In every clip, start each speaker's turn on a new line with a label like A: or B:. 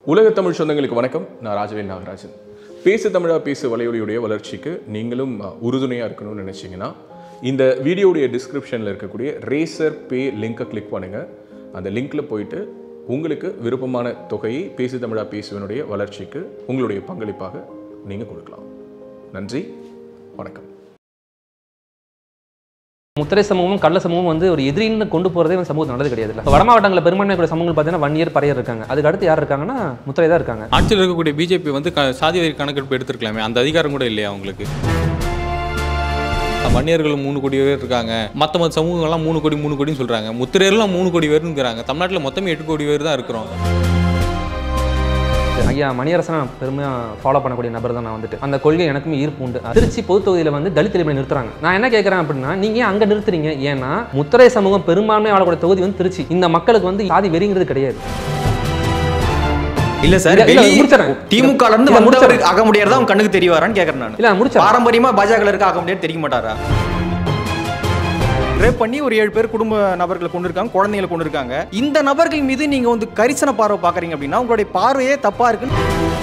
A: உலக தமிழ் சொந்தங்களுக்கு வணக்கம் நான் ராஜவேல் நாகராஜன் பேசு தமிழா பேசு வலையொலியுடைய வளர்ச்சிக்கு நீங்களும் அஹ், உறுதுணையா இருக்கணும்னு நினைச்சீங்கன்னா இந்த வீடியோடைய டிஸ்கிரிப்ஷனில் இருக்கக்கூடிய ரேசர் பே லிங்கை கிளிக் பண்ணுங்க அந்த லிங்க்ல போயிட்டு உங்களுக்கு விருப்பமான தொகையை பேசு தமிழா பேசுவனுடைய வளர்ச்சிக்கு உங்களுடைய பங்களிப்பாக நீங்க கொடுக்கலாம் நன்றி வணக்கம்
B: முத்திரை சமூகமும் கள்ள சமூகம் வந்து ஒரு எதிரின்னு கொண்டு போகிறதே வந்து சமூகம் நல்லது கிடையாது இல்லை வட மாவட்டங்களில் பெரும்பான்மை கூட சமூகங்கள் பார்த்தீங்கன்னா ஒன் இயர் பறையர் இருக்காங்க அதுக்கு அடுத்து யார் இருக்காங்கன்னா முத்திரை தான் இருக்காங்க
C: ஆட்சியில் இருக்கக்கூடிய பிஜேபி வந்து க சாதி வாரி கணக்கெடுப்பு எடுத்திருக்கலாமே அந்த அதிகாரம் கூட இல்லையா அவங்களுக்கு வன்னியர்கள் மூணு கோடி பேர் இருக்காங்க மற்ற மற்ற சமூகங்கள்லாம் மூணு கோடி மூணு கோடின்னு சொல்கிறாங்க முத்திரையர்லாம் மூணு கோடி பேருங்கிறாங்க தமிழ்நாட்டில் மொத்தமே எட்டு கோடி பேர் தான் இருக்கிறோம்
B: ஐயா மணியரசனை நான் பெருமையாக ஃபாலோ பண்ணக்கூடிய நபர் தான் நான் வந்துட்டு அந்த கொள்கை எனக்குமே ஈர்ப்பு உண்டு திருச்சி பொது தொகுதியில் வந்து தலித் எளிமையை நிறுத்துறாங்க நான் என்ன கேட்குறேன் அப்படின்னா நீங்கள் ஏன் அங்கே நிறுத்துறீங்க ஏன்னா முத்திரை சமூகம் பெரும்பான்மை வாழக்கூடிய தொகுதி வந்து திருச்சி இந்த மக்களுக்கு வந்து சாதி வெறிங்கிறது கிடையாது
D: இல்ல சார்
B: இல்ல, இல்ல,
D: வெளி
B: முடிச்சிடுறேன்.
D: திமுக ல இருந்து
B: இல்ல,
D: வந்தவர்
B: முடிச்சிடுறேன்.
D: ஆக முடியாதா அவங்க கண்ணுக்கு தெரியவாரான்னு கேக்குறேன் நான்
B: இல்லை நான் முடிச்சேன்
D: பாரம்பரியமா பாஜக இருக்க ஆக முடியாது தெரிய மாட்டாரா ரேப் பண்ணி ஒரு ஏழு பேர் குடும்ப நபர்களை கொண்டு இருக்காங்க குழந்தைகளை கொண்டு இருக்காங்க இந்த நபர்கள் மீது நீங்க வந்து கரிசன பார்வை பாக்குறீங்க அப்படின்னா உங்களுடைய பார்வையே தப்பா இருக்குன்னு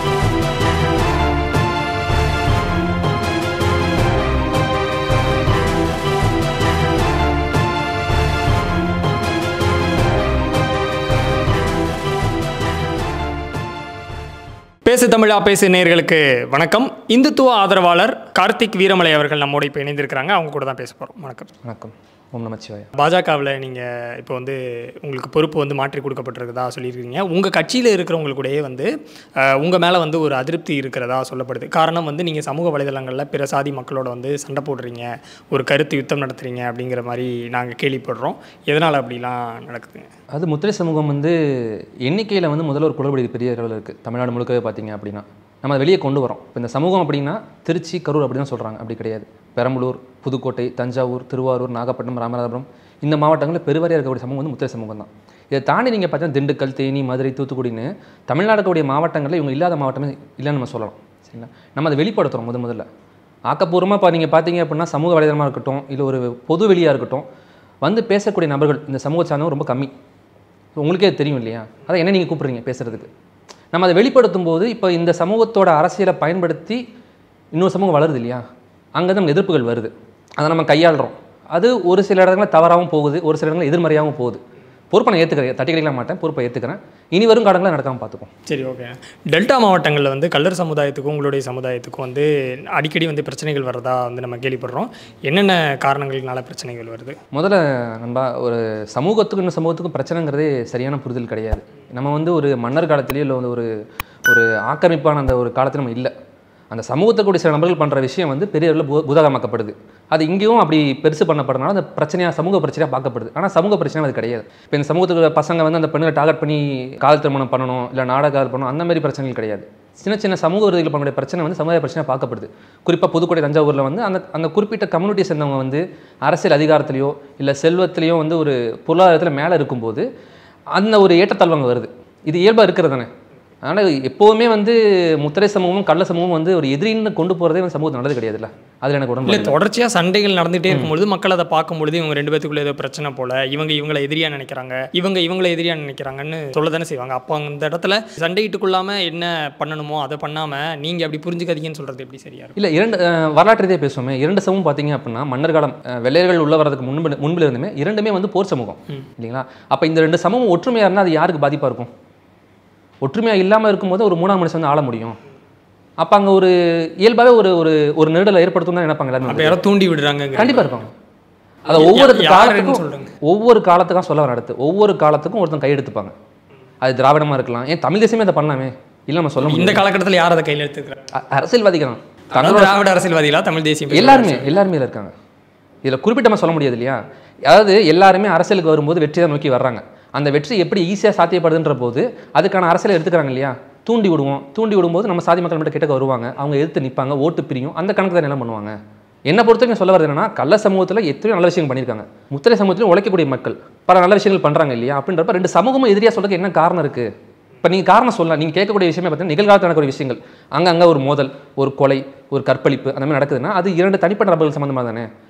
E: பேசு தமிழா பேசு நேயர்களுக்கு வணக்கம் இந்துத்துவ ஆதரவாளர் கார்த்திக் வீரமலை அவர்கள் நம்மோட இப்போ இணைந்திருக்கிறாங்க அவங்க கூட தான் பேச போகிறோம் வணக்கம்
B: வணக்கம் ஓம் நமச்சிவாயா
E: பாஜகவில் நீங்கள் இப்போ வந்து உங்களுக்கு பொறுப்பு வந்து மாற்றி கொடுக்கப்பட்டிருக்கிறதா சொல்லியிருக்கீங்க உங்கள் கட்சியில் இருக்கிறவங்களுக்கூடயே வந்து உங்கள் மேலே வந்து ஒரு அதிருப்தி இருக்கிறதா சொல்லப்படுது காரணம் வந்து நீங்கள் சமூக வலைதளங்களில் பிற சாதி மக்களோட வந்து சண்டை போடுறீங்க ஒரு கருத்து யுத்தம் நடத்துறீங்க அப்படிங்கிற மாதிரி நாங்கள் கேள்விப்படுறோம் எதனால் அப்படிலாம் நடக்குதுங்க
B: அது முத்திரை சமூகம் வந்து எண்ணிக்கையில் வந்து முதல்ல ஒரு குளறுபடி பெரிய அளவில் இருக்குது தமிழ்நாடு முழுக்கவே பார்த்தீங்க அப்படின்னா நம்ம அதை வெளியே கொண்டு வரோம் இப்போ இந்த சமூகம் அப்படின்னா திருச்சி கரூர் அப்படி தான் சொல்கிறாங்க அப்படி கிடையாது பெரம்பலூர் புதுக்கோட்டை தஞ்சாவூர் திருவாரூர் நாகப்பட்டினம் ராமநாதபுரம் இந்த மாவட்டங்களில் பெருவாரியாக இருக்கக்கூடிய சமூகம் வந்து முத்திரை சமூகம் தான் இதை தாண்டி நீங்கள் பார்த்தீங்கன்னா திண்டுக்கல் தேனி மதுரை தூத்துக்குடின்னு தமிழ்நாடு இருக்கக்கூடிய மாவட்டங்களில் இவங்க இல்லாத மாவட்டமே இல்லைன்னு நம்ம சொல்லலாம் சரிங்களா நம்ம அதை வெளிப்படுத்துகிறோம் முத முதல்ல ஆக்கப்பூர்வமாக இப்போ நீங்கள் பார்த்தீங்க அப்படின்னா சமூக வலைதளமாக இருக்கட்டும் இல்லை ஒரு பொது வெளியாக இருக்கட்டும் வந்து பேசக்கூடிய நபர்கள் இந்த சமூக சார்ந்தவங்க ரொம்ப கம்மி உங்களுக்கே அது தெரியும் இல்லையா அதை என்ன நீங்கள் கூப்பிட்றீங்க பேசுகிறதுக்கு நம்ம அதை வெளிப்படுத்தும் போது இப்போ இந்த சமூகத்தோட அரசியலை பயன்படுத்தி இன்னொரு சமூகம் வளருது இல்லையா அங்கே நமக்கு எதிர்ப்புகள் வருது அதை நம்ம கையாளுறோம் அது ஒரு சில இடங்களில் தவறாகவும் போகுது ஒரு சில இடங்களில் எதிர்மறையாகவும் போகுது பொறுப்பை நான் ஏற்றுக்கிறேன் தட்டி கழிக்க மாட்டேன் பொறுப்பை ஏற்றுக்கிறேன் இனி வரும் காலங்களில் நடக்காமல் பார்த்துப்போம்
E: சரி ஓகே டெல்டா மாவட்டங்களில் வந்து கல்லர் சமுதாயத்துக்கும் உங்களுடைய சமுதாயத்துக்கும் வந்து அடிக்கடி வந்து பிரச்சனைகள் வர்றதா வந்து நம்ம கேள்விப்படுறோம் என்னென்ன காரணங்கள்னால பிரச்சனைகள் வருது
B: முதல்ல நண்பா ஒரு சமூகத்துக்கும் இன்னும் சமூகத்துக்கும் பிரச்சனைங்கிறதே சரியான புரிதல் கிடையாது நம்ம வந்து ஒரு மன்னர் காலத்திலேயோ இல்லை வந்து ஒரு ஒரு ஆக்கிரமிப்பான அந்த ஒரு காலத்தில் நம்ம இல்லை அந்த சமூகத்துக்குடைய சில நபர்கள் பண்ணுற விஷயம் வந்து பெரிய அளவில் பூ பூதகமாக்கப்படுது அது இங்கேயும் அப்படி பெருசு பண்ணப்படுறதுனால அந்த பிரச்சனையாக சமூக பிரச்சனையாக பார்க்கப்படுது ஆனால் சமூக பிரச்சனை அது கிடையாது இப்போ இந்த சமூகத்துக்கு பசங்க வந்து அந்த பெண்களை டார்கெட் பண்ணி காதல் திருமணம் பண்ணணும் இல்லை நாடக காதல் பண்ணணும் அந்த மாதிரி பிரச்சனைகள் கிடையாது சின்ன சின்ன சமூக விரோதிகள் பண்ணக்கூடிய பிரச்சனை வந்து சமுதாய பிரச்சனையாக பார்க்கப்படுது குறிப்பாக புதுக்கோட்டை தஞ்சாவூரில் வந்து அந்த அந்த குறிப்பிட்ட கம்யூனிட்டி சேர்ந்தவங்க வந்து அரசியல் அதிகாரத்திலையோ இல்லை செல்வத்திலையோ வந்து ஒரு பொருளாதாரத்தில் மேலே இருக்கும்போது அந்த ஒரு ஏற்றத்தாழ்வு அங்கே வருது இது இயல்பாக இருக்கிறது தானே அதனால் எப்போவுமே வந்து முத்திரை சமூகமும் கள்ள சமூகமும் வந்து ஒரு எதிரின்னு கொண்டு போகிறதே வந்து சமூகத்து நல்லது கிடையாதுல்ல அதில் எனக்கு
E: இல்லை
B: உடம்பு
E: தொடர்ச்சியாக சண்டைகள் நடந்துகிட்டே இருக்கும்பொழுது மக்கள் அதை பார்க்கும்பொழுது இவங்க ரெண்டு பேத்துக்குள்ள ஏதோ பிரச்சனை போல இவங்க இவங்களை எதிரியா நினைக்கிறாங்க இவங்க இவங்களை எதிரியா நினைக்கிறாங்கன்னு சொல்ல தானே செய்வாங்க அப்போ அந்த இடத்துல சண்டையிட்டுக்குள்ளாம என்ன பண்ணணுமோ அதை பண்ணாம நீங்க அப்படி புரிஞ்சுக்காதீங்கன்னு சொல்றது எப்படி சரியா இருக்கும்
B: இல்லை இரண்டு அஹ், வரலாற்று ரீதியாக பேசுவோமே இரண்டு சமூகம் பார்த்தீங்க அப்படின்னா மன்னர் காலம் அஹ், வெள்ளையர்கள் உள்ள வரதுக்கு முன்பு முன்பில் இருந்துமே இரண்டுமே வந்து போர் சமூகம் இல்லைங்களா அப்போ இந்த ரெண்டு சமூகம் ஒற்றுமையாக இருந்தால் அது யாருக்கு பாதிப்பாக இருக்கும் ஒற்றுமையாக இல்லாமல் இருக்கும்போது ஒரு மூணாம் மனுஷன் வந்து ஆள முடியும் அப்போ அங்கே ஒரு இயல்பாகவே ஒரு ஒரு ஒரு நெருடலை ஏற்படுத்தும் தான் நினைப்பாங்க எல்லாருமே
E: அப்போ யாரோ தூண்டி விடுறாங்க
B: கண்டிப்பாக இருப்பாங்க அதை ஒவ்வொரு
E: யா- யாருன்னு
B: காலத்துக்கும்
E: சொல்லுங்க.
B: ஒவ்வொரு காலத்துக்கும் சொல்ல வர அடுத்து ஒவ்வொரு காலத்துக்கும் ஒருத்தன் கையெடுத்துப்பாங்க அது திராவிடமாக இருக்கலாம் ஏன் தமிழ் தேசியமே அதை பண்ணலாமே இல்லை நம்ம சொல்ல
E: இந்த
B: முடியும்
E: காலகட்டத்தில் யார் அதை கையில் எடுத்துக்கிறாங்க
B: அ- அரசியல்வாதிகள் தான்
E: தங்களோட
B: தங்களோட
E: திராவிட அரசியல்வாதிகளா தமிழ் தேசியம்
B: எல்லாருமே எல்லாருமே இதுல இருக்காங்க இதில் குறிப்பிட்டமாக சொல்ல முடியாது இல்லையா அதாவது எல்லாருமே அரசியலுக்கு வரும்போது வெற்றி தான் நோக்கி வர்றாங்க அந்த வெற்றி எப்படி ஈஸியாக சாத்தியப்படுதுன்ற போது அதுக்கான அரசியலை எடுத்துக்கிறாங்க இல்லையா தூண்டி விடுவோம் தூண்டி விடும்போது நம்ம சாதி மக்கள் மட்டும் கிட்டக்க வருவாங்க அவங்க எதிர்த்து நிற்பாங்க ஓட்டு பிரியும் அந்த கணக்கு தான் என்ன பண்ணுவாங்க என்ன பொறுத்த வரைக்கும் சொல்ல வரது என்னன்னா கள்ள சமூகத்தில் எத்தனையோ நல்ல விஷயங்கள் பண்ணியிருக்காங்க முத்திரை சமூகத்திலும் உழைக்கக்கூடிய மக்கள் பல நல்ல விஷயங்கள் பண்ணுறாங்க இல்லையா அப்படின்றப்ப ரெண்டு சமூகமும் எதிரியாக சொல்றதுக்கு என்ன காரணம் இருக்குது இப்போ நீங்கள் காரணம் சொல்லலாம் நீங்கள் கேட்கக்கூடிய விஷயமே பார்த்தீங்கன்னா நிகழ்காலத்தில் நடக்கக்கூடிய விஷயங்கள் அங்கங்கே ஒரு மோதல் ஒரு கொலை ஒரு கற்பழிப்பு அந்த மாதிரி நடக்குதுன்னா அது இரண்டு தனிப்பட்ட நபர்கள் சம்மந்தமாக தானே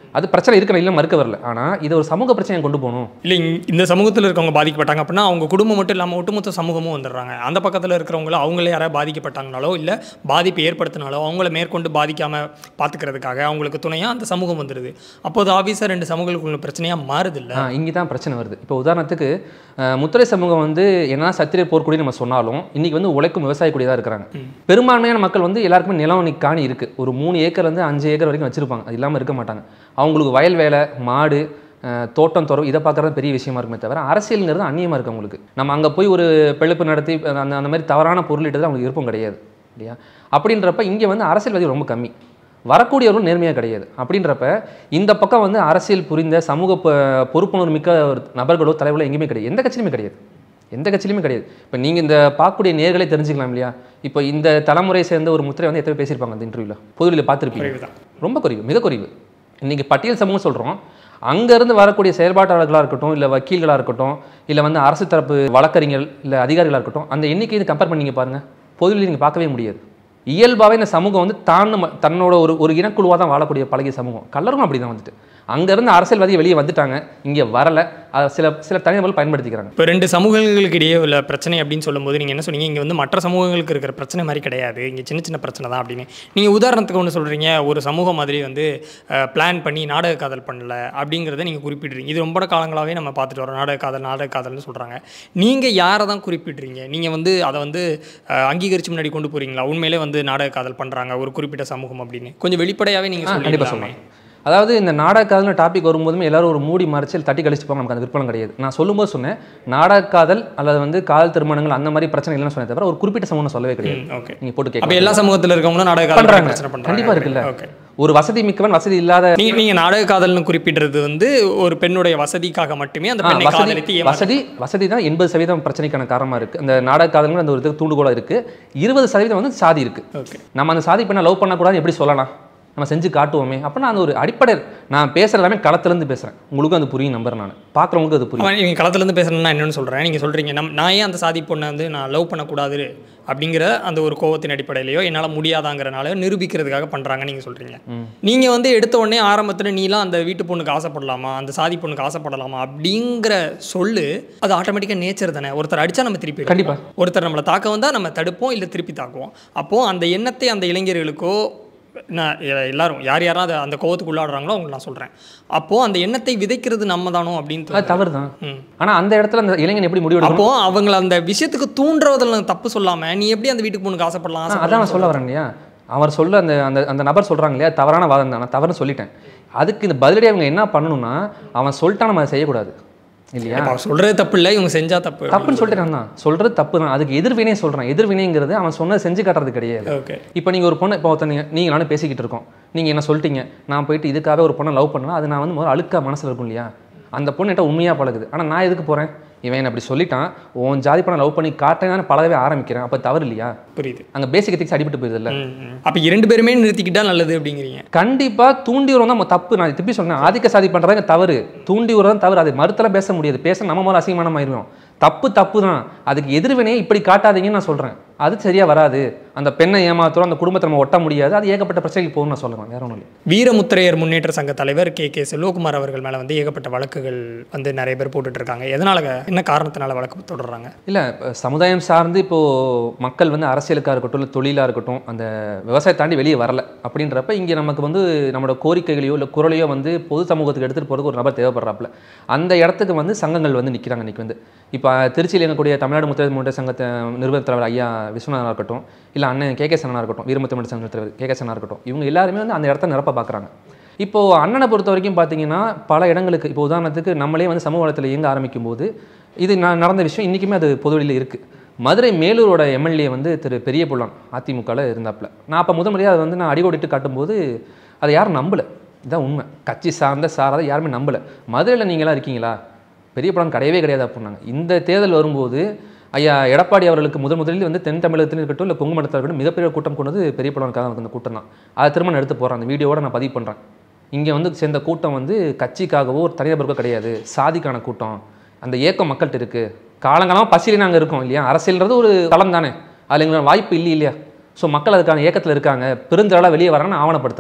B: அது பிரச்சனை இருக்கிற இல்லை மறுக்க வரல ஆனால் இது ஒரு சமூக பிரச்சனையை கொண்டு போகணும்
E: இல்லை இங்க- இந்த சமூகத்தில் இருக்கவங்க பாதிக்கப்பட்டாங்க அப்படின்னா அவங்க குடும்பம் மட்டும் இல்லாமல் ஒட்டுமொத்த சமூகமும் வந்துடுறாங்க அந்த பக்கத்தில் இருக்கிறவங்கள அவங்களே யாராவது பாதிக்கப்பட்டாங்கனாலோ இல்லை பாதிப்பை ஏற்படுத்தினாலோ அவங்கள மேற்கொண்டு பாதிக்காமல் பார்த்துக்கிறதுக்காக அவங்களுக்கு துணையாக அந்த சமூகம் வந்துடுது அப்போது ஆஃபீஸாக ரெண்டு சமூகங்களுக்குள்ள பிரச்சனையாக மாறுது இல்லை
B: ஆ இங்கே தான் பிரச்சனை வருது இப்போ உதாரணத்துக்கு அஹ், முத்திரை சமூகம் வந்து என்ன சத்திரியர் போர்க்குடி நம்ம சொன்னாலும் இன்னைக்கு வந்து உழைக்கும் விவசாய கூடியதாக இருக்கிறாங்க பெரும்பான்மையான மக்கள் வந்து எல்லாருக்குமே நிலம் இன்னைக்கு காணி இருக்குது ஒரு மூணு ஏக்கர் வந்து அஞ்சு ஏக்கர் வரைக்கும் வச்சிருப்பாங்க அது இல்லாமல் இருக்க மாட்டாங்க அவங்களுக்கு வயல் வேலை மாடு அஹ், தோட்டம் துறவு இதை பார்க்குறது பெரிய விஷயமா இருக்குமே தவிர அரசியலுங்கிறது அந்நியமாக இருக்குது அவங்களுக்கு நம்ம அங்கே போய் ஒரு பிழைப்பு நடத்தி அந்த அந்த மாதிரி தவறான பொருளிட்டது அவங்களுக்கு விருப்பம் கிடையாது இல்லையா அப்படின்றப்ப இங்கே வந்து அரசியல்வாதி ரொம்ப கம்மி வரக்கூடியவர்களும் நேர்மையாக கிடையாது அப்படின்றப்ப இந்த பக்கம் வந்து அரசியல் புரிந்த சமூக பொ- பொறுப்புணர்வு மிக்க ஒரு நபர்களோ தலைவர்களோ எங்கேயுமே கிடையாது எந்த கட்சியிலுமே கிடையாது எந்த கட்சியிலுமே கிடையாது இப்போ நீங்கள் இந்த பார்க்கக்கூடிய நேர்களே தெரிஞ்சுக்கலாம் இல்லையா இப்போ இந்த தலைமுறையை சேர்ந்த ஒரு முத்திரை வந்து எத்தனை பேர் பேசியிருப்பாங்க அந்த இன்டர்வியூவில் பொதுவில் பார்த்துருப்பீங்க
E: குறைவுதான்.
B: ரொம்ப குறைவு மிக குறைவு இன்றைக்கி பட்டியல் சமூகம் சொல்கிறோம் அங்கேருந்து வரக்கூடிய செயல்பாட்டாளர்களாக இருக்கட்டும் இல்லை வக்கீல்களாக இருக்கட்டும் இல்லை வந்து அரசு தரப்பு வழக்கறிஞர்கள் இல்லை அதிகாரிகளாக இருக்கட்டும் அந்த எண்ணிக்கையை கம்பேர் பண்ணி நீங்கள் பாருங்கள் பொதுவில் நீங்கள் பார்க்கவே முடியாது இயல்பாகவே இந்த சமூகம் வந்து தான் ம- தன்னோட ஒரு ஒரு இனக்குழுவாக தான் வாழக்கூடிய பழகிய சமூகம் கல்லரும் அப்படி தான் வந்துட்டு அங்கேருந்து அரசியல்வாதி வெளியே வந்துட்டாங்க இங்கே வரலை அதை சில சில தனிநபர்கள் பயன்படுத்திக்கிறாங்க
E: இப்போ ரெண்டு சமூகங்களுக்கு இடையே உள்ள பிரச்சனை அப்படின்னு சொல்லும்போது நீங்கள் என்ன சொன்னீங்க இங்கே வந்து மற்ற சமூகங்களுக்கு இருக்கிற பிரச்சனை மாதிரி கிடையாது இங்கே சின்ன சின்ன பிரச்சனை தான் அப்படின்னு நீங்கள் உதாரணத்துக்கு ஒன்று சொல்கிறீங்க ஒரு சமூகம் மாதிரி வந்து பிளான் பண்ணி நாடக காதல் பண்ணல அப்படிங்கிறத நீங்கள் குறிப்பிடுறீங்க இது ரொம்ப காலங்களாகவே நம்ம பார்த்துட்டு வரோம் நாடக காதல் நாடக காதல்னு சொல்கிறாங்க நீங்கள் யாரை தான் குறிப்பிடுறீங்க நீங்கள் வந்து அதை வந்து அஹ், அங்கீகரிச்சு முன்னாடி கொண்டு போகிறீங்களா உண்மையிலே வந்து நாடக காதல் பண்ணுறாங்க ஒரு குறிப்பிட்ட சமூகம் அப்படின்னு கொஞ்சம் வெளிப்படையாகவே நீங்கள்
B: கண்டிப்பாக
E: சொல்லிடலாமே
B: சொல்லலாம் அதாவது இந்த நாடகக்காதல்னு டாபிக் வரும்போதுமே எல்லாரும் ஒரு மூடி மறைச்சு தட்டி கழிச்சு போங்க நமக்கு அந்த விற்பனம் கிடையாது நான் சொல்லும்போது சொன்னேன் நாடகக்காதல் அல்லது வந்து காதல் திருமணங்கள் அந்த மாதிரி பிரச்சனை இல்லைன்னு சொன்னே தவிர ஒரு குறிப்பிட்ட சமூகம் சொல்லவே கிடையாது
E: ஓகே
B: நீங்கள் போட்டு
E: அப்போ
B: கேட்க
E: எல்லா சமூகத்தில் இருக்கவங்களும் நாடக காதல்
B: பண்றாங்க
E: பிரச்சனை பண்ணுறாங்க
B: கண்டிப்பா இருக்குல்ல
E: ஓகே
B: ஒரு வசதி மிக்கவன் வசதி இல்லாத
E: நீங்க நீங்க நாடக காதல்னு குறிப்பிடுறது வந்து ஒரு பெண்ணுடைய வசதிக்காக மட்டுமே அந்த
B: ஆ,
E: பெண்ணை
B: வசதி
E: காதலித்து ஏமாற்று-
B: வசதி வசதி தான் எண்பது சதவீதம் பிரச்சனைக்கான காரணமா இருக்கு அந்த நாடக காதல்ங்கிற அந்த ஒரு இதுக்கு தூண்டுகோலா இருக்கு இருபது சதவீதம் வந்து சாதி இருக்கு
E: ஓகே
B: நம்ம அந்த சாதி பெண்ணை லவ் பண்ணக்கூடாது எப்படி சொல்லலாம் நம்ம செஞ்சு காட்டுவோமே அப்படின்னா அந்த ஒரு அடிப்படை நான் பேசுற எல்லாமே களத்துலேருந்து பேசுறேன் உங்களுக்கும் அது புரியும் நம்பர் நான் பார்க்குறவங்களுக்கு அது புரியும்
E: அவன் நீங்க களத்துல இருந்து பேசணும்னா என்னன்னு சொல்றேன் நீங்க சொல்றீங்க நம் நான் ஏன் அந்த சாதி பொண்ணை வந்து நான் லவ் பண்ணக்கூடாது அப்படிங்கிற அந்த ஒரு கோவத்தின் அடிப்படையிலையோ என்னால் முடியாதாங்கிறனால நிரூபிக்கிறதுக்காக பண்றாங்க நீங்க சொல்றீங்க நீங்க வந்து எடுத்த உடனே ஆரம்பத்துல நீலாம் அந்த வீட்டு பொண்ணுக்கு ஆசைப்படலாமா அந்த சாதி பொண்ணுக்கு ஆசைப்படலாமா அப்படிங்கிற சொல்லு அது ஆட்டோமேட்டிக்காக நேச்சர் தானே ஒருத்தர் அடிச்சா நம்ம திருப்பி
B: கண்டிப்பா.
E: அடிப்போம். ஒருத்தர் நம்மளை தாக்க வந்தா நம்ம தடுப்போம் இல்லை திருப்பி தாக்குவோம் அப்போ அந்த எண்ணத்தை அந்த இளைஞர்களுக்கோ நான் எ- எல்லாரும் யார் யாராவது அந்த கோவத்துக்கு உள்ளாடுறாங்களோ அவங்க நான் சொல்கிறேன் அப்போது அந்த எண்ணத்தை விதைக்கிறது நம்ம தானோ அப்படின்னு
B: அது
E: தோணுது.
B: தவறு தான்
E: ம்.
B: ஆனா அந்த இடத்துல அந்த இளைஞன் எப்படி முடிவெடுக்கணும்
E: அப்போ அவங்கள அந்த விஷயத்துக்கு தூண்டுறதுல தப்பு சொல்லாம நீ எப்படி அந்த வீட்டுக்கு பொண்ணுக்கு ஆசைப்படலாம்
B: ஆ, அதான் நான்
E: ஆசைப்படலாம்
B: சொல்ல வரேன் இல்லையா அவர் சொல்ல அந்த அந்த அந்த நபர் சொல்றாங்க இல்லையா தவறான வாதம் தான் நான் தவறுன்னு சொல்லிட்டேன் அதுக்கு இந்த பதிலடி அவங்க என்ன பண்ணணும்னா அவன் சொல்லிட்டா நம்ம அதை செய்யக்கூடாது இல்லையா
E: இப்ப அவர் சொல்றது தப்பு இல்லை இவங்க செஞ்சா தப்பு
B: தப்புன்னு சொல்லிட்டு நான் தான் சொல்றது தப்பு தான் அதுக்கு எதிர்வினையே சொல்றேன் எதிர்வினைங்கிறது அவன் சொன்னதை செஞ்சு காட்டுறது கிடையாது
E: ஓகே
B: இப்போ நீங்கள் ஒரு பொண்ணை இப்போ ஒருத்தர் நீங்கள் நீங்கள் நானும் பேசிக்கிட்டு இருக்கோம் நீங்கள் என்ன சொல்லிட்டீங்க நான் போயிட்டு இதுக்காக ஒரு பொண்ணை லவ் பண்ணா அது நான் வந்து முதல்ல அழுக்கா மனசில் இருக்கும் இல்லையா அந்த பொண்ணு என்கிட்ட உண்மையாக பழகுது ஆனால் நான் எதுக்கு போகிறேன் இவன் என்ன அப்படி சொல்லிட்டான் உன் ஜாதி பண்ண லவ் பண்ணி காட்டேன் பழகவே ஆரம்பிக்கிறேன் அப்போ தவறு இல்லையா
E: புரியுது
B: அங்கே பேசிக் எத்திக்ஸ் அடிபட்டு போயிருதுல்ல
E: ம், ம். அப்ப இரண்டு பேருமே நிறுத்திக்கிட்டா நல்லது அப்படிங்கிறீங்க
B: கண்டிப்பாக தூண்டி விடுறது தான் தப்பு நான் திருப்பி சொன்னேன் ஆதிக்க சாதி பண்ணுறதுங்க தவறு தூண்டி விடுறது தான் தவறு அது மறுத்தலாம் பேச முடியாது பேச நம்ம முதல்ல அசிங்கமான ஆயிரும் தப்பு தப்பு தான் அதுக்கு எதிர்வினையை இப்படி காட்டாதீங்கன்னு நான் சொல்கிறேன் அது சரியா வராது அந்த பெண்ணை ஏமாத்துறோம் அந்த குடும்பத்தை நம்ம ஒட்ட முடியாது அது ஏகப்பட்ட பிரச்சனைக்கு போகும்னு நான் சொல்லுவேன் வேற ஒன்றும் இல்லை
E: வீரமுத்திரையர் முன்னேற்ற சங்க தலைவர் கே கே செல்வகுமார் அவர்கள் மேலே வந்து ஏகப்பட்ட வழக்குகள் வந்து நிறைய பேர் போட்டுட்டு இருக்காங்க எதனால என்ன காரணத்தினால வழக்கு தொடர்றாங்க
B: இல்லை சமுதாயம் சார்ந்து இப்போது மக்கள் வந்து அரசியலுக்காக இருக்கட்டும் இல்லை தொழிலாக இருக்கட்டும் அந்த விவசாயத்தை தாண்டி வெளியே வரல அப்படின்றப்ப இங்கே நமக்கு வந்து நம்மளோட கோரிக்கைகளையோ இல்லை குரலையோ வந்து பொது சமூகத்துக்கு எடுத்துகிட்டு போகிறதுக்கு ஒரு நபர் தேவைப்படுறாப்புல அந்த இடத்துக்கு வந்து சங்கங்கள் வந்து நிற்கிறாங்க இன்றைக்கி வந்து இப்போ திருச்சியில் இருக்கக்கூடிய தமிழ்நாடு முத்திரை முன்னேற்ற சங்கத்தை நிறுவன தலைவர் ஐயா விஸ்வநாதனாக இருக்கட்டும் இல்லை அண்ணன் கே கே சனா இருக்கட்டும் வீரமுத்து முன்னேற்ற சங்க தலைவர் கே கே சனா இருக்கட்டும் இவங்க எல்லாருமே வந்து அந்த இடத்த நிரப்ப பார்க்குறாங்க இப்போது அண்ணனை பொறுத்த வரைக்கும் பார்த்தீங்கன்னா பல இடங்களுக்கு இப்போ உதாரணத்துக்கு நம்மளே வந்து சமூக வளத்தில் இயங்க ஆரம்பிக்கும் போது இது நான் நடந்த விஷயம் இன்றைக்குமே அது பொதுவெளியில் இருக்குது மதுரை மேலூரோட எம்எல்ஏ வந்து திரு பெரிய புல்லான் அதிமுகவில் இருந்தாப்புல நான் அப்போ முதல் முறையாக அதை வந்து நான் அடிகோடிட்டு காட்டும்போது அதை யாரும் நம்பலை இதுதான் உண்மை கட்சி சார்ந்த சாராத யாருமே நம்பலை மதுரையில் நீங்களாம் இருக்கீங்களா பெரிய புலான் கிடையவே கிடையாது அப்படின்னாங்க இந்த தேர்தல் வரும்போது ஐயா எடப்பாடி அவர்களுக்கு முதல் முதலில் வந்து தென் தமிழகத்தில் இருக்கட்டும் இல்லை கொங்கு மண்டலத்தில் இருக்கட்டும் மிகப்பெரிய கூட்டம் கொண்டது பெரிய புலானுக்காக அந்த கூட்டம் தான் அதை திரும்ப நான் எடுத்து போகிறேன் அந்த வீடியோவோட நான் பதிவு பண்ணுறேன் இங்கே வந்து சேர்ந்த கூட்டம் வந்து கட்சிக்காகவோ ஒரு தனிநபருக்கோ கிடையாது சாதிக்கான கூட்டம் அந்த ஏக்கம் மக்கள்கிட்ட இருக்குது காலங்காலமாக பசியில் நாங்கள் இருக்கோம் இல்லையா அரசியல்ன்றது ஒரு தளம் தானே அதில் எங்களுக்கு வாய்ப்பு இல்லை இல்லையா ஸோ மக்கள் அதுக்கான ஏக்கத்தில் இருக்காங்க பெருந்தளவில் வெளியே வராங்கன்னு ஆவணப்படுத்துகிறேன்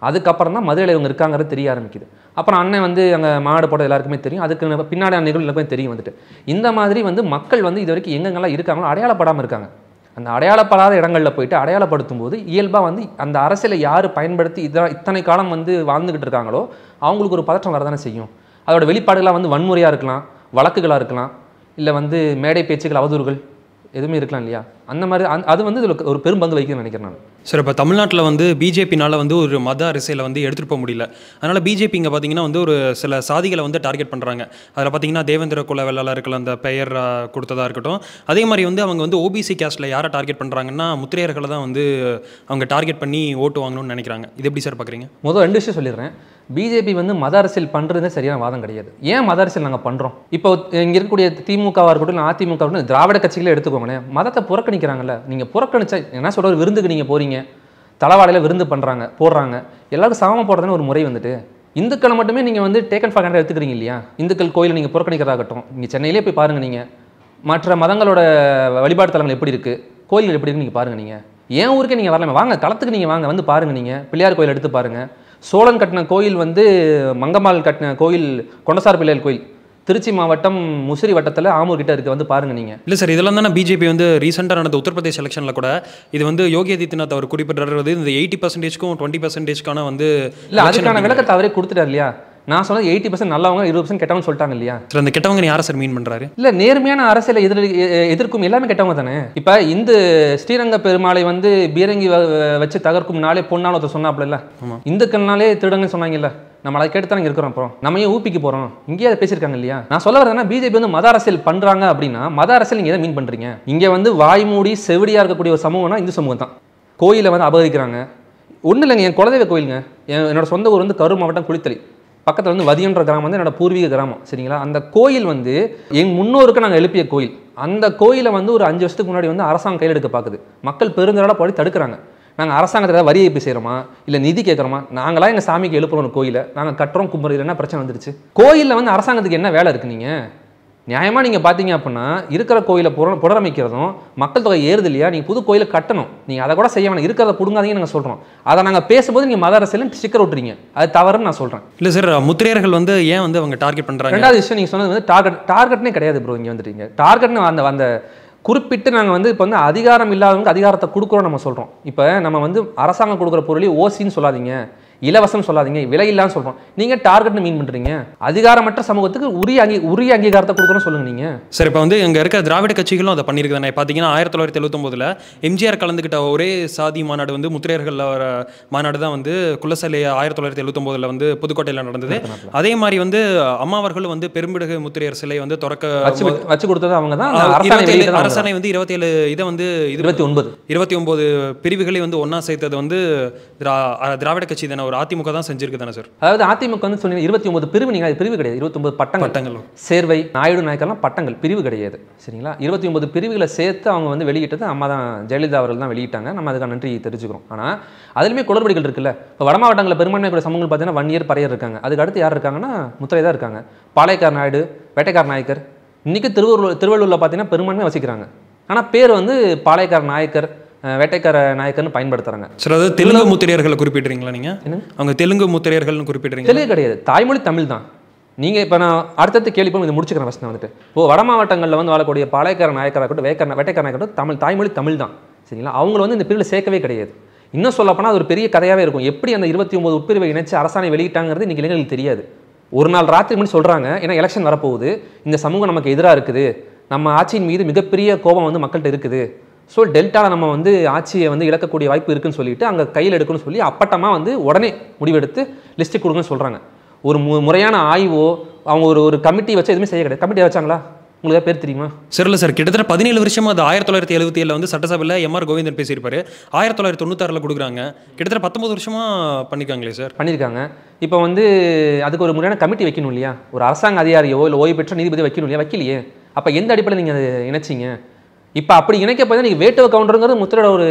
B: அதுக்கப்புறம் தான் மதுரையில் இவங்க இருக்காங்கிறது தெரிய ஆரம்பிக்குது அப்புறம் அண்ணன் வந்து அங்கே மாடு போட எல்லாருக்குமே தெரியும் அதுக்கு பின்னாடி நிகழ்வு எல்லாருக்குமே தெரியும் வந்துட்டு இந்த மாதிரி வந்து மக்கள் வந்து இது வரைக்கும் எங்கெங்கெல்லாம் இருக்காங்களோ அடையாளப்படாமல் இருக்காங்க அந்த அடையாளப்படாத இடங்களில் போயிட்டு அடையாளப்படுத்தும் போது இயல்பாக வந்து அந்த அரசியலை யார் பயன்படுத்தி இத இத்தனை காலம் வந்து வாழ்ந்துக்கிட்டு இருக்காங்களோ அவங்களுக்கு ஒரு பதற்றம் வரதானே செய்யும் அதோட வெளிப்பாடுகளாக வந்து வன்முறையாக இருக்கலாம் வழக்குகளாக இருக்கலாம் இல்லை வந்து மேடை பேச்சுகள் அவதூறுகள் எதுவுமே இருக்கலாம் இல்லையா அந்த மாதிரி அந்த- அது வந்து இதில் ஒரு பெரும் பங்கு வகிக்கும்னு நினைக்கிறேன் நான்
F: சார் இப்போ தமிழ்நாட்டில் வந்து பிஜேபினால வந்து ஒரு மத அரசியலை வந்து எடுத்துகிட்டு போக முடியல அதனால் பிஜேபி இங்கே பார்த்தீங்கன்னா வந்து ஒரு சில சாதிகளை வந்து டார்கெட் பண்ணுறாங்க அதில் பார்த்தீங்கன்னா தேவேந்திர குல வெள்ளாளர்கள் அந்த பெயர் ஆ, கொடுத்ததா இருக்கட்டும் அதே மாதிரி வந்து அவங்க வந்து ஓபிசி கேஸ்ட்டில் யாரை டார்கெட் பண்ணுறாங்கன்னா முத்திரையர்களை தான் வந்து அவங்க டார்கெட் பண்ணி ஓட்டு வாங்கணும்னு நினைக்கிறாங்க இது எப்படி சார் பார்க்குறீங்க
B: முதல் ரெண்டு விஷயம் சொல்லிடுறேன் பிஜேபி வந்து மத அரசியல் பண்ணுறதே சரியான வாதம் கிடையாது ஏன் மத அரசியல் நாங்கள் பண்ணுறோம் இப்போ இங்கே இருக்கக்கூடிய திமுகவாக இருக்கட்டும் இல்லை அதிமுக இருக்கட்டும் திராவிட கட்சிகளே எடுத்துக்கோங்களேன் மதத்தை புறக்கணிக்கிறாங்கல்ல நீங்கள் புறக்கணிச்சா என்ன சொல்கிற விருந்துக்கு நீங்கள் போகிறீங்க தளவாடையில் விருந்து பண்ணுறாங்க போடுறாங்க எல்லாருக்கும் சமமாக போடுறதுன்னு ஒரு முறை வந்துட்டு இந்துக்களை மட்டுமே நீங்கள் வந்து டேக்கன் ஃபார் எடுத்துக்கிறீங்க இல்லையா இந்துக்கள் கோயிலை நீங்கள் புறக்கணிக்கிறதாகட்டும் இங்கே சென்னையிலே போய் பாருங்கள் நீங்கள் மற்ற மதங்களோட வழிபாடு தலங்கள் எப்படி இருக்குது கோயில்கள் எப்படி இருக்குன்னு நீங்கள் பாருங்கள் நீங்கள் ஏன் ஊருக்கே நீங்கள் வரலாமே வாங்க களத்துக்கு நீங்கள் வாங்க வந்து பாருங்கள் நீங்கள் பிள்ளையார் கோயில் எடுத்து பாருங்கள் சோழன் கட்டின கோயில் வந்து மங்கம்மாள் கட்டின கோயில் கொண்டசார் பிள்ளையார் கோயில் திருச்சி மாவட்டம் முசிறி வட்டத்தில் ஆமூர் கிட்ட இருக்குது வந்து பாருங்கள் நீங்கள்
F: இல்லை சார் இதெல்லாம் தானே பிஜேபி வந்து ரீசெண்டாக நடந்த உத்தரப்பிரதேஷ் எலெக்ஷனில் கூட இது வந்து யோகி ஆதித்யநாத் அவர் குறிப்பிடுறது இந்த எயிட்டி பர்சன்டேஜ்க்கும் டுவெண்ட்டி பர்சன்டேஜ்க்கான வந்து
B: இல்லை அதுக்கான விளக்கத்தை அவரே கொடுத்துட்டார் இல்லையா நான் சொன்னது எயிட்டி பர்சன்ட் நல்லவங்க இருபது பர்சன்ட் கெட்டவங்க சொல்லிட்டாங்க இல்லையா
F: சார் அந்த கெட்டவங்க நீ யாரை சார் மீன் பண்ணுறாரு
B: இல்ல நேர்மையான அரசியலை எதிர் எ- எதிர்க்கும் எல்லாமே கெட்டவங்க தானே இப்ப இந்த ஸ்ரீரங்க பெருமாளை வந்து பீரங்கி வ- வ- வச்சு தகர்க்கும் நாளே பொன்னாள் ஒருத்தர் சொன்னாப்ல இல்ல இந்துக்கள்னாலே திருடங்கன்னு சொன்னாங்கல்ல நம்ம அதை கேட்டு தானே இருக்கிறோம் அப்புறம் நம்ம ஏன் ஊப்பிக்கு போறோம் இங்கேயே அதை பேசியிருக்காங்க இல்லையா நான் சொல்ல வரதுன்னா பிஜேபி வந்து மத அரசியல் பண்றாங்க அப்படின்னா மத அரசியல் நீங்க எதை மீன் பண்றீங்க இங்க வந்து வாய் மூடி செவிடியா இருக்கக்கூடிய ஒரு சமூகம்னா இந்து சமூகம் தான் கோயிலை வந்து அபகரிக்கிறாங்க ஒன்றும் இல்லைங்க என் குலதெய்வ கோயிலுங்க என் என்னோட சொந்த ஊர் வந்து கரூர் மாவட்டம் குளித்தலை பக்கத்தில் வந்து வதியன்ற கிராமம் வந்து என்னோட பூர்வீக கிராமம் சரிங்களா அந்த கோயில் வந்து எங் முன்னோருக்கு நாங்கள் எழுப்பிய கோயில் அந்த கோயிலை வந்து ஒரு அஞ்சு வருஷத்துக்கு முன்னாடி வந்து அரசாங்கம் கையில் எடுக்க பார்க்குது மக்கள் பெருந்தளவில் போய் தடுக்கிறாங்க நாங்கள் அரசாங்கத்தில் ஏதாவது வரி ஏற்பி செய்கிறோமா இல்லை நிதி கேட்குறோமா நாங்களா எங்கள் சாமிக்கு எழுப்புறோம் ஒரு கோயிலை நாங்கள் கட்டுறோம் கும்புறது என்ன பிரச்சனை வந்துருச்சு கோயிலில் வந்து அரசாங்கத்துக்கு என்ன வேலை இருக்கு நீங்கள் நியாயமாக நீங்கள் பார்த்தீங்க அப்படின்னா இருக்கிற கோயிலை புற புனரமைக்கிறதும் மக்கள் தொகை ஏறுது இல்லையா நீங்கள் புது கோயிலை கட்டணும் நீங்கள் அதை கூட செய்ய வேணாம் இருக்கிறத பிடுங்காதீங்கன்னு நாங்கள் சொல்கிறோம் அதை நாங்கள் பேசும்போது நீங்கள் மத அரசியல் ஸ்டிக்கர் விட்டுறீங்க அது தவறுன்னு நான் சொல்கிறேன்
F: இல்லை சார் முத்திரையர்கள் வந்து ஏன் வந்து அவங்க டார்கெட் பண்ணுறாங்க
B: ரெண்டாவது விஷயம் நீங்கள் சொன்னது வந்து டார்கெட் டார்கெட்னே கிடையாது ப்ரோ இங்கே வந்துட்டீங்க டார்கெட்னு அந்த அந்த குறிப்பிட்டு நாங்கள் வந்து இப்போ வந்து அதிகாரம் இல்லாதவங்க அதிகாரத்தை கொடுக்குறோம் நம்ம சொல்கிறோம் இப்போ நம்ம வந்து அரசாங்கம் கொடுக்குற பொருளை ஓசின்னு சொல்லாதீங்க இலவசம் சொல்லாதீங்க விலை இல்லான்னு சொல்கிறோம் நீங்கள் டார்கெட்னு மீன் பண்ணுறீங்க அதிகாரமற்ற சமூகத்துக்கு உரிய அங்கீ உரிய அங்கீகாரத்தை கொடுக்குறோம் சொல்லுங்க நீங்கள்
F: சார் இப்போ வந்து இங்கே இருக்க திராவிட கட்சிகளும் அதை பண்ணியிருக்குதானே பார்த்தீங்கன்னா ஆயிரத்தி தொள்ளாயிரத்தி எழுபத்தொம்போதில் எம்ஜிஆர் கலந்துக்கிட்ட ஒரே சாதி மாநாடு வந்து முத்திரையர்கள் வர மாநாடு தான் வந்து குலசலை ஆயிரத்தி தொள்ளாயிரத்தி எழுபத்தொம்போதில் வந்து புதுக்கோட்டையில் நடந்தது அதே மாதிரி வந்து அம்மா அவர்களும் வந்து பெரும்பிடுகு முத்திரையர் சிலை வந்து திறக்க
B: வச்சு வச்சு கொடுத்தது அவங்க தான்
F: அஹ்,
B: அரசாணை
F: இருபத்தேழு-
B: வெளியிட்டது அவங்க தான்.
F: அரசாணை வந்து இருபத்தேழு இதை வந்து இது
B: இருபத்தி ஒன்பது
F: இருபத்தி ஒன்பது பிரிவுகளை வந்து ஒன்றா சேர்த்தது வந்து திரா அஹ், திராவிட கட்சி தானே ஒரு அதிமுக தான் செஞ்சிருக்கு தானே சார்
B: அதாவது அதிமுக வந்து சொன்னீங்க இருபத்தி ஒன்பது பிரிவு நீங்கள் அது பிரிவு கிடையாது இருபத்தி ஒன்பது பட்டங்கள்
F: பட்டங்கள்
B: சேர்வை நாயுடு நாயக்கர்லாம் பட்டங்கள் பிரிவு கிடையாது சரிங்களா இருபத்தி ஒன்பது பிரிவுகளை சேர்த்து அவங்க வந்து வெளியிட்டது அம்மா தான் ஜெயலலிதா அவர்கள் தான் வெளியிட்டாங்க நம்ம அதுக்கான நன்றி தெரிஞ்சுக்கிறோம் ஆனால் அதுலேயுமே குளறுபடிகள் இருக்குல்ல இப்போ வட மாவட்டங்களில் பெரும்பான்மை கூட சமூகங்கள் பார்த்தீங்கன்னா வன்னியர் பறையர் இருக்காங்க அதுக்கு அடுத்து யார் இருக்காங்கன்னா முத்திரை தான் இருக்காங்க பாளையக்கார் நாயுடு வேட்டைக்கார் நாயக்கர் இன்றைக்கி திருவள்ளூர் திருவள்ளூரில் பார்த்தீங்கன்னா பெரும்பான்மை வசிக்கிறாங்க ஆனால் பேர் வந்து பாளையக்கார் நாயக்கர் அஹ், வேட்டைக்கார நாயக்கர்னு பயன்படுத்துகிறாங்க
F: சார் அதாவது தெலுங்கு முத்திரையர்களை குறிப்பிடுறீங்களா நீங்கள்
B: என்னங்க?
F: அவங்க தெலுங்கு முத்திரையர்கள்னு குறிப்பிடுறீங்க
B: தெளிவு கிடையாது தாய்மொழி தமிழ் தான் நீங்கள் இப்போ நான் அடுத்தடுத்து கேள்வி போய் இதை முடிச்சுக்கிறேன் ஃபஸ்ட் நான் வந்துட்டு இப்போ வட மாவட்டங்களில் வந்து வாழக்கூடிய பாளையக்கார நாயக்கராக இருக்கட்டும் வேக்கர வேட்டைக்கார நாயக்கட்டும் தமிழ் தாய்மொழி தமிழ் தான் சரிங்களா அவங்கள வந்து இந்த பிரிவில் சேர்க்கவே கிடையாது இன்னும் சொல்லப்போனால் அது ஒரு பெரிய கதையாகவே இருக்கும் எப்படி அந்த இருபத்தி ஒன்பது உட்பிரிவை இணைச்சு அரசாணை வெளியிட்டாங்கிறது இன்றைக்கி இளைஞர்களுக்கு தெரியாது ஒரு நாள் ராத்திரி மணி சொல்கிறாங்க ஏன்னா எலெக்ஷன் வரப்போகுது இந்த சமூகம் நமக்கு எதிராக இருக்குது நம்ம ஆட்சியின் மீது மிகப்பெரிய கோபம் வந்து மக்கள்கிட்ட இருக்குது ஸோ டெல்டாவில் நம்ம வந்து ஆட்சியை வந்து இழக்கக்கூடிய வாய்ப்பு இருக்குன்னு சொல்லிட்டு அங்கே கையில் எடுக்கணும்னு சொல்லி அப்பட்டமாக வந்து உடனே முடிவெடுத்து லிஸ்ட்டு கொடுங்கன்னு சொல்கிறாங்க ஒரு மு முறையான ஆய்வோ அவங்க ஒரு ஒரு கமிட்டி வச்சு எதுவுமே செய்ய கிடையாது கமிட்டி வச்சாங்களா உங்களுக்கு ஏதாவது பேர் தெரியுமா
F: சரில சார் கிட்டத்தட்ட பதினேழு வருஷமா அது ஆயிரத்தி தொள்ளாயிரத்தி எழுபத்தி ஏழில் வந்து சட்டசபையில் எம்ஆர் கோவிந்தன் பேசியிருப்பாரு ஆயிரத்தி தொள்ளாயிரத்தி தொண்ணூத்தாறில் கொடுக்குறாங்க கிட்டத்தட்ட பத்தொன்பது வருஷமா பண்ணிருக்காங்களே சார்
B: பண்ணியிருக்காங்க இப்போ வந்து அதுக்கு ஒரு முறையான கமிட்டி வைக்கணும் இல்லையா ஒரு அரசாங்க அதிகாரியோ இல்லை ஓய்வு பெற்ற நீதிபதி வைக்கணும் இல்லையா வைக்கலையே அப்போ எந்த அடிப்படையில் நீங்கள் அதை இணைச்சிங்க இப்போ அப்படி இணைக்க போய் நீங்கள் வேட்டுவ கவுண்டருங்கிறது முத்திரையோட ஒரு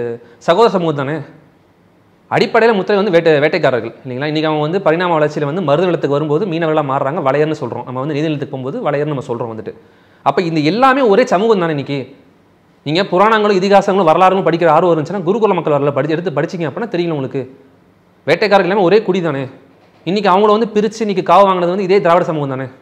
B: சகோதர சமூகம் தானே அடிப்படையில் முத்திரை வந்து வேட்டை வேட்டைக்காரர்கள் இல்லைங்களா இன்றைக்கி அவங்க வந்து பரிணாம வளர்ச்சியில் வந்து மருது நிலத்துக்கு வரும்போது மீனவர்களாக மாறுறாங்க வளையர்னு சொல்கிறோம் நம்ம வந்து நீதி நிலத்துக்கு போகும்போது வளையர்னு நம்ம சொல்கிறோம் வந்துட்டு அப்போ இந்த எல்லாமே ஒரே சமூகம் தானே இன்னைக்கு நீங்கள் புராணங்களும் இதிகாசங்களும் வரலாறுகளும் படிக்கிற ஆர்வம் இருந்துச்சுன்னா குருகுல மக்கள் வரல படிச்சு எடுத்து படிச்சிங்க அப்படின்னா தெரியும் உங்களுக்கு வேட்டைக்காரர்கள் எல்லாமே ஒரே குடி தானே இன்றைக்கி அவங்கள வந்து பிரித்து இன்றைக்கி காவு வாங்கினது வந்து இதே திராவிட சமூகம் தானே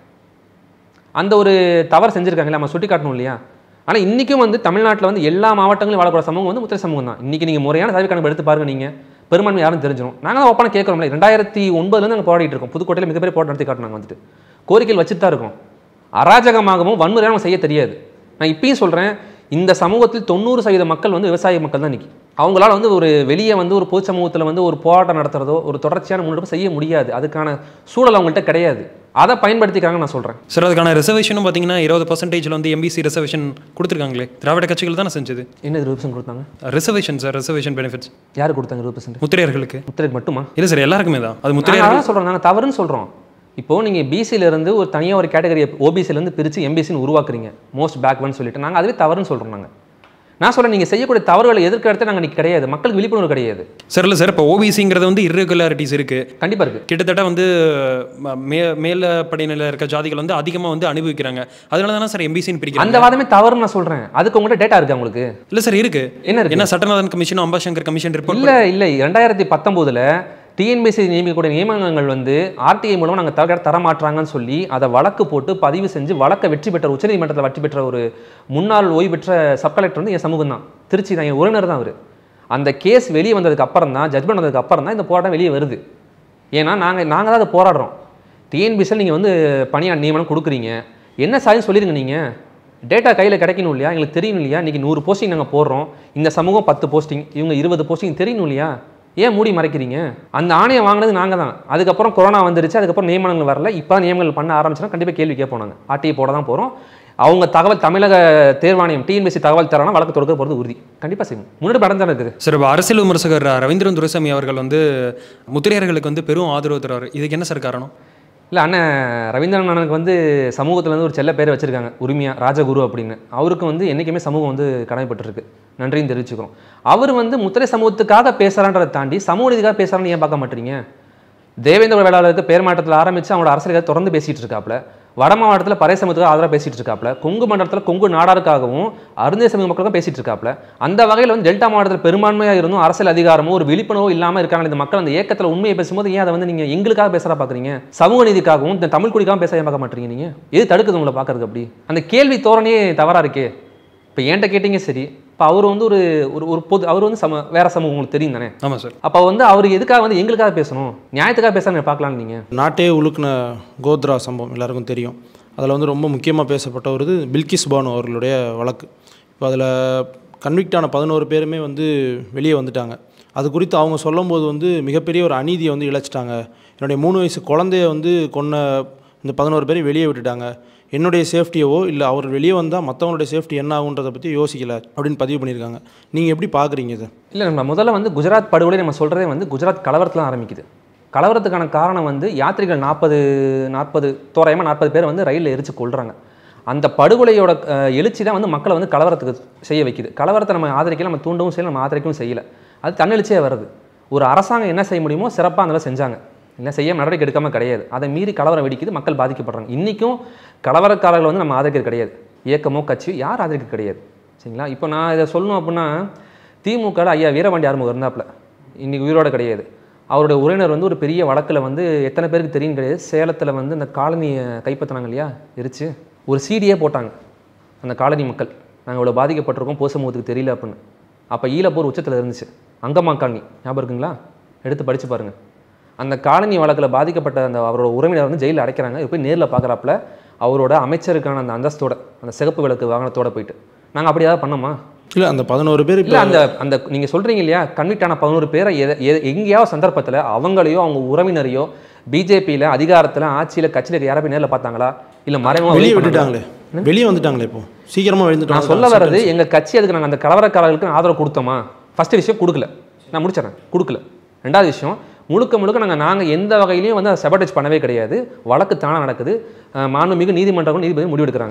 B: அந்த ஒரு தவறு செஞ்சுருக்காங்களே நம்ம சுட்டி காட்டணும் இல்லையா ஆனால் இன்றைக்கும் வந்து தமிழ்நாட்டில் வந்து எல்லா மாவட்டங்களும் வாழக்கூடிய சமூகம் வந்து முத்திரை சமூகம் தான் இன்றைக்கி நீங்கள் முறையான சாதி கணக்கு எடுத்து பாருங்க நீங்கள் பெரும்பான்மை யாரும் தெரிஞ்சிடும் நாங்கள் தான் ஒப்பனை கேட்குறோம்ல ரெண்டாயிரத்தி ஒன்பதுலேருந்து நாங்கள் போராடிட்டு இருக்கோம் புதுக்கோட்டையில் மிகப்பெரிய போராட்டம் நடத்தி காட்டினாங்க வந்துட்டு கோரிக்கைகள் வச்சுட்டு தான் இருக்கோம் அராஜகமாகவும் வன்முறையாகவும் செய்ய தெரியாது நான் இப்பயும் சொல்கிறேன் இந்த சமூகத்தில் தொண்ணூறு சதவீத மக்கள் வந்து விவசாய மக்கள் தான் நிற்கி அவங்களால வந்து ஒரு வெளியே வந்து ஒரு பொது சமூகத்தில் வந்து ஒரு போராட்டம் நடத்துறதோ ஒரு தொடர்ச்சியான முன்னெடுப்பு செய்ய முடியாது அதுக்கான சூழல் அவங்கள்ட்ட கிடையாது அதை பயன்படுத்திக்கிறாங்க நான் சொல்கிறேன்
F: சார் அதுக்கான ரிசர்வேஷனும் பார்த்தீங்கன்னா இருபது பர்சன்டேஜில் வந்து எம்பிசி ரிசர்வேஷன் கொடுத்துருக்காங்களே திராவிட கட்சிகள் தானே செஞ்சது
B: என்ன இருபது பர்சன்ட் கொடுத்தாங்க
F: ரிசர்வேஷன் சார் ரிசர்வேஷன் பெனிஃபிட்ஸ்
B: யார் கொடுத்தாங்க இருபது பர்சன்ட்
F: முத்திரையர்களுக்கு
B: முத்திரைக்கு மட்டுமா
F: இல்லை சார் எல்லாருக்குமே தான் அது
B: நாங்கள்
F: முத்திரையர்கள்
B: அதான் சொல்கிறோம் நாங்கள் தவறுன்னு சொல்கிறோம் இப்போ நீங்கள் பிசில இருந்து ஒரு தனியாக ஒரு கேட்டகரி ஓபிசிலேருந்து பிரித்து எம்பிசின்னு உருவாக்குறீங்க மோஸ்ட் பேக்வர்னு சொல்லிட்டு நாங்கள் அதுவே தவறுன்னு சொல்கிறோம் நாங்கள் நான் சொல்கிறேன் நீங்கள் செய்யக்கூடிய தவறுகளை எதிர்க்கிறது நாங்கள் இன்னைக்கு கிடையாது மக்களுக்கு விழிப்புணர்வு கிடையாது
F: சார் இல்லை சார் இப்போ ஓபிசிங்கிறது வந்து irregularities இருக்குது
B: கண்டிப்பாக இருக்குது
F: கிட்டத்தட்ட வந்து ம- மே மேல படையினில் இருக்க ஜாதிகள் வந்து அதிகமாக வந்து அனுபவிக்கிறாங்க அதனால தானே சார் எம்பிசின்னு
B: அந்த
F: பிரிக்கிறாங்க
B: வாதமே தவறுன்னு நான் சொல்கிறேன் அதுக்கு உங்கள்கிட்ட டேட்டா இருக்கு உங்களுக்கு
F: இல்லை சார் இருக்கு
B: என்ன இருக்கு
F: என்ன சட்டநாதன் கமிஷனும் அம்பாசங்கர் கமிஷன் ரிப்போர்ட்
B: இல்லை இல்லை ரெண்டாயிரத்தி பத்தொம்போதில் டிஎன்பிசி நியமிக்கக்கூடிய நியமனங்கள் வந்து ஆர்டிஐ மூலமாக நாங்கள் தர தரமாற்றாங்கன்னு சொல்லி அதை வழக்கு போட்டு பதிவு செஞ்சு வழக்கை வெற்றி பெற்ற உச்சநீதிமன்றத்தில் வெற்றி பெற்ற ஒரு முன்னாள் ஓய்வு பெற்ற சப் கலெக்டர் வந்து என் சமூகம் தான் திருச்சி தான் என் உறவினர் தான் அவர் அந்த கேஸ் வெளியே வந்ததுக்கு அப்புறம் தான் ஜட்மெண்ட் வந்ததுக்கு அப்புறம் தான் இந்த போராட்டம் வெளியே வருது ஏன்னா நாங்கள் நாங்கள் தான் அதை போராடுறோம் டிஎன்பிசியில் நீங்கள் வந்து பணியாளர் நியமனம் கொடுக்குறீங்க என்ன சாதின்னு சொல்லிடுங்க நீங்கள் டேட்டா கையில் கிடைக்கணும் இல்லையா எங்களுக்கு தெரியணும் இல்லையா இன்றைக்கி நூறு போஸ்டிங் நாங்கள் போடுறோம் இந்த சமூகம் பத்து போஸ்டிங் இவங்க இருபது போஸ்டிங் தெரியணும் இல்லையா ஏன் மூடி மறைக்கிறீங்க அந்த ஆணையம் வாங்கினது நாங்கள் தான் அதுக்கப்புறம் கொரோனா வந்துருச்சு அதுக்கப்புறம் நியமனங்கள் வரல இப்போ நியமனங்கள் பண்ண ஆரம்பிச்சோன்னா கண்டிப்பாக கேள்வி கேட்போம் நாங்கள் ஆர்டிஐ போட தான் போகிறோம் அவங்க தகவல் தமிழக தேர்வாணையம் டிஎன்பிசி தகவல் தரானா வழக்கு தொடுக்க போகிறது உறுதி கண்டிப்பாக செய்யும் முன்னாடி படம் தான் இருக்குது
F: சார் இப்போ அரசியல் விமர்சகர் ரவீந்திரன் துரைசாமி அவர்கள் வந்து முத்திரையர்களுக்கு வந்து பெரும் ஆதரவு தருவார் இதுக்கு என்ன சார் காரணம்
B: இல்லை அண்ணன் ரவீந்திரன் அண்ணனுக்கு வந்து சமூகத்தில் வந்து ஒரு செல்ல பேரை வச்சிருக்காங்க உரிமையாக ராஜகுரு அப்படின்னு அவருக்கு வந்து என்றைக்குமே சமூகம் வந்து கடமைப்பட்டிருக்கு நன்றியும் தெரிவிச்சுக்கிறோம் அவர் வந்து முத்திரை சமூகத்துக்காக பேசுகிறான்றதை தாண்டி சமூக நீதிக்காக பேசுகிறான்னு ஏன் பார்க்க மாட்டீங்க தேவேந்திர வேளாளருக்கு பேர் மாற்றத்தில் ஆரம்பித்து அவங்களோட அரசியலுக்காக தொடர்ந்து பேசிகிட்டு இருக்காப்புல வட மாவட்டத்தில் பறை சமூகத்துக்கு ஆதரவாக பேசிகிட்டு இருக்காப்புல கொங்கு மண்டலத்தில் கொங்கு நாடாருக்காகவும் அருந்தே சமூக மக்களுக்கும் பேசிகிட்டு இருக்காப்புல அந்த வகையில் வந்து டெல்டா மாவட்டத்தில் பெரும்பான்மையாக இருந்தும் அரசியல் அதிகாரமோ ஒரு விழிப்புணர்வோ இல்லாமல் இருக்காங்க இந்த மக்கள் அந்த ஏக்கத்தில் உண்மையை பேசும்போது ஏன் அதை வந்து நீங்கள் எங்களுக்காக பேசுகிறா பார்க்குறீங்க சமூக நீதிக்காகவும் இந்த தமிழ் குடிக்காகவும் பேச ஏன் பார்க்க மாட்டீங்க நீங்கள் எது தடுக்குது உங்களை பார்க்கறதுக்கு அப்படி அந்த கேள்வி தோரணையே தவறாக இருக்கே இப்போ என்கிட்ட கேட்டீங்க சரி இப்போ அவர் வந்து ஒரு ஒரு ஒரு பொது அவர் வந்து சம வேற சமூகம் உங்களுக்கு தெரியும் தானே
F: ஆமாம் சார்
B: அப்போ வந்து அவர் எதுக்காக வந்து எங்களுக்காக பேசணும் நியாயத்துக்காக பேசணும் பார்க்கலாம் நீங்கள்
G: நாட்டே உழுக்குன கோத்ரா சம்பவம் எல்லாருக்கும் தெரியும் அதில் வந்து ரொம்ப முக்கியமாக பேசப்பட்ட ஒரு இது பில்கிஸ் பானு அவர்களுடைய வழக்கு இப்போ அதில் கன்விக்ட் ஆன பதினோரு பேருமே வந்து வெளியே வந்துட்டாங்க அது குறித்து அவங்க சொல்லும்போது வந்து மிகப்பெரிய ஒரு அநீதியை வந்து இழைச்சிட்டாங்க என்னுடைய மூணு வயசு குழந்தைய வந்து கொன்ன இந்த பதினோரு பேரையும் வெளியே விட்டுட்டாங்க என்னுடைய சேஃப்டியவோ இல்லை அவர் வெளியே வந்தால் மற்றவங்களுடைய சேஃப்டி என்ன ஆகுன்றதை பற்றி யோசிக்கல அப்படின்னு பதிவு பண்ணியிருக்காங்க நீங்கள் எப்படி பார்க்குறீங்க இதை
B: இல்லை நம்ம முதல்ல வந்து குஜராத் படுகொலை நம்ம சொல்கிறதே வந்து குஜராத் கலவரத்தில் ஆரம்பிக்குது கலவரத்துக்கான காரணம் வந்து யாத்ரிகள் நாற்பது நாற்பது தோராயமாக நாற்பது பேர் வந்து ரயிலில் எரிச்சு கொள்கிறாங்க அந்த படுகொலையோட அஹ், எழுச்சி தான் வந்து மக்களை வந்து கலவரத்துக்கு செய்ய வைக்குது கலவரத்தை நம்ம ஆதரிக்கல நம்ம தூண்டவும் செய்யல நம்ம ஆதரிக்கவும் செய்யல அது தன்னெழுச்சியாக வருது ஒரு அரசாங்கம் என்ன செய்ய முடியுமோ சிறப்பாக அந்த வேலை செஞ்சாங்க இல்லை செய்ய நடவடிக்கை எடுக்காமல் கிடையாது அதை மீறி கலவரம் வெடிக்குது மக்கள் பாதிக்கப்படுறாங்க இன்றைக்கும் கலவரக்காரர்களை வந்து நம்ம ஆதரிக்கிறது கிடையாது இயக்கமோ கட்சியோ யார் ஆதரிக்க கிடையாது சரிங்களா இப்போ நான் இதை சொல்லணும் அப்படின்னா திமுகவில் ஐயா வீரபாண்டி ஆறுமுகம் இருந்தாப்புல இன்னைக்கு உயிரோட கிடையாது அவருடைய உறவினர் வந்து ஒரு பெரிய வழக்கில் வந்து எத்தனை பேருக்கு தெரியும் கிடையாது சேலத்தில் வந்து இந்த காலனியை கைப்பற்றினாங்க இல்லையா எரிச்சு ஒரு சீடியே போட்டாங்க அந்த காலனி மக்கள் நாங்கள் இவ்வளோ பாதிக்கப்பட்டிருக்கோம் போச சமூகத்துக்கு தெரியல அப்படின்னு அப்போ ஈழப்போர் உச்சத்தில் இருந்துச்சு அங்கம்மா காலனி ஞாபகம் இருக்குங்களா எடுத்து படித்து பாருங்கள் அந்த காலனி வழக்கில் பாதிக்கப்பட்ட அந்த அவரோட உறவினர் வந்து ஜெயிலில் அடைக்கிறாங்க இது போய் நேரில் பார்க்குறாப்புல அவரோட அமைச்சருக்கான அந்த அந்தஸ்தோட அந்த சிகப்பு விளக்கு வாகனத்தோட போயிட்டு நாங்கள் அப்படி ஏதாவது பண்ணோமா
G: இல்லை அந்த பதினோரு பேர்
B: இல்லை
G: இப்போ
B: அந்த அந்த நீங்கள் சொல்கிறீங்க இல்லையா கன்விக்ட் ஆன பதினோரு பேரை எதை எதை- எங்கேயாவது சந்தர்ப்பத்தில் அவங்களையோ அவங்க உறவினரையோ பிஜேபியில் அதிகாரத்தில் ஆட்சியில் கட்சியில் யாரை போய் நேரில் பார்த்தாங்களா இல்லை மறைமுகமா
G: வெளியே
B: வெளிய பண்ணாங்களா?
G: விட்டுட்டாங்களே வெளியே வந்துட்டாங்களே இப்போ சீக்கிரமாக
B: நான்
G: எழுந்துட்டாங்க
B: சொல்ல வர்றது எங்கள் கட்சி அதுக்கு நாங்கள் அந்த கலவரக்காரர்களுக்கு ஆதரவு கொடுத்தோமா ஃபஸ்ட்டு விஷயம் கொடுக்கல நான் முடிச்சிடறேன் கொடுக்கல ரெண்டாவது விஷயம் முழுக்க முழுக்க நாங்கள் நாங்கள் எந்த வகையிலையும் வந்து அதை செபடேஜ் பண்ணவே கிடையாது வழக்கு தானாக நடக்குது அஹ் மாண்புமிகு நீதிமன்றங்களும் நீதிபதி முடிவெடுக்கிறாங்க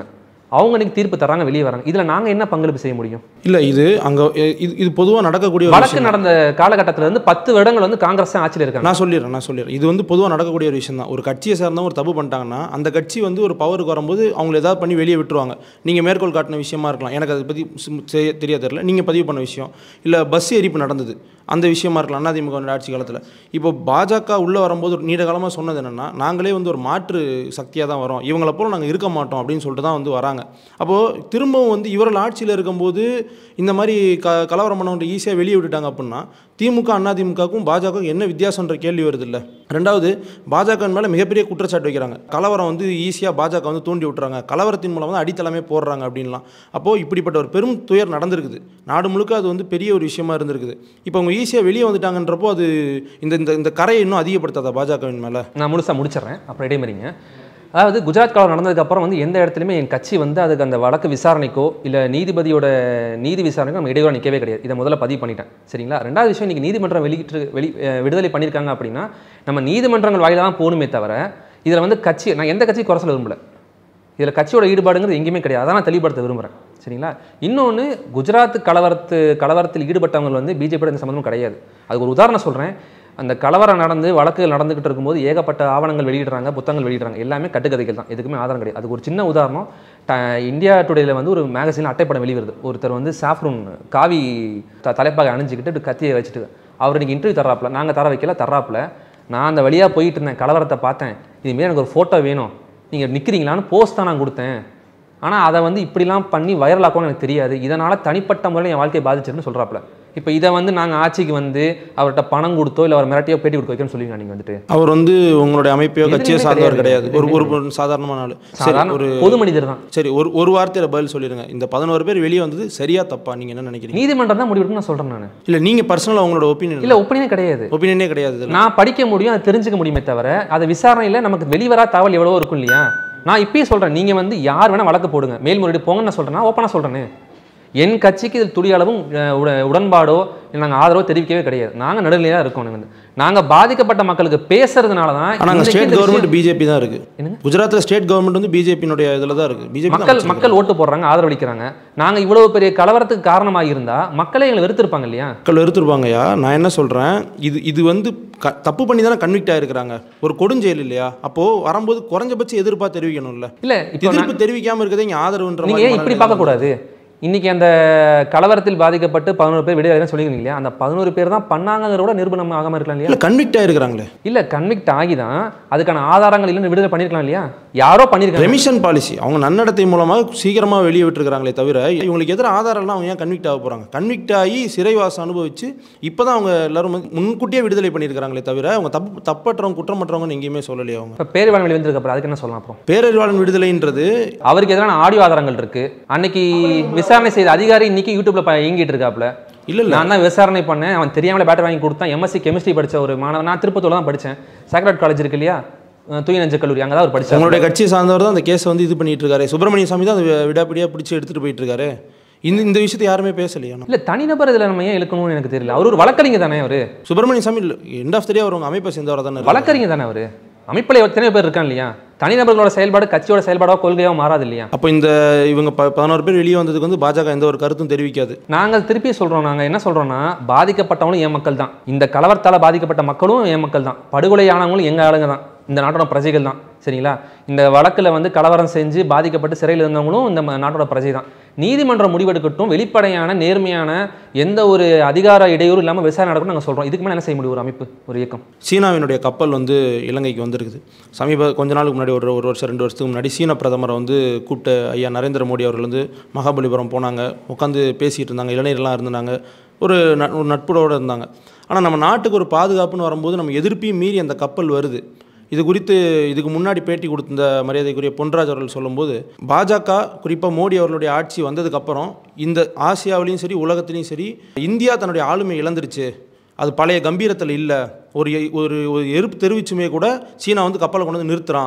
B: அவங்க இன்னைக்கு தீர்ப்பு தராங்க வெளியே வராங்க இதில் நாங்கள் என்ன பங்களிப்பு செய்ய முடியும்
G: இல்லை இது அங்கே இது இது பொதுவாக நடக்கக்கூடிய ஒரு
B: வழக்கு
G: விஷயம்.
B: நடந்த காலகட்டத்தில் இருந்து பத்து வருடங்கள் வந்து காங்கிரஸ் தான் ஆட்சியில் இருக்காங்க
G: நான் சொல்லிடுறேன் நான் சொல்லிடுறேன் இது வந்து பொதுவாக நடக்கக்கூடிய ஒரு விஷயம் தான் ஒரு கட்சியை சேர்ந்தவங்க ஒரு தப்பு பண்ணிட்டாங்கன்னா அந்த கட்சி வந்து ஒரு பவருக்கு வரும்போது அவங்களை ஏதாவது பண்ணி வெளியே விட்டுருவாங்க நீங்கள் மேற்கோள் காட்டின விஷயமா இருக்கலாம் எனக்கு அதை பற்றி சிம்- செய்ய தெரியாது தெரியல நீங்கள் பதிவு பண்ண விஷயம் இல்லை பஸ் எரிப்பு நடந்தது அந்த விஷயமா இருக்கலாம் அதிமுக ஆட்சி காலத்தில் இப்போ பாஜக உள்ளே வரும்போது ஒரு நீண்ட காலமாக சொன்னது என்னென்னா நாங்களே வந்து ஒரு மாற்று சக்தியாக தான் வரோம் இவங்கள போல நாங்கள் இருக்க மாட்டோம் அப்படின்னு சொல்லிட்டு தான் வந்து வராங்க அப்போது திரும்பவும் வந்து இவர்கள் ஆட்சியில் இருக்கும்போது இந்த மாதிரி க கலவரம் பண்ணவங்க ஈஸியாக வெளியே விட்டுட்டாங்க அப்படின்னா திமுக அதிமுகவுக்கும் பாஜகவுக்கும் என்ன வித்தியாசன்ற கேள்வி வருது இல்லை ரெண்டாவது பாஜக மேலே மிகப்பெரிய குற்றச்சாட்டு வைக்கிறாங்க கலவரம் வந்து ஈஸியாக பாஜக வந்து தூண்டி விட்டுறாங்க கலவரத்தின் மூலம் வந்து அடித்தளமே போடுறாங்க அப்படின்லாம் அப்போது இப்படிப்பட்ட ஒரு பெரும் துயர் நடந்திருக்குது நாடு முழுக்க அது வந்து பெரிய ஒரு விஷயமா இருந்திருக்குது இப்போ அவங்க ஈஸியாக வெளியே வந்துட்டாங்கன்றப்போ அது இந்த இந்த இந்த கரையை இன்னும் அதிகப்படுத்தாதா பாஜகவின் மேலே
B: நான் முழுசாக முடிச்சிடுறேன் அப்புறம் இடைமறிங்க அதாவது குஜராத் கலவரம் நடந்ததுக்கப்புறம் வந்து எந்த இடத்துலையுமே என் கட்சி வந்து அதுக்கு அந்த வழக்கு விசாரணைக்கோ இல்லை நீதிபதியோட நீதி விசாரணைக்கோ நம்ம இடையூறு நிற்கவே கிடையாது இதை முதல்ல பதிவு பண்ணிட்டேன் சரிங்களா ரெண்டாவது விஷயம் இன்றைக்கி நீதிமன்றம் வெளியிட்டு வெளி அஹ் விடுதலை பண்ணியிருக்காங்க அப்படின்னா நம்ம நீதிமன்றங்கள் வாயில தான் போகணுமே தவிர இதில் வந்து கட்சி நான் எந்த கட்சி குறை சொல்ல விரும்பல இதில் கட்சியோட ஈடுபாடுங்கிறது எங்கேயுமே கிடையாது அதான் நான் தெளிவுபடுத்த விரும்புகிறேன் சரிங்களா இன்னொன்று குஜராத் கலவரத்து கலவரத்தில் ஈடுபட்டவங்க வந்து பிஜேபியோட எந்த சம்மந்தமும் கிடையாது அதுக்கு ஒரு உதாரணம் சொல்கிறேன் அந்த கலவரம் நடந்து வழக்குகள் நடந்துகிட்டு இருக்கும்போது ஏகப்பட்ட ஆவணங்கள் வெளியிடுறாங்க புத்தகங்கள் வெளியிடுறாங்க எல்லாமே கட்டுக்கதைகள் தான் எதுக்குமே ஆதாரம் கிடையாது அதுக்கு ஒரு சின்ன உதாரணம் ட- இந்தியா டுடேல வந்து ஒரு மேகசினில் அட்டைப்படம் வெளிவருது ஒருத்தர் வந்து சாஃப்ரூன் காவி த தலைப்பாக அணிஞ்சிக்கிட்டு இப்படி கத்தியை வச்சுட்டு அவர் இன்னைக்கு இன்டர்வியூ தர்றாப்புல நாங்கள் தர வைக்கல தர்றாப்புல நான் அந்த வழியாக போயிட்டு இருந்தேன் கலவரத்தை பார்த்தேன் இதுமாரி எனக்கு ஒரு ஃபோட்டோ வேணும் நீங்கள் நிற்கிறீங்களான்னு போஸ்ட் தான் நான் கொடுத்தேன் ஆனால் அதை வந்து இப்படிலாம் பண்ணி வைரல் ஆக்கணும்னு எனக்கு தெரியாது இதனால் தனிப்பட்ட முறையில் என் வாழ்க்கையை பாதிச்சிருன்னு சொல்கிறாப்புல இப்போ இதை வந்து நாங்கள் ஆட்சிக்கு வந்து அவர்கிட்ட பணம் கொடுத்தோ இல்லை அவர் மிரட்டியோ பேட்டி கொடுக்க வைக்கணும்னு சொல்லுவீங்க நீங்கள் வந்துட்டு
G: அவர் வந்து உங்களுடைய அமைப்பையோ
B: எதுலையுமே
G: கட்சியோ சார்ந்தவர்
B: கிடையாது.
G: கிடையாது ஒரு ஒரு சாதாரணமான ஆள் சரி
B: சாதாரண
G: ஒரு
B: பொது மனிதர் தான்
G: சரி ஒரு ஒரு வார்த்தையில் பதில் சொல்லிடுங்க இந்த பதினோரு பேர் வெளியே வந்தது சரியா தப்பா நீங்கள் என்ன நினைக்கிறீங்க
B: நீதிமன்றம் தான் முடிவெடுக்கணும்னு நான் சொல்கிறேன் நான்
G: இல்லை நீங்கள் பர்சனலாக உங்களோட ஒப்பீனியன்
B: இல்லை ஒப்பீனியனே கிடையாது
G: ஒப்பீனியனே கிடையாது இதுல.
B: நான் படிக்க முடியும் அதை தெரிஞ்சுக்க முடியுமே தவிர அது விசாரணையில் நமக்கு வெளிவரா தகவல் எவ்வளவோ இருக்கும் இல்லையா நான் இப்பயே சொல்கிறேன் நீங்கள் வந்து யார் வேணால் வழக்கு போடுங்க மேல்முறையீடு போங்கன்னு நான் சொல்கிறேன் ஓப்பனாக சொல்கிறேனே என் கட்சிக்கு இதில் துளி அளவும் அஹ், உட- உடன்பாடோ நாங்கள் ஆதரவோ தெரிவிக்கவே கிடையாது நாங்கள் நடுநிலையாக இருக்கோம் வந்து நாங்கள் பாதிக்கப்பட்ட மக்களுக்கு பேசுறதுனால தான்
G: ஆனா அங்க
B: இன்னைக்கு
G: ஸ்டேட்
B: இந்த
G: கவர்மெண்ட்
B: விஷயம்-
G: பிஜேபி தான் இருக்கு
B: என்னங்க?
G: குஜராத்ல ஸ்டேட் கவர்மெண்ட் வந்து பிஜேபியினுடைய இதுல தான் இருக்கு பிஜேபி
B: மக்கள் மக்கள் ஓட்டு போடுறாங்க ஆதரவளிக்கிறாங்க நாங்கள் இவ்வளவு பெரிய கலவரத்துக்கு காரணமாக இருந்தால் மக்களே எங்களை வெறுத்திருப்பாங்க இல்லையா
G: மக்கள் வெறுத்துருப்பாங்கய்யா நான் என்ன சொல்றேன் இது இது வந்து க தப்பு பண்ணி தானே கன்விக்ட் ஆயிருக்கிறாங்க ஒரு கொடுஞ்செயல் இல்லையா அப்போ வரும்போது குறைஞ்சபட்ச எதிர்ப்பா தெரிவிக்கணும்ல
B: இல்லை இப்போ நான்-
G: எதிர்ப்பு தெரிவிக்காம இருக்கிறதே இங்க ஆதரவுன்ற
B: நீங்க ஏன் இப்படி பார்க்கக்கூடாது இன்னைக்கு அந்த கலவரத்தில் பாதிக்கப்பட்டு பதினோரு பேர் விடுதலை சொல்லிக்கிறீங்க இல்லையா அந்த பதினோரு பேர் தான் பண்ணாங்கிறத கூட நிரூபணம் ஆகாம இருக்கலாம் இல்லையா
G: இல்ல கன்விக்ட் ஆயிருக்கிறாங்களே
B: இல்ல கன்விக்ட் ஆகி தான் அதுக்கான ஆதாரங்கள் இல்லைன்னு விடுதலை பண்ணிருக்கலாம் இல்லையா யாரோ பண்ணிருக்காங்க
G: ரெமிஷன் பாலிசி அவங்க நன்னடத்தை மூலமாக சீக்கிரமா வெளியே விட்டுருக்காங்களே தவிர இவங்களுக்கு எதிர ஆதாரம்லாம் அவங்க ஏன் கன்விக்ட் ஆக போறாங்க கன்விக்ட் ஆகி சிறைவாசம் அனுபவிச்சு இப்பதான் அவங்க எல்லாரும் வந்து முன்கூட்டியே விடுதலை பண்ணியிருக்காங்களே தவிர அவங்க தப்பு தப்பற்றவங்க குற்றமற்றவங்க எங்கேயுமே சொல்லலையே அவங்க
B: இப்போ பேரிவாளன் வெளிவந்ததுக்கு அப்புறம் அதுக்கு என்ன சொல்லலாம் அப்புறம்
G: பேரறிவாளன் விடுதலைன்றது
B: அவருக்கு எதிரான ஆடியோ ஆதாரங்கள் இருக்கு அன்னைக்கு விசாரணை செய்த அதிகாரி இன்னைக்கு யூடியூப்ல ப- இயங்கிட்டு இருக்காப்ல
G: இல்ல இல்ல
B: நான் தான் விசாரணை பண்ணேன் அவன் தெரியாமலே பேட்டர் வாங்கி கொடுத்தான் எம்எஸ்சி கெமிஸ்ட்ரி படிச்ச ஒரு மாணவன் நான் திருப்பத்தூர்ல தான் படித்தேன் சாக்ரட் காலேஜ் இருக்கு இல்லையா அஹ் தூய நெஞ்ச கல்லூரி அங்கே தான் அவர் படிச்சார்
G: உங்களுடைய கட்சியை சார்ந்தவர் தான் அந்த கேஸை வந்து இது பண்ணிட்டு இருக்காரு சுப்பிரமணிய சாமி தான் அதை விடாப்பிடியா பிடிச்சி எடுத்துட்டு போயிட்டு இருக்காரு இந்த இந்த விஷயத்தை யாருமே பேசலையா
B: இல்ல தனிநபர் இதுல நம்ம ஏன் இழுக்கணும்னு எனக்கு தெரியல அவர் ஒரு வழக்கறிஞர் தானே அவரு
G: சுப்பிரமணிய சாமி எண்ட் ஆஃப் த டே அவர் உங்க அமைப்பை சேர்ந்தவர் தானே இருக்காரு.
B: வழக்கறிஞர் தானே அவரு அமைப்பில் எத்தனை பேர் இருக்கான் இல்லையா தனிநபர்களோட செயல்பாடு கட்சியோட செயல்பாடோ கொள்கையோ மாறாது இல்லையா
G: அப்போ இந்த இவங்க ப பதினோரு பேர் வெளியே வந்ததுக்கு வந்து பாஜக எந்த ஒரு கருத்தும் தெரிவிக்காது
B: நாங்கள் திருப்பி சொல்றோம் நாங்க என்ன சொல்றோம்னா பாதிக்கப்பட்டவங்களும் என் மக்கள் தான் இந்த கலவரத்தால பாதிக்கப்பட்ட மக்களும் என் மக்கள் தான் படுகொலையானவங்களும் எங்க ஆளுங்க தான் இந்த நாட்டோட பிரஜைகள் தான் சரிங்களா இந்த வழக்குல வந்து கலவரம் செஞ்சு பாதிக்கப்பட்டு சிறையில் இருந்தவங்களும் இந்த ம- நாட்டோட பிரஜை தான் நீதிமன்றம் முடிவெடுக்கட்டும் வெளிப்படையான நேர்மையான எந்த ஒரு அதிகார இடையூறு இல்லாமல் விசாரணை நடக்கும் நாங்கள் சொல்றோம் இதுக்கு மேலே என்ன செய்ய முடியும் ஒரு அமைப்பு ஒரு இயக்கம்
G: சீனாவினுடைய கப்பல் வந்து இலங்கைக்கு வந்திருக்குது சமீப கொஞ்ச நாளுக்கு முன்னாடி ஒரு ஒரு வருஷம் ரெண்டு வருஷத்துக்கு முன்னாடி சீன பிரதமரை வந்து கூப்பிட்டு ஐயா நரேந்திர மோடி அவர்கள் வந்து மகாபலிபுரம் போனாங்க உட்காந்து பேசிகிட்டு இருந்தாங்க இளைஞர்லாம் இருந்தாங்க ஒரு ந- ஒரு நட்புறவோடு இருந்தாங்க ஆனால் நம்ம நாட்டுக்கு ஒரு பாதுகாப்புன்னு வரும்போது நம்ம எதிர்ப்பையும் மீறி அந்த கப்பல் வருது இது குறித்து இதுக்கு முன்னாடி பேட்டி கொடுத்த மரியாதைக்குரிய பொன்ராஜ் அவர்கள் சொல்லும்போது பாஜக குறிப்பாக மோடி அவர்களுடைய ஆட்சி வந்ததுக்கப்புறம் இந்த ஆசியாவிலையும் சரி உலகத்துலேயும் சரி இந்தியா தன்னுடைய ஆளுமை இழந்துருச்சு அது பழைய கம்பீரத்தில் இல்லை ஒரு எ- ஒரு ஒரு எதிர்ப்பு தெரிவிச்சுமே கூட சீனா வந்து கப்பலை கொண்டு வந்து நிறுத்துறான்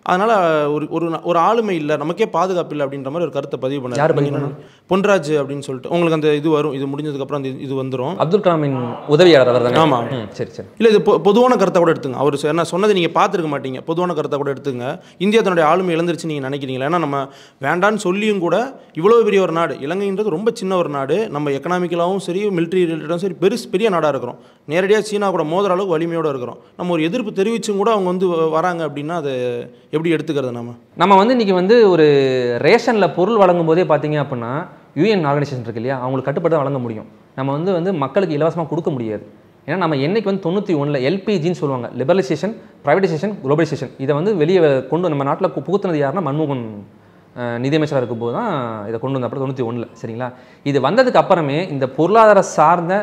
G: அதனால் ஒரு ஒரு ஒரு ஆளுமை இல்லை நமக்கே பாதுகாப்பு இல்லை அப்படின்ற மாதிரி ஒரு கருத்தை பதிவு
B: யார் பதிவு
G: பண்ணார் பொன்ராஜ் அப்படின்னு சொல்லிட்டு உங்களுக்கு அந்த இது வரும் இது முடிஞ்சதுக்கப்புறம் அந்த இது வந்துடும்
B: அப்துல் கலாமின் உதவியாளர் அவர் தானே
G: ஆமா.
B: ம், சரி சரி
G: இல்லை இது பொ- பொதுவான கருத்தை கூட எடுத்துங்க அவர் சொ- என்ன சொன்னதை நீங்கள் பார்த்துருக்க மாட்டீங்க பொதுவான கருத்தை கூட எடுத்துங்க இந்தியா தன்னுடைய ஆளுமை இழந்துருச்சு நீங்கள் நினைக்கிறீங்களா ஏன்னா நம்ம வேண்டான்னு சொல்லியும் கூட இவ்வளோ பெரிய ஒரு நாடு இலங்கைன்றது ரொம்ப சின்ன ஒரு நாடு நம்ம எக்கனாமிக்கலாகவும் சரி மிலிட்ரி ரிலேட்டடும் சரி பெருசு பெரிய நாடாக இருக்கிறோம் நேரடியாக சீனா கூட மோதுற அளவுக்கு வலிமையோடு இருக்கிறோம் நம்ம ஒரு எதிர்ப்பு தெரிவிச்சும் கூட அவங்க வந்து வ- வராங்க அப்படின்னா அதை எப்படி எடுத்துக்கிறது நம்ம
B: நம்ம வந்து இன்றைக்கி வந்து ஒரு ரேஷனில் பொருள் வழங்கும் போதே பார்த்தீங்க அப்படின்னா யூஎன் ஆர்கனைசேஷன் இருக்கு இல்லையா அவங்களுக்கு கட்டுப்பட்டு தான் வழங்க முடியும் நம்ம வந்து வந்து மக்களுக்கு இலவசமாக கொடுக்க முடியாது ஏன்னா நம்ம என்னைக்கு வந்து தொண்ணூற்றி ஒன்றில் எல்பிஜின்னு சொல்லுவாங்க லிபரலைசேஷன் ப்ரைவேடைசேஷன் குளோபலைசேஷன் இதை வந்து வெளியே கொண்டு நம்ம நாட்டில் புகுத்துனது யாருன்னா மன்மோகன் அஹ், நிதியமைச்சராக இருக்கும்போது தான் இதை கொண்டு வந்த அப்புறம் தொண்ணூற்றி ஒன்றில் சரிங்களா இது வந்ததுக்கு அப்புறமே இந்த பொருளாதார சார்ந்த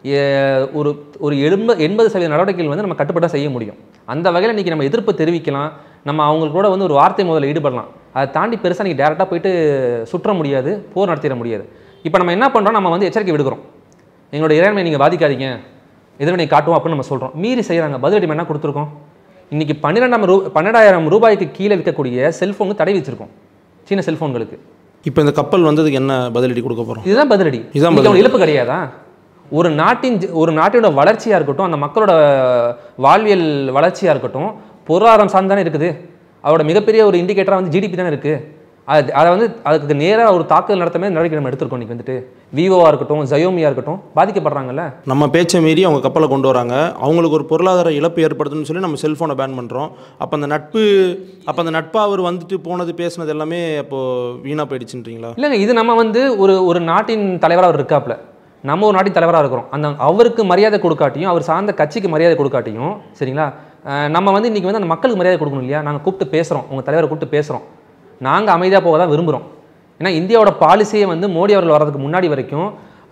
B: எ- ஒரு ஒரு எண்பது எண்பது சதவீத நடவடிக்கைகள் வந்து நம்ம கட்டுப்பட்டா செய்ய முடியும் அந்த வகையில் இன்றைக்கி நம்ம எதிர்ப்பு தெரிவிக்கலாம் நம்ம அவங்களுக்கு கூட வந்து ஒரு வார்த்தை முதல்ல ஈடுபடலாம் அதை தாண்டி பெருசாக நீங்கள் டேரெக்டாக போயிட்டு சுற்ற முடியாது போர் நடத்திட முடியாது இப்போ நம்ம என்ன பண்ணுறோம் நம்ம வந்து எச்சரிக்கை விடுக்கிறோம் எங்களோட இறைமை நீங்கள் பாதிக்காதீங்க எதிர்வினை காட்டுவோம் அப்படின்னு நம்ம சொல்கிறோம் மீறி செய்கிறாங்க பதிலடி நம்ம என்ன கொடுத்துருக்கோம் இன்றைக்கி பன்னிரெண்டாம் ரூ பன்னெண்டாயிரம் ரூபாய்க்கு கீழே விற்கக்கூடிய செல்ஃபோனுக்கு தடை வச்சிருக்கோம் சீன செல்ஃபோன்களுக்கு
G: இப்போ இந்த கப்பல் வந்ததுக்கு என்ன பதிலடி கொடுக்க போகிறோம்
B: இதுதான் பதிலடி
G: இதுதான்
B: இதுதான்
G: பதிலடி.
B: இழப்பு கிடையாதா ஒரு நாட்டின் ஜ- ஒரு நாட்டோட வளர்ச்சியாக இருக்கட்டும் அந்த மக்களோட வாழ்வியல் வளர்ச்சியாக இருக்கட்டும் பொருளாதாரம் சார்ந்து தானே இருக்குது அதோட மிகப்பெரிய ஒரு இண்டிகேட்டராக வந்து ஜிடிபி தானே இருக்குது அது அதை வந்து அதுக்கு நேராக ஒரு தாக்குதல் நடத்தமே நடவடிக்கை நம்ம எடுத்திருக்கோம் இன்றைக்கி வந்துட்டு விவோவாக இருக்கட்டும் ஜயோமியாக இருக்கட்டும் பாதிக்கப்படுறாங்கல்ல
G: நம்ம பேச்சை மீறி அவங்க கப்பலை கொண்டு வராங்க அவங்களுக்கு ஒரு பொருளாதார இழப்பு ஏற்படுதுன்னு சொல்லி நம்ம செல்ஃபோனை பேன் பண்ணுறோம் அப்போ அந்த நட்பு அப்போ அந்த நட்பாக அவர் வந்துட்டு போனது பேசுனது எல்லாமே அப்போது வீணாக போயிடுச்சுன்றீங்களா
B: இல்லைங்க இது நம்ம வந்து ஒரு ஒரு நாட்டின் தலைவராக அவர் இருக்காப்புல நம்ம ஒரு நாட்டின் தலைவராக இருக்கிறோம் அந்த அவருக்கு மரியாதை கொடுக்காட்டியும் அவர் சார்ந்த கட்சிக்கு மரியாதை கொடுக்காட்டியும் சரிங்களா அஹ் நம்ம வந்து இன்றைக்கி வந்து அந்த மக்களுக்கு மரியாதை கொடுக்கணும் இல்லையா நாங்கள் கூப்பிட்டு பேசுகிறோம் உங்கள் தலைவரை கூப்பிட்டு பேசுகிறோம் நாங்கள் அமைதியாக போக தான் விரும்புகிறோம் ஏன்னா இந்தியாவோட பாலிசியே வந்து மோடி அவர்கள் வர்றதுக்கு முன்னாடி வரைக்கும்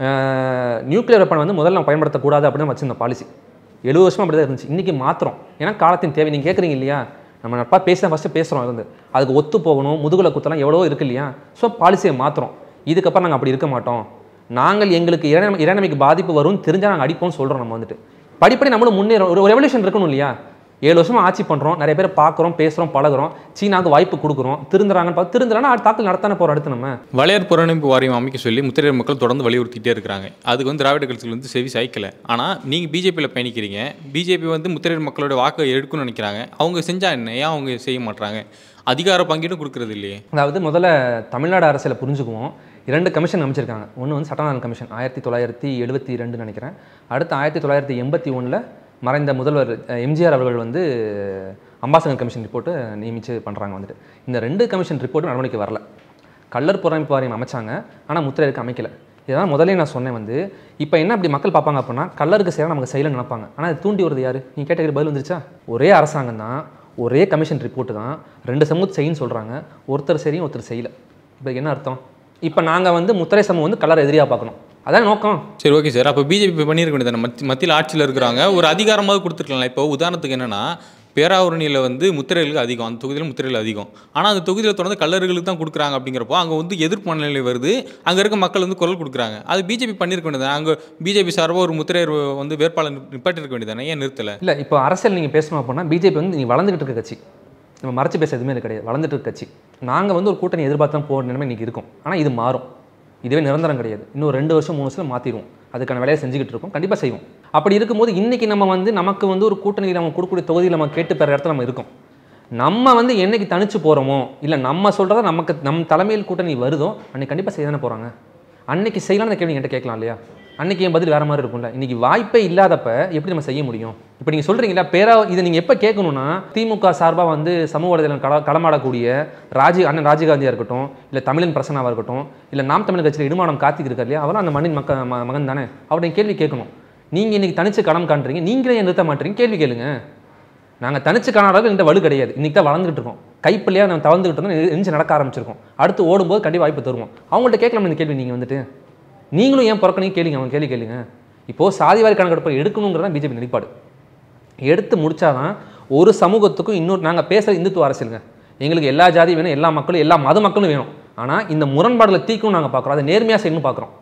B: நியூக்ளியர் வெப்பன் வந்து முதல்ல நம்ம பயன்படுத்தக்கூடாது அப்படின்னு வச்சிருந்த பாலிசி எழுபது வருஷமா அப்படி தான் இருந்துச்சு இன்றைக்கி மாத்திரம் ஏன்னா காலத்தின் தேவை நீங்கள் கேட்குறீங்க இல்லையா நம்ம நட்பா பேச தான் ஃபஸ்ட்டு பேசுகிறோம் இருந்து அதுக்கு ஒத்து போகணும் முதுகுல குத்தலாம் எவ்வளோ இருக்கு இல்லையா ஸோ பாலிசியை மாற்றுறோம் இதுக்கப்புறம் நாங்கள் அப்படி இருக்க மாட்டோம் நாங்கள் எங்களுக்கு இறைநமை இறைநமைக்கு பாதிப்பு வரும்னு தெரிஞ்சால் நாங்கள் அடிப்போம்னு சொல்கிறோம் நம்ம வந்துட்டு படிப்படி நம்மளும் முன்னேறும் ஒரு ரெவல்யூஷன் இருக்கணும் இல்லையா ஏழு வருஷமா ஆட்சி பண்ணுறோம் நிறைய பேர் பார்க்குறோம் பேசுகிறோம் பழகுறோம் சீனாவுக்கு வாய்ப்பு கொடுக்குறோம் திருந்துறாங்கன்னு பார்த்து திருந்துறானா தாக்கல் நடத்தானே போகிறோம் அடுத்து நம்ம
C: வளையர் புறநமைப்பு வாரியம் அமைக்க சொல்லி முத்திரையர் மக்கள் தொடர்ந்து வலியுறுத்திட்டே இருக்கிறாங்க அதுக்கு வந்து திராவிட கட்சிகள் வந்து செவி சாய்க்கல ஆனால் நீங்கள் பிஜேபியில் பயணிக்கிறீங்க பிஜேபி வந்து முத்திரையர் மக்களோட வாக்கை எடுக்கணும்னு நினைக்கிறாங்க அவங்க செஞ்சா என்ன ஏன் அவங்க செய்ய மாட்றாங்க அதிகார பங்கீடும் கொடுக்கறது இல்லையே
B: அதாவது முதல்ல தமிழ்நாடு அரசியலை புரிஞ்சுக்குவோம் இரண்டு கமிஷன் அமைச்சிருக்காங்க ஒன்று வந்து சட்டநாதன் கமிஷன் ஆயிரத்தி தொள்ளாயிரத்தி எழுபத்தி ரெண்டுன்னு நினைக்கிறேன் அடுத்து ஆயிரத்தி தொள்ளாயிரத்தி எண்பத்தி ஒன்றில் மறைந்த முதல்வர் அஹ், எம்ஜிஆர் அவர்கள் வந்து அம்பாசங்கர் கமிஷன் ரிப்போர்ட்டு நியமித்து பண்ணுறாங்க வந்துட்டு இந்த ரெண்டு கமிஷன் ரிப்போர்ட்டும் நடவடிக்கை வரல கள்ளர் புறமைப்பு வாரியம் அமைச்சாங்க ஆனால் முத்திரையருக்கு அமைக்கல இதெல்லாம் முதல்ல நான் சொன்னேன் வந்து இப்போ என்ன அப்படி மக்கள் பார்ப்பாங்க அப்படின்னா கள்ளருக்கு செய்யலாம் நமக்கு செய்யலன்னு நினைப்பாங்க ஆனால் அது தூண்டி வருது யார் நீ கேட்ட பதில் வந்துருச்சா ஒரே அரசாங்கம் தான் ஒரே கமிஷன் ரிப்போர்ட்டு தான் ரெண்டு சமூகத்தை செய்யுன்னு சொல்கிறாங்க ஒருத்தர் சரியும் ஒருத்தர் செய்யல இப்போ என்ன அர்த்தம் இப்போ நாங்கள் வந்து முத்திரை சமூகம் வந்து கலர் எதிரியாக பார்க்கணும் அதான் நோக்கம்
C: சரி ஓகே சார் அப்போ பிஜேபி பண்ணியிருக்க வேண்டியது மத்தி மத்தியில் ஆட்சியில் இருக்கிறாங்க ஒரு அதிகாரமாவது கொடுத்துருக்கலாம் இப்போ உதாரணத்துக்கு என்னன்னா பேராவூரணியில் வந்து முத்திரைகளுக்கு அதிகம் அந்த தொகுதியில் முத்திரைகள் அதிகம் ஆனால் அந்த தொகுதியில் தொடர்ந்து கல்லர்களுக்கு தான் கொடுக்குறாங்க அப்படிங்கிறப்போ அங்கே வந்து எதிர்ப்பு மனநிலை வருது அங்கே இருக்க மக்கள் வந்து குரல் கொடுக்குறாங்க அது பிஜேபி பண்ணியிருக்க வேண்டியது அங்கே பிஜேபி சார்பாக ஒரு முத்திரையர் வந்து வேட்பாளர் நிப்பாட்டிருக்க வேண்டியதானே ஏன் நிறுத்தலை
B: இல்லை இப்போ அரசியல் நீங்கள் பேசணும் அப்படின்னா பிஜேபி வந்து நீங்கள் வளர்ந்துகிட்டு இருக்க கட்சி நம்ம மறைச்சு பேச எதுவுமே இல்லை கிடையாது வளர்ந்துட்டு இருக்க கட்சி நாங்கள் வந்து ஒரு கூட்டணி எதிர்பார்த்து தான் போகிற நிலைமை இன்றைக்கி இருக்கும் ஆனால் இது மாறும் இதுவே நிரந்தரம் கிடையாது இன்னும் ரெண்டு வருஷம் மூணு வருஷம் மாற்றிடுவோம் அதுக்கான வேலையை செஞ்சுக்கிட்டு இருக்கோம் கண்டிப்பாக செய்வோம் அப்படி இருக்கும்போது இன்றைக்கி நம்ம வந்து நமக்கு வந்து ஒரு கூட்டணி நம்ம கொடுக்கக்கூடிய தொகுதியில் நம்ம கேட்டு பெற இடத்துல நம்ம இருக்கோம் நம்ம வந்து என்னைக்கு தனிச்சு போகிறோமோ இல்லை நம்ம சொல்கிறத நமக்கு நம் தலைமையில் கூட்டணி வருதோ அன்னைக்கு கண்டிப்பாக செய்ய தானே போகிறாங்க அன்னைக்கு செய்யலாம்னு கேள்வி என்கிட்ட கேட்கலாம் இல்லையா அன்னைக்கு என் பதில் வேறு மாதிரி இருக்கும்ல இன்னைக்கு வாய்ப்பே இல்லாதப்ப எப்படி நம்ம செய்ய முடியும் இப்போ நீங்கள் சொல்கிறீங்களா பேரா இதை நீங்கள் எப்போ கேட்கணும்னா திமுக சார்பாக வந்து சமூக வலைதளம் கள களமாடக்கூடிய ராஜீவ் அண்ணன் ராஜீவ்காந்தியாக இருக்கட்டும் இல்லை தமிழன் பிரசன்னாவாக இருக்கட்டும் இல்லை நாம் தமிழ் கட்சியில் இடுமானம் கார்த்திக் இருக்கார் இல்லையா அவரும் அந்த மண்ணின் மக்க ம- மகன் தானே அவருடைய கேள்வி கேட்கணும் நீங்கள் இன்னைக்கு தனிச்சு களம் காண்றீங்க நீங்களே ஏன் நிறுத்த மாட்டீங்க கேள்வி கேளுங்க நாங்கள் தனிச்சு காணாத இந்த வலு கிடையாது இன்னைக்கு தான் வளர்ந்துட்டு இருக்கோம் கைப்பிள்ளையாக நம்ம தவழ்ந்துட்டு இருந்தோம் எரிஞ்சு நடக்க ஆரம்பிச்சிருக்கோம் அடுத்து ஓடும்போது கண்டிப்பாக வாய்ப்பு தருவோம் அவங்கள்ட்ட கேட்கலாம் இந்த கேள்வி நீங்கள் வந்துட்டு நீங்களும் ஏன் பிறக்கணும் கேளுங்க அவங்க கேள்வி கேளுங்க இப்போது சாதிவாரி கணக்கெடுப்பை எடுக்கணுங்கிறது தான் பிஜேபி நிலைப்பாடு எடுத்து முடிச்சாதான் ஒரு சமூகத்துக்கும் இன்னொரு நாங்கள் பேசுகிற இந்துத்துவ அரசியலுங்க எங்களுக்கு எல்லா ஜாதியும் வேணும் எல்லா மக்களும் எல்லா மத மக்களும் வேணும் ஆனால் இந்த முரண்பாடுகளை தீக்கணும் நாங்கள் பார்க்குறோம் அதை நேர்மையாக செய்யணும்னு பார்க்குறோம்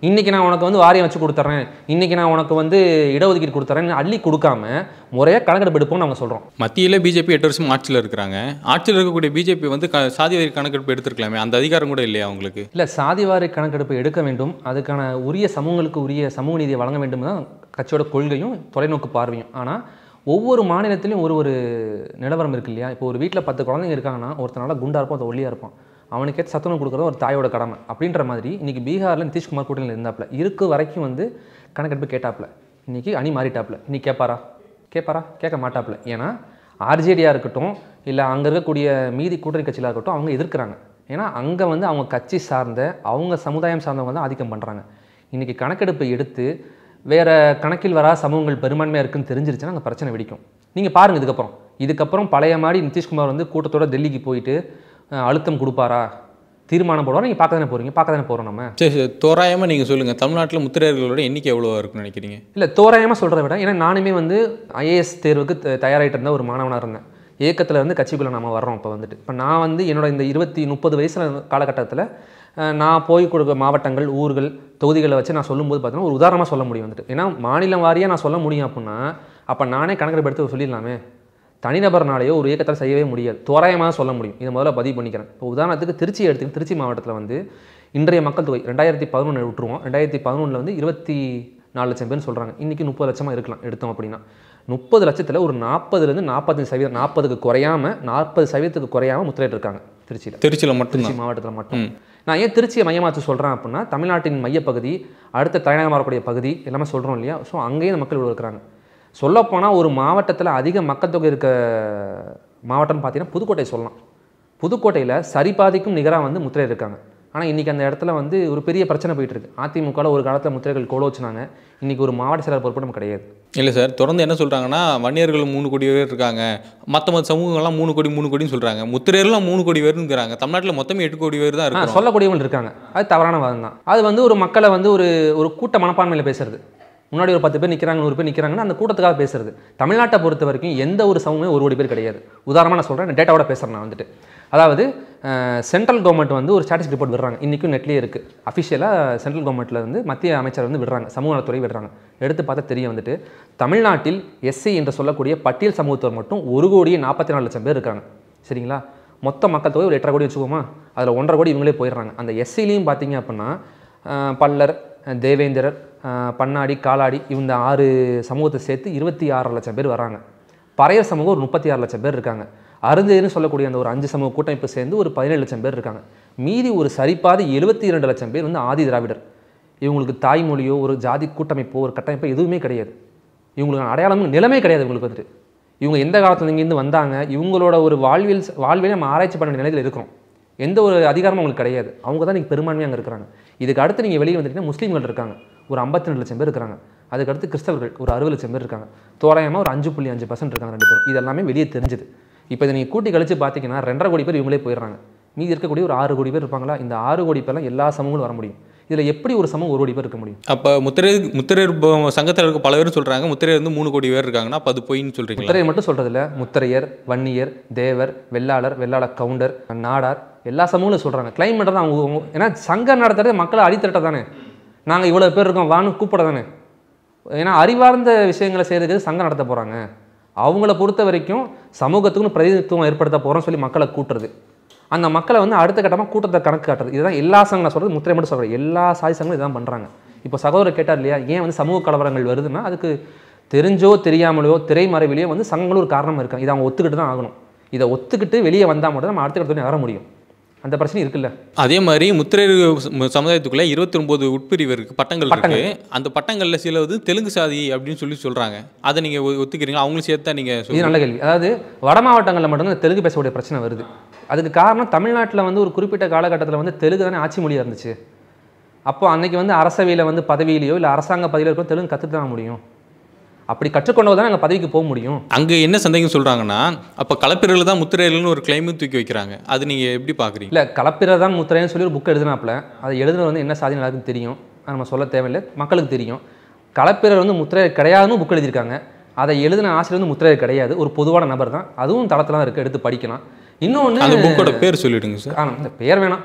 B: இன்றைக்கி நான் உனக்கு வந்து வாரியம் வச்சு கொடுத்துட்றேன் இன்றைக்கி நான் உனக்கு வந்து இடஒதுக்கீடு கொடுத்துட்றேன்னு அள்ளி கொடுக்காம முறையாக கணக்கெடுப்பு எடுப்போம்னு நாங்கள் சொல்கிறோம்
C: மத்தியில் பிஜேபி எட்டு வருஷம் ஆட்சியில் இருக்கிறாங்க ஆட்சியில் இருக்கக்கூடிய பிஜேபி வந்து க சாதி வாரி கணக்கெடுப்பு எடுத்திருக்கலாமே அந்த அதிகாரம் கூட இல்லையா அவங்களுக்கு
B: இல்லை சாதிவாரி கணக்கெடுப்பு எடுக்க வேண்டும் அதுக்கான உரிய சமூகங்களுக்கு உரிய சமூக நீதியை வழங்க வேண்டும் தான் கட்சியோட கொள்கையும் தொலைநோக்கு பார்வையும் ஆனால் ஒவ்வொரு மாநிலத்திலையும் ஒரு ஒரு நிலவரம் இருக்கு இல்லையா இப்போ ஒரு வீட்டில் பத்து குழந்தைங்க இருக்காங்கன்னா ஒருத்தனால குண்டா இருப்பான் ஒருத்தன் ஒல்லியாக இருப்பான் அவனுக்கே சத்துணவு கொடுக்குறது ஒரு தாயோட கடமை அப்படின்ற மாதிரி இன்னைக்கு பீகாரில் நிதிஷ்குமார் கூட்டணியில் இருந்தாப்புல இருக்கு வரைக்கும் வந்து கணக்கெடுப்பு கேட்டாப்புல இன்னைக்கு அணி மாறிட்டாப்புல இன்னைக்கு கேட்பாரா கேட்பாரா கேட்க மாட்டாப்புல ஏன்னா ஆர்ஜேடியாக இருக்கட்டும் இல்லை அங்கே இருக்கக்கூடிய மீதி கூட்டணி கட்சிகளாக இருக்கட்டும் அவங்க எதிர்க்கிறாங்க ஏன்னா அங்கே வந்து அவங்க கட்சி சார்ந்த அவங்க சமுதாயம் சார்ந்தவங்க தான் ஆதிக்கம் பண்ணுறாங்க இன்றைக்கி கணக்கெடுப்பை எடுத்து வேறு கணக்கில் வரா சமூகங்கள் பெரும்பான்மையாக இருக்குன்னு தெரிஞ்சிருச்சுன்னா அங்கே பிரச்சனை வெடிக்கும் நீங்கள் பாருங்கள் இதுக்கப்புறம் இதுக்கப்புறம் பழைய மாதிரி நிதிஷ்குமார் வந்து கூட்டத்தோட டெல்லிக்கு போயிட்டு அஹ், அழுத்தம் கொடுப்பாரா தீர்மானம் போடுவாரா நீங்கள் பார்க்க தானே போகிறீங்க பார்க்க தானே போகிறோம் நம்ம
C: சரி சரி தோராயமாக நீங்கள் சொல்லுங்கள் தமிழ்நாட்டில் முத்திரையர்களோட எண்ணிக்கை எவ்வளோ இருக்குன்னு நினைக்கிறீங்க
B: இல்லை தோராயமாக சொல்கிறத விட ஏன்னா நானுமே வந்து ஐஏஎஸ் தேர்வுக்கு த- தயாராகிட்டு இருந்த ஒரு மாணவனாக இருந்தேன் ஏக்கத்தில் இருந்து கட்சிக்குள்ளே நம்ம வர்றோம் இப்போ வந்துட்டு இப்போ நான் வந்து என்னோட இந்த இருபத்தி முப்பது வயசில் காலகட்டத்தில் அஹ், நான் போய் கொடுக்க மாவட்டங்கள் ஊர்கள் தொகுதிகளை வச்சு நான் சொல்லும்போது பார்த்தீங்கன்னா ஒரு உதாரணமாக சொல்ல முடியும் வந்துட்டு ஏன்னா மாநிலம் வாரியாக நான் சொல்ல முடியும் அப்படின்னா அப்போ நானே கணக்கெடுப்பு எடுத்து சொல்லிடலாமே தனிநபர்னாலேயோ ஒரு இயக்கத்தால் செய்யவே முடியாது தோராயமாக சொல்ல முடியும் இதை முதல்ல பதிவு பண்ணிக்கிறேன் இப்போ உதாரணத்துக்கு திருச்சி எடுத்துக்கிட்டு திருச்சி மாவட்டத்தில் வந்து இன்றைய மக்கள் தொகை ரெண்டாயிரத்தி பதினொன்று விட்டுருவோம் ரெண்டாயிரத்தி பதினொன்றில் வந்து இருபத்தி நாலு லட்சம் பேர்னு சொல்கிறாங்க இன்றைக்கி முப்பது லட்சமாக இருக்கலாம் எடுத்தோம் அப்படின்னா முப்பது லட்சத்தில் ஒரு நாற்பதுலேருந்து நாற்பத்தஞ்சு சதவீதம் நாற்பதுக்கு குறையாம நாற்பது சதவீதத்துக்கு குறையாம முத்திரையிட்டு இருக்காங்க திருச்சியில்
C: திருச்சியில்
B: திருச்சி
C: மட்டும்தான்
B: மாவட்டத்தில் மட்டும் நான் ஏன் திருச்சியை மையமாச்சு சொல்கிறேன் அப்படின்னா தமிழ்நாட்டின் மையப்பகுதி அடுத்த தலைநகரம் வரக்கூடிய பகுதி எல்லாமே சொல்கிறோம் இல்லையா ஸோ அங்கேயும் இந்த மக்கள் இவ்வளோ இருக்கிறாங்க சொல்லப்போனால் ஒரு மாவட்டத்தில் அதிக மக்கள் தொகை இருக்க மாவட்டம்னு பார்த்தீங்கன்னா புதுக்கோட்டை சொல்லலாம் புதுக்கோட்டையில் சரிபாதிக்கும் நிகராக வந்து முத்திரை இருக்காங்க ஆனால் இன்றைக்கி அந்த இடத்துல வந்து ஒரு பெரிய பிரச்சனை போயிட்டு இருக்கு அதிமுகவில் ஒரு காலத்தில் முத்திரைகள் கோல வச்சுனாங்க இன்றைக்கி ஒரு மாவட்ட செயலர் பொறுப்பு நம்ம கிடையாது
C: இல்லை சார் தொடர்ந்து என்ன சொல்கிறாங்கன்னா வன்னியர்கள் மூணு கோடி பேர் இருக்காங்க மற்ற மற்ற சமூகங்கள்லாம் மூணு கோடி மூணு கோடின்னு சொல்கிறாங்க முத்திரையர்லாம் மூணு கோடி பேருங்கிறாங்க தமிழ்நாட்டில் மொத்தமே எட்டு கோடி பேர் தான்
B: ஆ,
C: இருக்கிறோம்
B: சொல்லக்கூடியவங்க இருக்காங்க அது தவறான வாதம் தான் அது வந்து ஒரு மக்களை வந்து ஒரு ஒரு கூட்ட மனப்பான்மையில் பேசுறது முன்னாடி ஒரு பத்து பேர் நிற்கிறாங்க நூறு பேர் நிற்கிறாங்கன்னா அந்த கூட்டத்துக்காக பேசுறது தமிழ்நாட்டை பொறுத்த வரைக்கும் எந்த ஒரு சமூகமே ஒரு கோடி பேர் கிடையாது உதாரணமாக நான் சொல்கிறேன் டேட்டாவோட பேசுகிறேன் நான் வந்துட்டு அதாவது சென்ட்ரல் கவர்மெண்ட் வந்து ஒரு ஸ்டாட்டிஸ்டிக் ரிப்போர்ட் விடுறாங்க இன்றைக்கும் நெட்லேயே இருக்குது அஃபிஷியலாக சென்ட்ரல் கவர்மெண்ட்ல இருந்து மத்திய அமைச்சர் வந்து விடுறாங்க சமூக நலத்துறை விடுறாங்க எடுத்து பார்த்தா தெரிய வந்துட்டு தமிழ்நாட்டில் எஸ்சி என்று சொல்லக்கூடிய பட்டியல் சமூகத்தவர் மட்டும் ஒரு கோடியே நாற்பத்தி நாலு லட்சம் பேர் இருக்காங்க சரிங்களா மொத்த மக்கள் தொகை ஒரு எட்டரை கோடி வச்சுக்கோமா அதில் ஒன்றரை கோடி இவங்களே போயிடுறாங்க அந்த எஸ்சிலையும் பார்த்தீங்க அப்படின்னா அஹ், பல்லர் அஹ், தேவேந்திரர் அஹ், பன்னாடி காலாடி இந்த ஆறு சமூகத்தை சேர்த்து இருபத்தி ஆறு லட்சம் பேர் வராங்க பறையர் சமூகம் ஒரு முப்பத்தி ஆறு லட்சம் பேர் இருக்காங்க அருந்தேன்னு சொல்லக்கூடிய அந்த ஒரு அஞ்சு சமூக கூட்டமைப்பு சேர்ந்து ஒரு பதினேழு லட்சம் பேர் இருக்காங்க மீதி ஒரு சரிபாதி எழுபத்தி இரண்டு லட்சம் பேர் வந்து ஆதி திராவிடர் இவங்களுக்கு தாய்மொழியோ ஒரு ஜாதி கூட்டமைப்போ ஒரு கட்டமைப்போ எதுவுமே கிடையாது இவங்களுக்கு அடையாளமும் நிலைமை கிடையாது இவங்களுக்கு வந்துட்டு இவங்க எந்த காலத்துல இங்கேருந்து வந்தாங்க இவங்களோட ஒரு வாழ்வியல் வாழ்வியலை நம்ம ஆராய்ச்சி பண்ண நிலையில் இருக்கிறோம் எந்த ஒரு அதிகாரமும் அவங்களுக்கு கிடையாது அவங்க தான் நீங்கள் பெரும்பான்மையாக அங்கே இருக்கிறாங்க இதுக்கு அடுத்து நீங்கள் வெளியே வந்துட்டீங்கன்னா முஸ்லீம்கள் இருக்காங்க ஒரு ஐம்பத்தி ரெண்டு லட்சம் பேர் இருக்கிறாங்க அதுக்கு அடுத்து கிறிஸ்தவர்கள் ஒரு அறுபது லட்சம் பேர் இருக்காங்க தோராயமாக ஒரு அஞ்சு புள்ளி அஞ்சு பர்சன்ட் இருக்காங்க ரெண்டு பேரும் இது எல்லாமே வெளியே தெரிஞ்சுது இப்போ இதை நீங்கள் கூட்டி கழிச்சு பார்த்தீங்கன்னா ரெண்டரை கோடி பேர் இவங்களே போயிடுறாங்க மீதி இருக்கக்கூடிய ஒரு ஆறு கோடி பேர் இருப்பாங்களா இந்த ஆறு கோடி பேர்லாம் எல்லா சமூகங்களும் வர முடியும் இதில் எப்படி ஒரு சமூகம் ஒரு கோடி பேர் இருக்க முடியும்
C: அப்போ முத்திரை முத்திரையர் ப- சங்கத்தில் இருக்க பல பேர் சொல்கிறாங்க முத்திரையர் வந்து மூணு கோடி பேர் இருக்காங்கன்னா அப்போ அது பொய்ன்னு சொல்கிறீங்களா
B: முத்திரையர் மட்டும் சொல்கிறதில்ல முத்திரையர் வன்னியர் தேவர் வெள்ளாளர் வெள்ளாள கவுண்டர் நாடார் எல்லா சமூகங்களும் சொல்கிறாங்க கிளைம் பண்ணுறது அவங்க அவங்க- ஏன்னா சங்கம் நடத்துறது மக்களை அடித்தட்ட தானே நாங்கள் இவ்வளோ பேர் இருக்கோம் வான்னு கூப்பிட தானே ஏன்னா அறிவார்ந்த விஷயங்களை செய்யறதுக்கு சங்கம் நடத்த போகிறாங்க அவங்கள பொறுத்த வரைக்கும் சமூகத்துக்குன்னு பிரதிநிதித்துவம் ஏற்படுத்த போகிறோம்னு சொல்லி மக்களை கூட்டுறது அந்த மக்களை வந்து அடுத்த கட்டமாக கூட்டத்தை கணக்கு காட்டுறது இதுதான் எல்லா சங்கம் நான் சொல்கிறது முத்திரை மட்டும் சொல்கிறேன் எல்லா சாதி சங்கங்களும் இதுதான் பண்ணுறாங்க இப்போ சகோதரர் கேட்டார் இல்லையா ஏன் வந்து சமூக கலவரங்கள் வருதுன்னா அதுக்கு தெரிஞ்சோ தெரியாமலையோ திரைமறைவிலையோ வந்து சங்கங்களும் ஒரு காரணமாக இருக்காங்க இதை அவங்க ஒத்துக்கிட்டு தான் ஆகணும் இதை ஒத்துக்கிட்டு வெளியே வந்தால் மட்டும் நம்ம அடுத்த கட்டத்தில் வர முடியும் அந்த பிரச்சனை இருக்குல்ல
C: அதே மாதிரி முத்திரையர் ச- சமுதாயத்துக்குள்ள இருபத்தி ஒன்பது உட்பிரிவு இருக்கு பட்டங்கள் இருக்கு
B: பட்டங்கள்.
C: அந்த பட்டங்கள்ல சில வந்து தெலுங்கு சாதி அப்படின்னு சொல்லி சொல்றாங்க அதை நீங்க ஒ- ஒத்துக்கிறீங்களா அவங்களும் சேர்த்து தான் நீங்க
B: இது
C: சொல்றீங்க
B: நல்ல கேள்வி அதாவது வட மாவட்டங்களில் மட்டும்தான் இந்த தெலுங்கு பேசக்கூடிய பிரச்சனை வருது அதுக்கு காரணம் தமிழ்நாட்டில் வந்து ஒரு குறிப்பிட்ட காலகட்டத்தில் வந்து தெலுங்கு தானே ஆட்சி மொழியாக இருந்துச்சு அப்போ அன்னைக்கு வந்து அரசவையில் வந்து பதவியிலையோ இல்லை அரசாங்க பதவியில இருக்கோ தெலுங்கு கற்றுட்டு தான் முடியும் அப்படி கற்றுக்கொண்டவங்க தான் நாங்கள் பதவிக்கு போக முடியும்
C: அங்க என்ன சந்தேகம் சொல்றாங்கன்னா அப்ப கலப்பிரர்கள் தான் முத்திரையர்கள்னு ஒரு கிளைமும் தூக்கி வைக்கிறாங்க அது நீங்க எப்படி பாக்குறீங்க
B: இல்லை கலப்பிரர் தான் முத்திரைன்னு சொல்லி ஒரு புக் எழுதினாப்புல அதை எழுதுனது வந்து என்ன சாதி எல்லாருக்கும் தெரியும் அது நம்ம சொல்ல தேவையில்லை மக்களுக்கு தெரியும் கலப்பிரர் வந்து முத்திரை கிடையாதுன்னு புக் எழுதியிருக்காங்க அதை எழுதின ஆசிரியர் வந்து முத்திரை கிடையாது ஒரு பொதுவான நபர் தான் அதுவும் தளத்தில் தான் இருக்குது எடுத்து படிக்கலாம்
C: அந்த
B: இன்னொன்று
C: புக்கோட பேர் சொல்லிடுங்க சார்
B: காணும் இந்த பேர் வேணாம்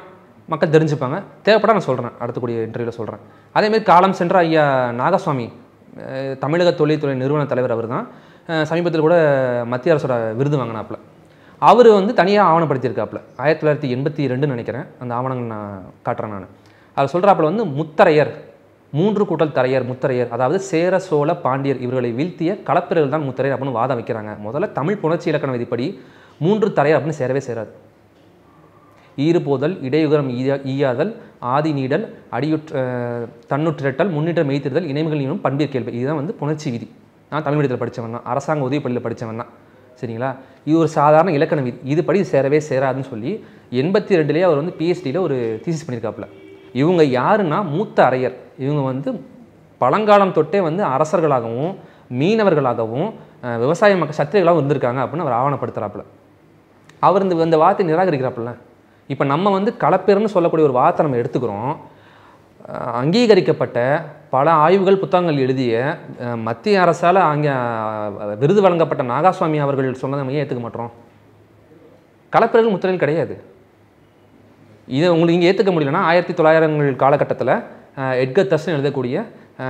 B: மக்கள் தெரிஞ்சுப்பாங்க தேவைப்பட நான் சொல்கிறேன் அடுத்தக்கூடிய இன்டர்வியூவில் சொல்கிறேன் அதேமாதிரி காலம் சென்ற ஐயா நாகசுவாமி அஹ், தமிழக தொழில்துறை நிறுவன தலைவர் அவர் தான் சமீபத்தில் கூட மத்திய அரசோட விருது வாங்கினாப்புல அவர் வந்து தனியாக ஆவணப்படுத்தியிருக்காப்புல ஆயிரத்தி தொள்ளாயிரத்தி எண்பத்தி ரெண்டுன்னு நினைக்கிறேன் அந்த ஆவணங்கள் நான் காட்டுறேன் நான் அது சொல்கிறாப்புல வந்து முத்தரையர் மூன்று கூட்டல் தரையர் முத்தரையர் அதாவது சேர சோழ பாண்டியர் இவர்களை வீழ்த்திய களப்பிரர்கள் தான் முத்தரையர் அப்படின்னு வாதம் வைக்கிறாங்க முதல்ல தமிழ் புணர்ச்சி இலக்கண விதிப்படி மூன்று தரையர் அப்படின்னு சேரவே சேராது ஈறுபோதல் இடையுகரம் ஈயா- ஈயாதல் ஆதி நீடல் அடியுற்ற அஹ், தன்னுற்றிரட்டல் முன்னிட்ட மெய்த்திருதல் இணைமைகள் நீனும் பண்பியற் கேள்வி இதுதான் வந்து புணர்ச்சி விதி நான் தமிழ் மீடியத்தில் படித்தவன் தான் அரசாங்க உதவி பள்ளியில் படித்தவன் தான் சரிங்களா இது ஒரு சாதாரண இலக்கண விதி இதுபடி சேரவே சேராதுன்னு சொல்லி எண்பத்தி ரெண்டுலேயே அவர் வந்து பிஹெச்டியில் ஒரு தீசிஸ் பண்ணியிருக்காப்புல இவங்க யாருன்னா மூத்த அரையர் இவங்க வந்து பழங்காலம் தொட்டே வந்து அரசர்களாகவும் மீனவர்களாகவும் அஹ், விவசாய மக்கள் சத்திரிகளாகவும் இருந்திருக்காங்க அப்படின்னு அவர் ஆவணப்படுத்துகிறாப்புல அவர் இந்த இந்த வார்த்தை நிராகரிக்கிறாப்புல இப்போ நம்ம வந்து கலப்பெருன்னு சொல்லக்கூடிய ஒரு வார்த்தை நம்ம எடுத்துக்கிறோம் அஹ் அங்கீகரிக்கப்பட்ட பல ஆய்வுகள் புத்தகங்கள் எழுதிய அஹ் மத்திய அரசால் அங்கே விருது வழங்கப்பட்ட நாகாசுவாமி அவர்கள் சொன்னதை நம்ம ஏன் ஏற்றுக்க மாட்டோம் கலப்பெருகள் முத்திரைகள் கிடையாது இதை உங்களுக்கு இங்கே ஏற்றுக்க முடியலன்னா ஆயிரத்தி தொள்ளாயிரங்கள் காலகட்டத்தில் எட்கர் தர்ஷன் எழுதக்கூடிய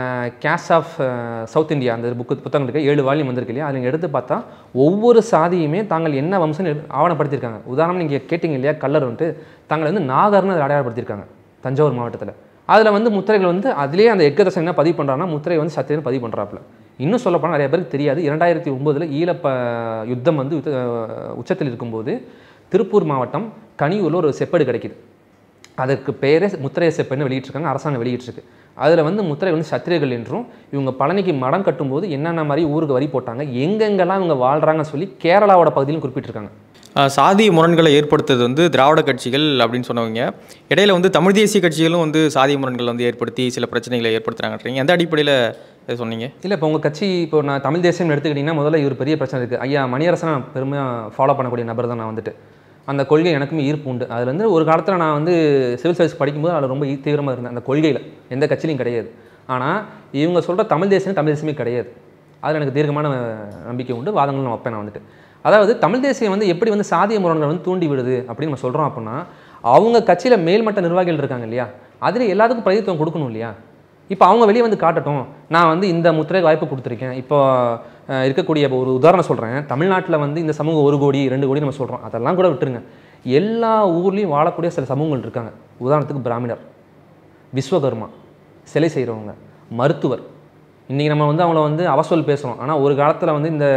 B: கேஸ் ஆஃப் சவுத் இந்தியா அந்த புக்கு புத்தகம் இருக்கு ஏழு வால்யூம் வந்திருக்கு இல்லையா அதில் எடுத்து பார்த்தா ஒவ்வொரு சாதியுமே தாங்கள் என்ன வம்சம்னு எழு- ஆவணப்படுத்தியிருக்காங்க உதாரணம் நீங்கள் கேட்டிங்க இல்லையா கல்லர் வந்துட்டு தாங்கள் வந்து நாகர்னு அதில் அடையாளப்படுத்தியிருக்காங்க தஞ்சாவூர் மாவட்டத்தில் அதில் வந்து முத்திரைகள் வந்து அதிலே அந்த எட்கர் தர்ஷன் என்ன பதிவு பண்ணுறாங்கன்னா முத்திரை வந்து சத்தியன்னு பதிவு பண்ணுறாப்புல இன்னும் சொல்லப்போனால் நிறைய பேருக்கு தெரியாது இரண்டாயிரத்தி ஒம்போதில் ஈழப்ப யுத்தம் வந்து யுத்த- உச்சத்தில் இருக்கும்போது திருப்பூர் மாவட்டம் கனியூரில் ஒரு செப்பேடு கிடைக்குது அதற்கு பேரே முத்திரைய செப்பன்னு வெளியிட்டிருக்காங்க அரசாங்கம் வெளியிட்டிருக்கு அதில் வந்து முத்திரை வந்து சத்திரியர்கள் என்றும் இவங்க பழனிக்கு மடம் கட்டும்போது என்னென்ன மாதிரி ஊருக்கு வரி போட்டாங்க எங்கெங்கெல்லாம் இவங்க வாழ்கிறாங்கன்னு சொல்லி கேரளாவோட பகுதியிலும் குறிப்பிட்டிருக்காங்க
D: ஆஹ் சாதிய முரண்களை ஏற்படுத்துறது வந்து திராவிட கட்சிகள் அப்படின்னு சொன்னவங்க இடையில வந்து தமிழ் தேசிய கட்சிகளும் வந்து சாதிய முரண்களை வந்து ஏற்படுத்தி சில பிரச்சனைகளை ஏற்படுத்துறாங்கன்றீங்க எந்த அடிப்படையில் இதை சொன்னீங்க
B: இல்லை இப்போ உங்கள் கட்சி இப்போ நான் தமிழ் தேசியம் எடுத்துக்கிட்டிங்கன்னா முதல்ல இவர் பெரிய பிரச்சனை இருக்குது ஐயா மணியரசனை நான் பெருமையாக ஃபாலோ பண்ணக்கூடிய நபர் தான் நான் வந்துட்டு அந்த கொள்கை எனக்குமே ஈர்ப்பு உண்டு அதில் வந்து ஒரு காலத்தில் நான் வந்து சிவில் சர்வீஸ் படிக்கும்போது அதில் ரொம்ப ஈ- தீவிரமா இருந்தேன் அந்த கொள்கையில் எந்த கட்சியிலையும் கிடையாது ஆனால் இவங்க சொல்கிற தமிழ் தேசியம் தமிழ் தேசியமே கிடையாது அதில் எனக்கு தீர்க்கமான நம்பிக்கை உண்டு வாதங்கள் நான் வைப்பேன் நான் வந்துட்டு அதாவது தமிழ் தேசியம் வந்து எப்படி வந்து சாதிய முரண்களை வந்து தூண்டி விடுது அப்படின்னு நம்ம சொல்கிறோம் அப்படின்னா அவங்க கட்சியில் மேல்மட்ட நிர்வாகிகள் இருக்காங்க இல்லையா அதில் எல்லாத்துக்கும் பிரதித்துவம் கொடுக்கணும் இல்லையா இப்போ அவங்க வெளியே வந்து காட்டட்டும் நான் வந்து இந்த முத்திரைக்கு வாய்ப்பு கொடுத்துருக்கேன் இப்போ அஹ், இருக்கக்கூடிய இப்போ ஒரு உதாரணம் சொல்கிறேன் தமிழ்நாட்டில் வந்து இந்த சமூகம் ஒரு கோடி ரெண்டு கோடி நம்ம சொல்கிறோம் அதெல்லாம் கூட விட்டுருங்க எல்லா ஊர்லேயும் வாழக்கூடிய சில சமூகங்கள் இருக்காங்க உதாரணத்துக்கு பிராமணர் விஸ்வகர்மா சிலை செய்கிறவங்க மருத்துவர் இன்றைக்கி நம்ம வந்து அவங்கள வந்து அவசொல் பேசுகிறோம் ஆனால் ஒரு காலத்தில் வந்து இந்த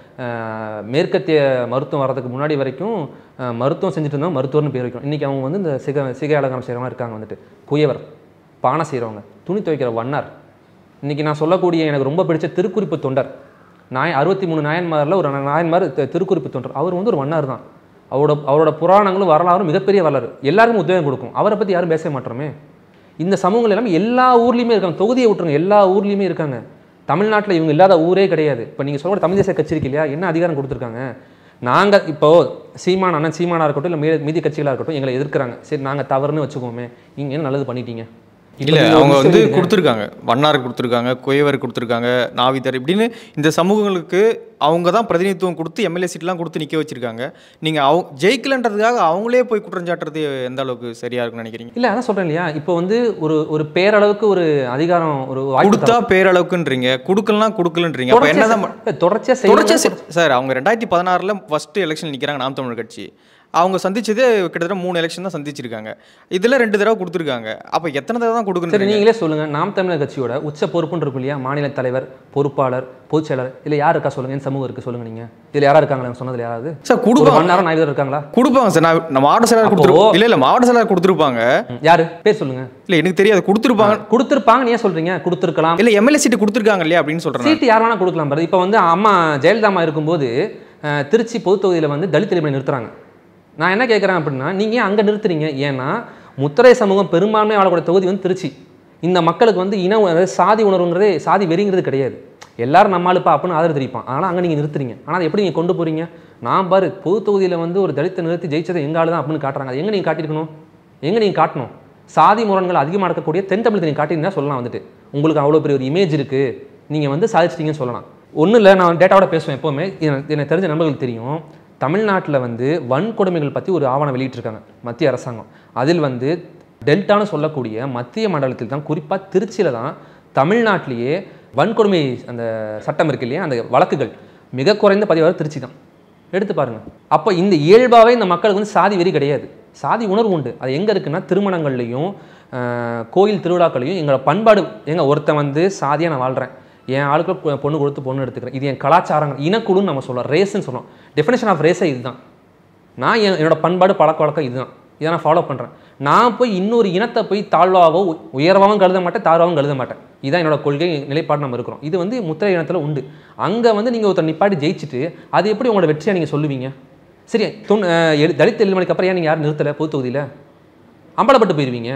B: அஹ், மேற்கத்திய மருத்துவம் வர்றதுக்கு முன்னாடி வரைக்கும் அஹ், மருத்துவம் செஞ்சுட்டு இருந்தவங்க மருத்துவர்னு பேர் வைக்கும் இன்றைக்கி அவங்க வந்து இந்த சிக சிகை அலங்காரம் செய்கிறவங்க இருக்காங்க வந்துட்டு குயவர் பானை செய்கிறவங்க துணி துவைக்கிற வண்ணார் இன்றைக்கி நான் சொல்லக்கூடிய எனக்கு ரொம்ப பிடிச்ச திருக்குறிப்பு தொண்டர் நாய் அறுபத்தி மூணு நாயன்மாரில் ஒரு நாயன்மார் தி- திருக்குறிப்பு தொண்டர் அவர் வந்து ஒரு வண்ணார் தான் அவரோட அவரோட புராணங்களும் வரலாறும் மிகப்பெரிய வரலாறு எல்லாருக்கும் உத்வேகம் கொடுக்கும் அவரை பற்றி யாரும் பேச மாட்டோமே இந்த சமூகங்கள் எல்லாமே எல்லா ஊர்லேயுமே இருக்காங்க தொகுதியை விட்டுருங்க எல்லா ஊர்லேயுமே இருக்காங்க தமிழ்நாட்டில் இவங்க இல்லாத ஊரே கிடையாது இப்போ நீங்கள் சொல்கிற தமிழ் தேசிய கட்சி இருக்கு இல்லையா என்ன அதிகாரம் கொடுத்துருக்காங்க நாங்கள் இப்போ சீமான் அண்ணன் சீமானா இருக்கட்டும் இல்லை மீ மீதி கட்சிகளாக இருக்கட்டும் எங்களை எதிர்க்கிறாங்க சரி நாங்கள் தவறுன்னு வச்சுக்கோமே நீங்கள் என்ன நல்லது பண்ணிட்டீங்க இப்ப
D: இல்லை
B: நீங்க ஒரு
D: அவங்க
B: விஷயம்
D: வந்து
B: சொல்றீங்க.
D: கொடுத்துருக்காங்க வண்ணார் கொடுத்துருக்காங்க குயவர் கொடுத்துருக்காங்க நாவிதர் இப்படின்னு இந்த சமூகங்களுக்கு அவங்க தான் பிரதிநிதித்துவம் கொடுத்து எம்எல்ஏ சீட்லாம் கொடுத்து நிற்க வச்சிருக்காங்க நீங்கள் அவங்க ஜெயிக்கலன்றதுக்காக அவங்களே போய் குற்றம் சாட்டுறது எந்த அளவுக்கு சரியா இருக்கும்னு நினைக்கிறீங்க
B: இல்லை அதான் சொல்கிறேன் இல்லையா இப்போ வந்து ஒரு ஒரு பேரளவுக்கு ஒரு அதிகாரம் ஒரு வாய்ப்பு
D: கொடுத்தா பேரளவுக்குன்றீங்க கொடுக்கலாம் கொடுக்கலன்றீங்க அப்போ என்னதான் பண்-
B: தொடர்ச்சியாக
D: தொடர்ச்சியா
B: செய்யணும்
D: செ- சார் அவங்க ரெண்டாயிரத்தி பதினாறில் ஃபஸ்ட்டு எலெக்ஷன் நிற்கிறாங்க நாம் தமிழர் கட்சி அவங்க சந்திச்சதே கிட்டத்தட்ட மூணு எலெக்ஷன் தான் சந்திச்சிருக்காங்க இதில் ரெண்டு தடவை கொடுத்துருக்காங்க அப்போ எத்தனை தடவை தான்
B: சரி
D: கொடுக்கணும்
B: நீங்களே சொல்லுங்க நாம் தமிழர் கட்சியோட உச்ச பொறுப்புன்னு இருக்கும் இல்லையா மாநில தலைவர் பொறுப்பாளர் பொதுச் செயலர் இல்லை யார் இருக்கா சொல்லுங்க என் சமூகம் இருக்கு சொல்லுங்க நீங்க இதுல யாரா இருக்காங்களா சொன்னதுல யாராவது
D: சார்
B: ஒரு
D: கொடுப்பாங்க
B: மணி நேரம் நாய் இருக்காங்களா
D: கொடுப்பாங்க சார் நான் நான் மாவட்ட செயலாளர்
B: அப்போ-
D: கொடுத்துருப்போம் இல்லை இல்லை மாவட்ட செயலாளர் கொடுத்துருப்பாங்க
B: ம், யாரு பேர் சொல்லுங்க
D: இல்லை எனக்கு தெரியாது கொடுத்துருப்பாங்க
B: கொடுத்துருப்பாங்க நீ ஏன் சொல்றீங்க கொடுத்துருக்கலாம்
D: இல்லை எம்எல்ஏ சீட்டு கொடுத்துருக்காங்க இல்லையா அப்படின்னு சொல்கிறேன்
B: சீட்டு யார் வேணா கொடுக்கலாம் பாரு இப்போ வந்து அம்மா ஜெயலலிதா அம்மா இருக்கும்போது அஹ், திருச்சி பொது தொகுதியில் வந்து தலித் எளிமையை நிறுத்துறாங்க நான் என்ன கேட்குறேன் அப்படின்னா நீங்கள் ஏன் அங்கே நிறுத்துறீங்க ஏன்னா முத்திரை சமூகம் பெரும்பான்மை வாழக்கூடிய தொகுதி வந்து திருச்சி இந்த மக்களுக்கு வந்து இன உணர்வு, அதாவது சாதி உணர்வுங்கிறதே சாதி வெறிங்கிறது கிடையாது எல்லாரும் நம்மளுப்பா அப்படின்னு ஆதரவு தெரிவிப்பான் ஆனால் அங்கே நீங்கள் நிறுத்துறீங்க ஆனால் அதை எப்படி நீங்கள் கொண்டு போறீங்க நான் பாரு பொது தொகுதியில் வந்து ஒரு தலித்தை நிறுத்தி ஜெயிச்சதை எங்க ஆளு தான் அப்படின்னு காட்டுறாங்க அது எங்கே நீங்கள் காட்டியிருக்கணும் எங்கே நீங்கள் காட்டணும் சாதி முரண்கள் அதிகமாக நடக்கக்கூடிய தென் தமிழத்தை நீங்கள் காட்டிங்கன்னா சொல்லலாம் வந்துட்டு உங்களுக்கு அவ்வளோ பெரிய ஒரு இமேஜ் இருக்குது நீங்கள் வந்து சாதிச்சிட்டீங்கன்னு சொல்லலாம் ஒன்றும் இல்லை நான் டேட்டாவோட பேசுவேன் எப்போவுமே எனக்கு எனக்கு தெரிஞ்ச நண்பர்களுக்கு தெரியும் தமிழ்நாட்டில் வந்து வன்கொடுமைகள் பற்றி ஒரு ஆவணம் வெளியிட்டிருக்காங்க மத்திய அரசாங்கம் அதில் வந்து டெல்டான்னு சொல்லக்கூடிய மத்திய மண்டலத்தில் தான் குறிப்பாக திருச்சியில் தான் தமிழ்நாட்டிலேயே வன்கொடுமை அந்த சட்டம் இருக்கு இல்லையா அந்த வழக்குகள் மிக குறைந்த பதிவாக திருச்சி தான் எடுத்து பாருங்க அப்போ இந்த இயல்பாகவே இந்த மக்களுக்கு வந்து சாதி வெறி கிடையாது சாதி உணர்வு உண்டு அது எங்கே இருக்குன்னா திருமணங்கள்லையும் ஆஹ், கோயில் திருவிழாக்கள்லையும் எங்களோட பண்பாடு எங்க ஒருத்தன் வந்து சாதியாக நான் வாழ்கிறேன் என் ஆளுக்கு பொ- பொண்ணு கொடுத்து பொண்ணு எடுத்துக்கிறேன் இது என் கலாச்சாரங்கள் இனக்குழுன்னு நம்ம சொல்லுவோம் ரேஸ்ன்னு சொல்லுவோம் டெஃபினேஷன் ஆஃப் ரேஸே இதுதான் நான் என் என்னோட பண்பாடு பழக்க வழக்கம் இதுதான் இதை நான் ஃபாலோ பண்ணுறேன் நான் போய் இன்னொரு இனத்தை போய் தாழ்வாவோ உ- உயர்வாகவும் கருத மாட்டேன் தாழ்வாகவும் கருத மாட்டேன் இதான் என்னோட கொள்கை நிலைப்பாடு நம்ம இருக்கிறோம் இது வந்து முத்திரை இனத்தில் உண்டு அங்கே வந்து நீங்கள் ஒருத்தர் நிப்பாட்டி ஜெயிச்சுட்டு அது எப்படி உங்களோட வெற்றியாக நீங்கள் சொல்லுவீங்க சரி துண் அஹ் எலி- தலித் எழில்மணிக்கு அப்புறம் ஏன் நீங்கள் யாரும் நிறுத்தலை பொது தொகுதியில் அம்பலப்பட்டு போயிடுவீங்க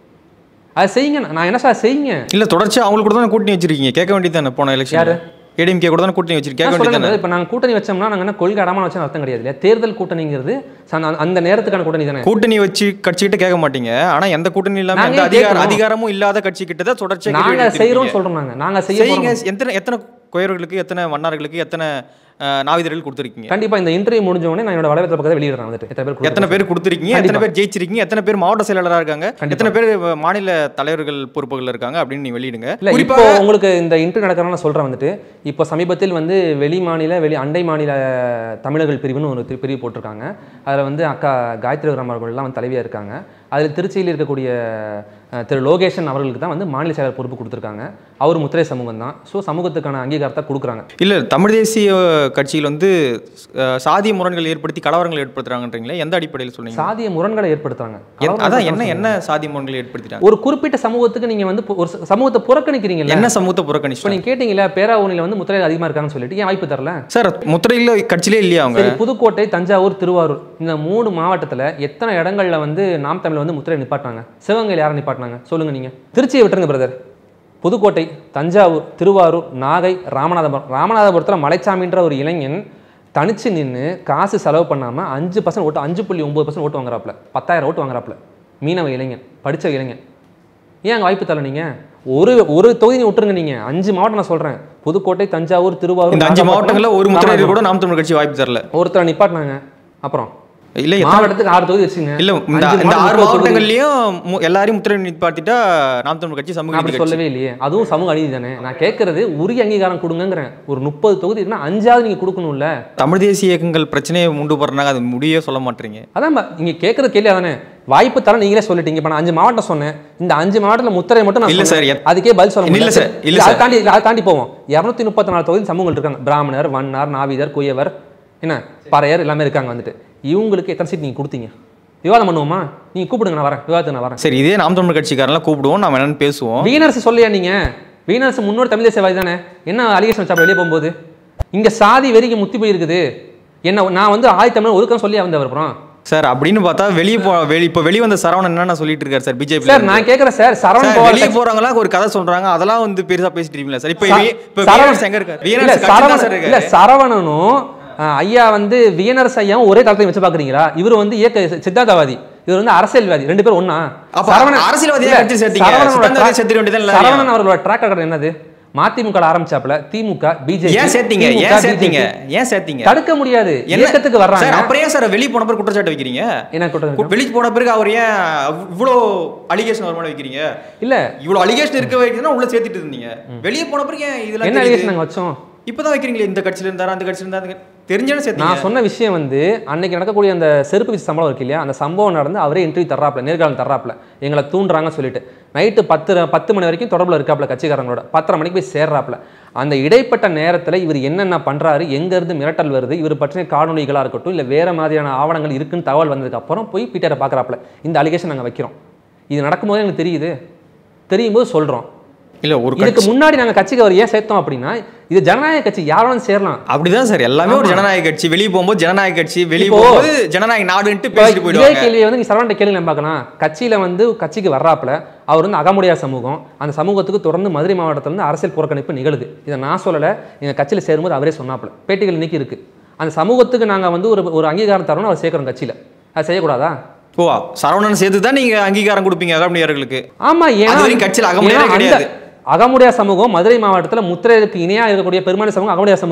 B: அதை செய்யுங்க நான் என்ன சார் செய்யுங்க
D: இல்ல தொடர்ச்சியா அவங்களுக்கு கூட தானே கூட்டணி வச்சிருக்கீங்க கேட்க வேண்டியது தானே போன எலெக்ஷன்
B: யாரு?
D: ஏடிஎம்கே கூட தானே கூட்டணி வச்சிருக்கீங்க கேட்க வேண்டியது தானே
B: இப்போ நாங்கள் கூட்டணி வச்சோம்னா நாங்கள் என்ன கொள்கை அடமான வச்சோம் அர்த்தம் கிடையாது இல்லையா தேர்தல் கூட்டணிங்கிறது ச- அந்த நேரத்துக்கான கூட்டணி தானே
D: கூட்டணி வச்சு கட்சிகிட்ட கேட்க மாட்டீங்க ஆனா எந்த கூட்டணி இல்லாம
B: நாங்க
D: எந்த
B: ஏன்
D: அதிகார
B: கேட்கணும்?
D: அதிகாரமும் இல்லாத கட்சி கிட்ட தான் தொடர்ச்சியா கேள்வி
B: நாங்க
D: எழுப்பியிருக்கீங்க.
B: செய்யறோம் சொல்றோம் நாங்க நாங்க செய்ய
D: செய்யுங்க
B: போறோம்.
D: எத்தனை எத்தனை குயவர்களுக்கு எத்தனை மன்னர்களுக்கு எத்தனை அஹ், நாவிதர்கள் கொடுத்துருக்கீங்க
B: கண்டிப்பா இந்த இன்டர்வியூ முடிஞ்ச உடனே நான் என்னோட வலைவரத்தை பக்கத்தில் வெளியிடுறேன் வந்துட்டு எத்தனை பேர்
D: எத்தனை பேர் கொடுத்துருக்கீங்க எத்தனை பேர் ஜெயிச்சிருக்கீங்க எத்தனை பேர் மாவட்ட செயலாளராக இருக்காங்க எத்தனை பேர் மாநில தலைவர்கள் பொறுப்புகள் இருக்காங்க அப்படின்னு நீ வெளியிடுங்க
B: இல்ல இப்போ
D: குறிப்பாக
B: உங்களுக்கு இந்த இன்டர்வியூ நடக்கிறதா நான் சொல்றேன் வந்துட்டு இப்போ சமீபத்தில் வந்து வெளி மாநில வெளி அண்டை மாநில தமிழர்கள் பிரிவுன்னு ஒரு தி- பிரிவு போட்டிருக்காங்க அதில் வந்து அக்கா காயத்ரி ராம் அவர்கள்லாம் வந்து தலைவியாக இருக்காங்க அதில் திருச்சியில் இருக்கக்கூடிய அஹ், திரு லோகேஷன் அவர்களுக்கு தான் வந்து மாநில செயலர் பொறுப்பு கொடுத்துருக்காங்க அவர் முத்திரை சமூகம் தான் ஸோ சமூகத்துக்கான அங்கீகாரத்தை கொடுக்குறாங்க
D: இல்ல தமிழ் தேசிய கட்சியில் வந்து அஹ், சாதிய முரண்கள் ஏற்படுத்தி கலவரங்கள் ஏற்படுத்துறாங்கன்றீங்களே எந்த அடிப்படையில் சொன்னீங்க
B: சாதிய முரண்களை ஏற்படுத்துறாங்க
D: என்- அதான் என்ன என்ன சாதிய முரண்கள் ஏற்படுத்திட்டாங்க
B: ஒரு குறிப்பிட்ட சமூகத்துக்கு நீங்க வந்து பு- ஒரு ச- சமூகத்தை புறக்கணிக்கிறீங்கல்ல
D: என்ன சமூகத்தை
B: இப்போ
D: புறக்கணிச்சு
B: நீங்க கேட்டீங்களா பேராவூரில் வந்து முத்திரை அதிகமா இருக்காங்கன்னு சொல்லிட்டு ஏன் வாய்ப்பு தரல
D: சார் முத்திரையில் கட்சியிலே இல்லையா அவங்க
B: சரி புதுக்கோட்டை தஞ்சாவூர் திருவாரூர் இந்த மூணு மாவட்டத்துல எத்தனை இடங்கள்ல வந்து நாம் தமிழ் வந்து முத்திரை நிப்பாட்டினாங்க சிவகங்கையில் யாரை நிப்பாட்டினாங்க சொல்லுங்க நீங்க திருச்சியை விட்டுருங்க பிரதர் புதுக்கோட்டை தஞ்சாவூர் திருவாரூர் நாகை ராமநாதபுரம் ராமநாதபுரத்தில் மலைச்சாமின்ற ஒரு இளைஞன் தனிச்சு நின்று காசு செலவு பண்ணாம அஞ்சு பர்சன்ட் ஓட்டு அஞ்சு புள்ளி ஒன்பது பர்சன்ட் ஓட்டு வாங்குறாப்புல பத்தாயிரம் ஓட்டு வாங்குறாப்புல மீனவ இளைஞன் படிச்ச இளைஞன் ஏன் அங்கே வாய்ப்பு தரல நீங்க ஒரு ஒரு தொகுதி நீ விட்டுருங்க நீங்க அஞ்சு மாவட்டம் நான் சொல்றேன் புதுக்கோட்டை தஞ்சாவூர் திருவாரூர்
D: இந்த அஞ்சு
B: நாகப்பட்டினம்,
D: மாவட்டங்கள்ல ஒரு முத்திரையில்
B: ராமநாதபுரம்.
D: கூட நாம் தமிழ் கட்சி வாய்ப்பு தரல
B: ஒருத்தரை நிப்பாட்டினாங்க அப்புறம்
D: இல்ல எத்தனை-
B: மாவட்டத்துக்கு ஆறு தொகுதி வச்சுங்க
D: இல்ல இந்த
B: அஞ்சு
D: இந்த ஆறு
B: மாவட்டம், முப்பது தொகுதி.
D: மாவட்டங்கள்லயும் மு- எல்லாரையும் முத்திரை நிப்பாட்டிட்டா நாம் தமிழ் கட்சி சமூக
B: நான் அப்படி
D: நீதி கட்சி
B: சொல்லவே இல்லையே அதுவும் சமூக அநீதி தானே நான் கேட்கறது உரிய அங்கீகாரம் கொடுங்கங்கிறேன் ஒரு முப்பது தொகுதி இருக்குன்னா அஞ்சாவது நீங்க கொடுக்கணும்ல
D: தமிழ் தேசிய இயக்கங்கள் பிரச்சனையை உண்டு போடுறாங்க அது முடியே சொல்ல மாட்டீங்க
B: அதான் பா, நீங்க கேட்கற கேள்வி அதானே வாய்ப்பு தர நீங்களே சொல்லிட்டீங்க இப்ப நான் அஞ்சு மாவட்டம் சொன்னேன் இந்த அஞ்சு மாவட்டத்துல முத்திரை மட்டும் நான்
D: இல்ல
B: சொன்னேன்.
D: சார், எத்-
B: அதுக்கே பதில் சொல்ல
D: இல்ல
B: முடியல
D: சார், இல்ல
B: அதை
D: சார்.
B: தாண்டி அதை தாண்டி போவோம் இரநூத்தி முப்பத்தி நாலு தொகுதி சமூகங்கள் இருக்காங்க பிராமணர் வண்ணார் நாவிதர் குயவர் என்ன பறையர் எல்லாமே இருக்காங்க வந்துட்டு இவங்களுக்கு எத்தனை சீட் நீங்க கொடுத்தீங்க விவாதம் பண்ணுவோமா நீங்க கூப்பிடுங்க நான் வரேன் விவாதத்துக்கு நான் வரேன்
D: சரி இதே நாம் தமிழ் கட்சிக்காரெல்லாம் கூப்பிடுவோம் நம்ம என்னன்னு பேசுவோம்
B: வீனரசு சொல்லியா நீங்க வீனரசு முன்னோடி தமிழ் தேசியவாதி தானே என்ன அலிகேஷன் வச்சா வெளியே போகும்போது இங்க சாதி வெறிக்கு முத்தி போயிருக்குது என்ன நான் வந்து ஆதி தமிழ் ஒதுக்கம் சொல்லி வந்தவர் அப்புறம்
D: சார் அப்படின்னு பார்த்தா வெளியே போ வெளி இப்போ வெளியே வந்த சரவணன் என்ன சொல்லிட்டு இருக்காரு சார் பிஜேபி
B: சார் நான் கேட்கறேன் சார் சரவணன்
D: வெளியே
B: போவார்
D: போறவங்கலாம் ஒரு கதை சொல்றாங்க அதெல்லாம் வந்து பெருசா பேசிட்டு இருக்கீங்களா சார் இப்போ
B: ச-
D: இப்போ
B: சரவணன்
D: வீரரசு எங்க இருக்காரு
B: இல்ல,
D: வீரரசு கட்சி தான் சார்
B: சரவணன் இல்ல
D: இருக்காரு
B: சரவணனும் அஹ், ஐயா வந்து வியனரசு ஐயாவும் ஒரே தளத்தில் வச்சு பாக்குறீங்களா இவர் வந்து இயக்க சித்தாந்தவாதி இவர் வந்து அரசியல்வாதி ரெண்டு பேரும் ஒண்ணா
D: அப்ப அரசியல்வாதியா
B: இல்ல,
D: கட்சி சேர்த்தீங்க?
B: சரவணனோட
D: சித்தாந்தவாதியா
B: track-
D: சேர்த்துக்க வேண்டியது தானே
B: சரவணன் அவர்களோட ட்ராக் ரெக்கார்ட் என்னது மதிமுக ஆரம்பிச்சாப்ல திமுக பிஜேபி
D: ஏன் சேர்த்தீங்க ஏன் சேர்த்தீங்க ஏன் சேர்த்தீங்க
B: தடுக்க முடியாது
D: என்ன-
B: இயக்கத்துக்கு வர்றாங்க
D: சார் அப்புறம் ஏன் சார் வெளியே போன பிறகு குற்றச்சாட்டு வைக்கிறீங்க
B: என்ன கூட்டம்
D: வெளியே போன பிறகு அவர் ஏன் இவ்வளோ அலிகேஷன் வருமான வைக்கிறீங்க
B: இல்ல
D: இவ்வளோ அலிகேஷன் இருக்க வைக்கிறதுனா உள்ள சேர்த்துட்டு இருந்தீங்க வெளியே போன பிறகு ஏன் இதெல்லாம்
B: என்ன
D: தெரியுது?
B: அலிகேஷன் நாங்க வச்சோம்
D: இப்பதான் வைக்கிறீங்களே இந்த கட்சியில இருந்தாரு அந்த கட்சியில இருந்தாரு தெரிஞ்சாலும் சேர்த்தீங்க
B: நான் சொன்ன விஷயம் வந்து அன்னைக்கு நடக்கக்கூடிய அந்த செருப்பு வீச்சு சம்பளம் இருக்கு இல்லையா அந்த சம்பவம் நடந்து அவரே இன்டர்வியூ தர்றாப்ல நேர்காணல் தர்றாப்ல எங்களை தூண்டுறாங்கன்னு சொல்லிட்டு நைட்டு பத்து பத்து மணி வரைக்கும் தொடர்பில் இருக்காப்ல கட்சிக்காரங்களோட பத்தரை மணிக்கு போய் சேர்றாப்ல அந்த இடைப்பட்ட நேரத்தில் இவர் என்னென்ன பண்றாரு எங்க இருந்து மிரட்டல் வருது இவர் பற்றின காணொலிகளாக இருக்கட்டும் இல்லை வேற மாதிரியான ஆவணங்கள் இருக்குன்னு தகவல் வந்ததுக்கு அப்புறம் போய் பீட்டரை பார்க்குறாப்ல இந்த அலிகேஷன் நாங்கள் வைக்கிறோம் இது நடக்கும்போது எங்களுக்கு தெரியுது தெரியும் போது சொல்றோம்
D: இல்ல ஒரு
B: இதுக்கு
D: கட்சி
B: முன்னாடி நாங்கள் கட்சிக்கு அவர் ஏன் சேர்த்தோம் அப்படின்னா இது ஜனநாயக கட்சி யாராலும் சேரலாம்
D: அப்படிதான் சார் எல்லாமே ஒரு
B: ஆமா.
D: ஜனநாயக கட்சி வெளியே போகும்போது ஜனநாயக கட்சி வெளியே
B: இப்போ-
D: போகும்போது ஜனநாயக நாடுன்ட்டு
B: இப்ப
D: பேசிட்டு
B: இதே
D: போயிடுவாங்க
B: கேள்வியை வந்து நீ சரவண்ட கேள்வி நம்ம பார்க்கலாம் கட்சியில வந்து கட்சிக்கு வர்றாப்புல அவர் வந்து அகமுடையார் சமூகம் அந்த சமூகத்துக்கு தொடர்ந்து மதுரை மாவட்டத்துல இருந்து அரசியல் புறக்கணிப்பு நிகழுது இதை நான் சொல்லல எங்க கட்சியில சேரும்போது அவரே சொன்னாப்புல பேட்டிகள் இன்னைக்கு இருக்கு அந்த சமூகத்துக்கு நாங்க வந்து ஒரு ஒரு அங்கீகாரம் தரணும் அவர் சேர்க்கிறோம் கட்சியில அது செய்யக்கூடாதா
D: ஓ சரவணன் சேர்த்து தான் நீங்க அங்கீகாரம் கொடுப்பீங்க அகமுடையார்களுக்கு
B: ஆமா ஏன்னா
D: அது வரைக்கும் கட்சியில அகமுடையாரே
B: ஏன்னா அந்த
D: கிடையாது.
B: அகமுடையார் சமூகம் மதுரை மாவட்டத்துல முத்திரைக்கு இணையா இருக்கக்கூடிய பெரும்பான்மை சமூகம் அகமுடையார் சமூகம்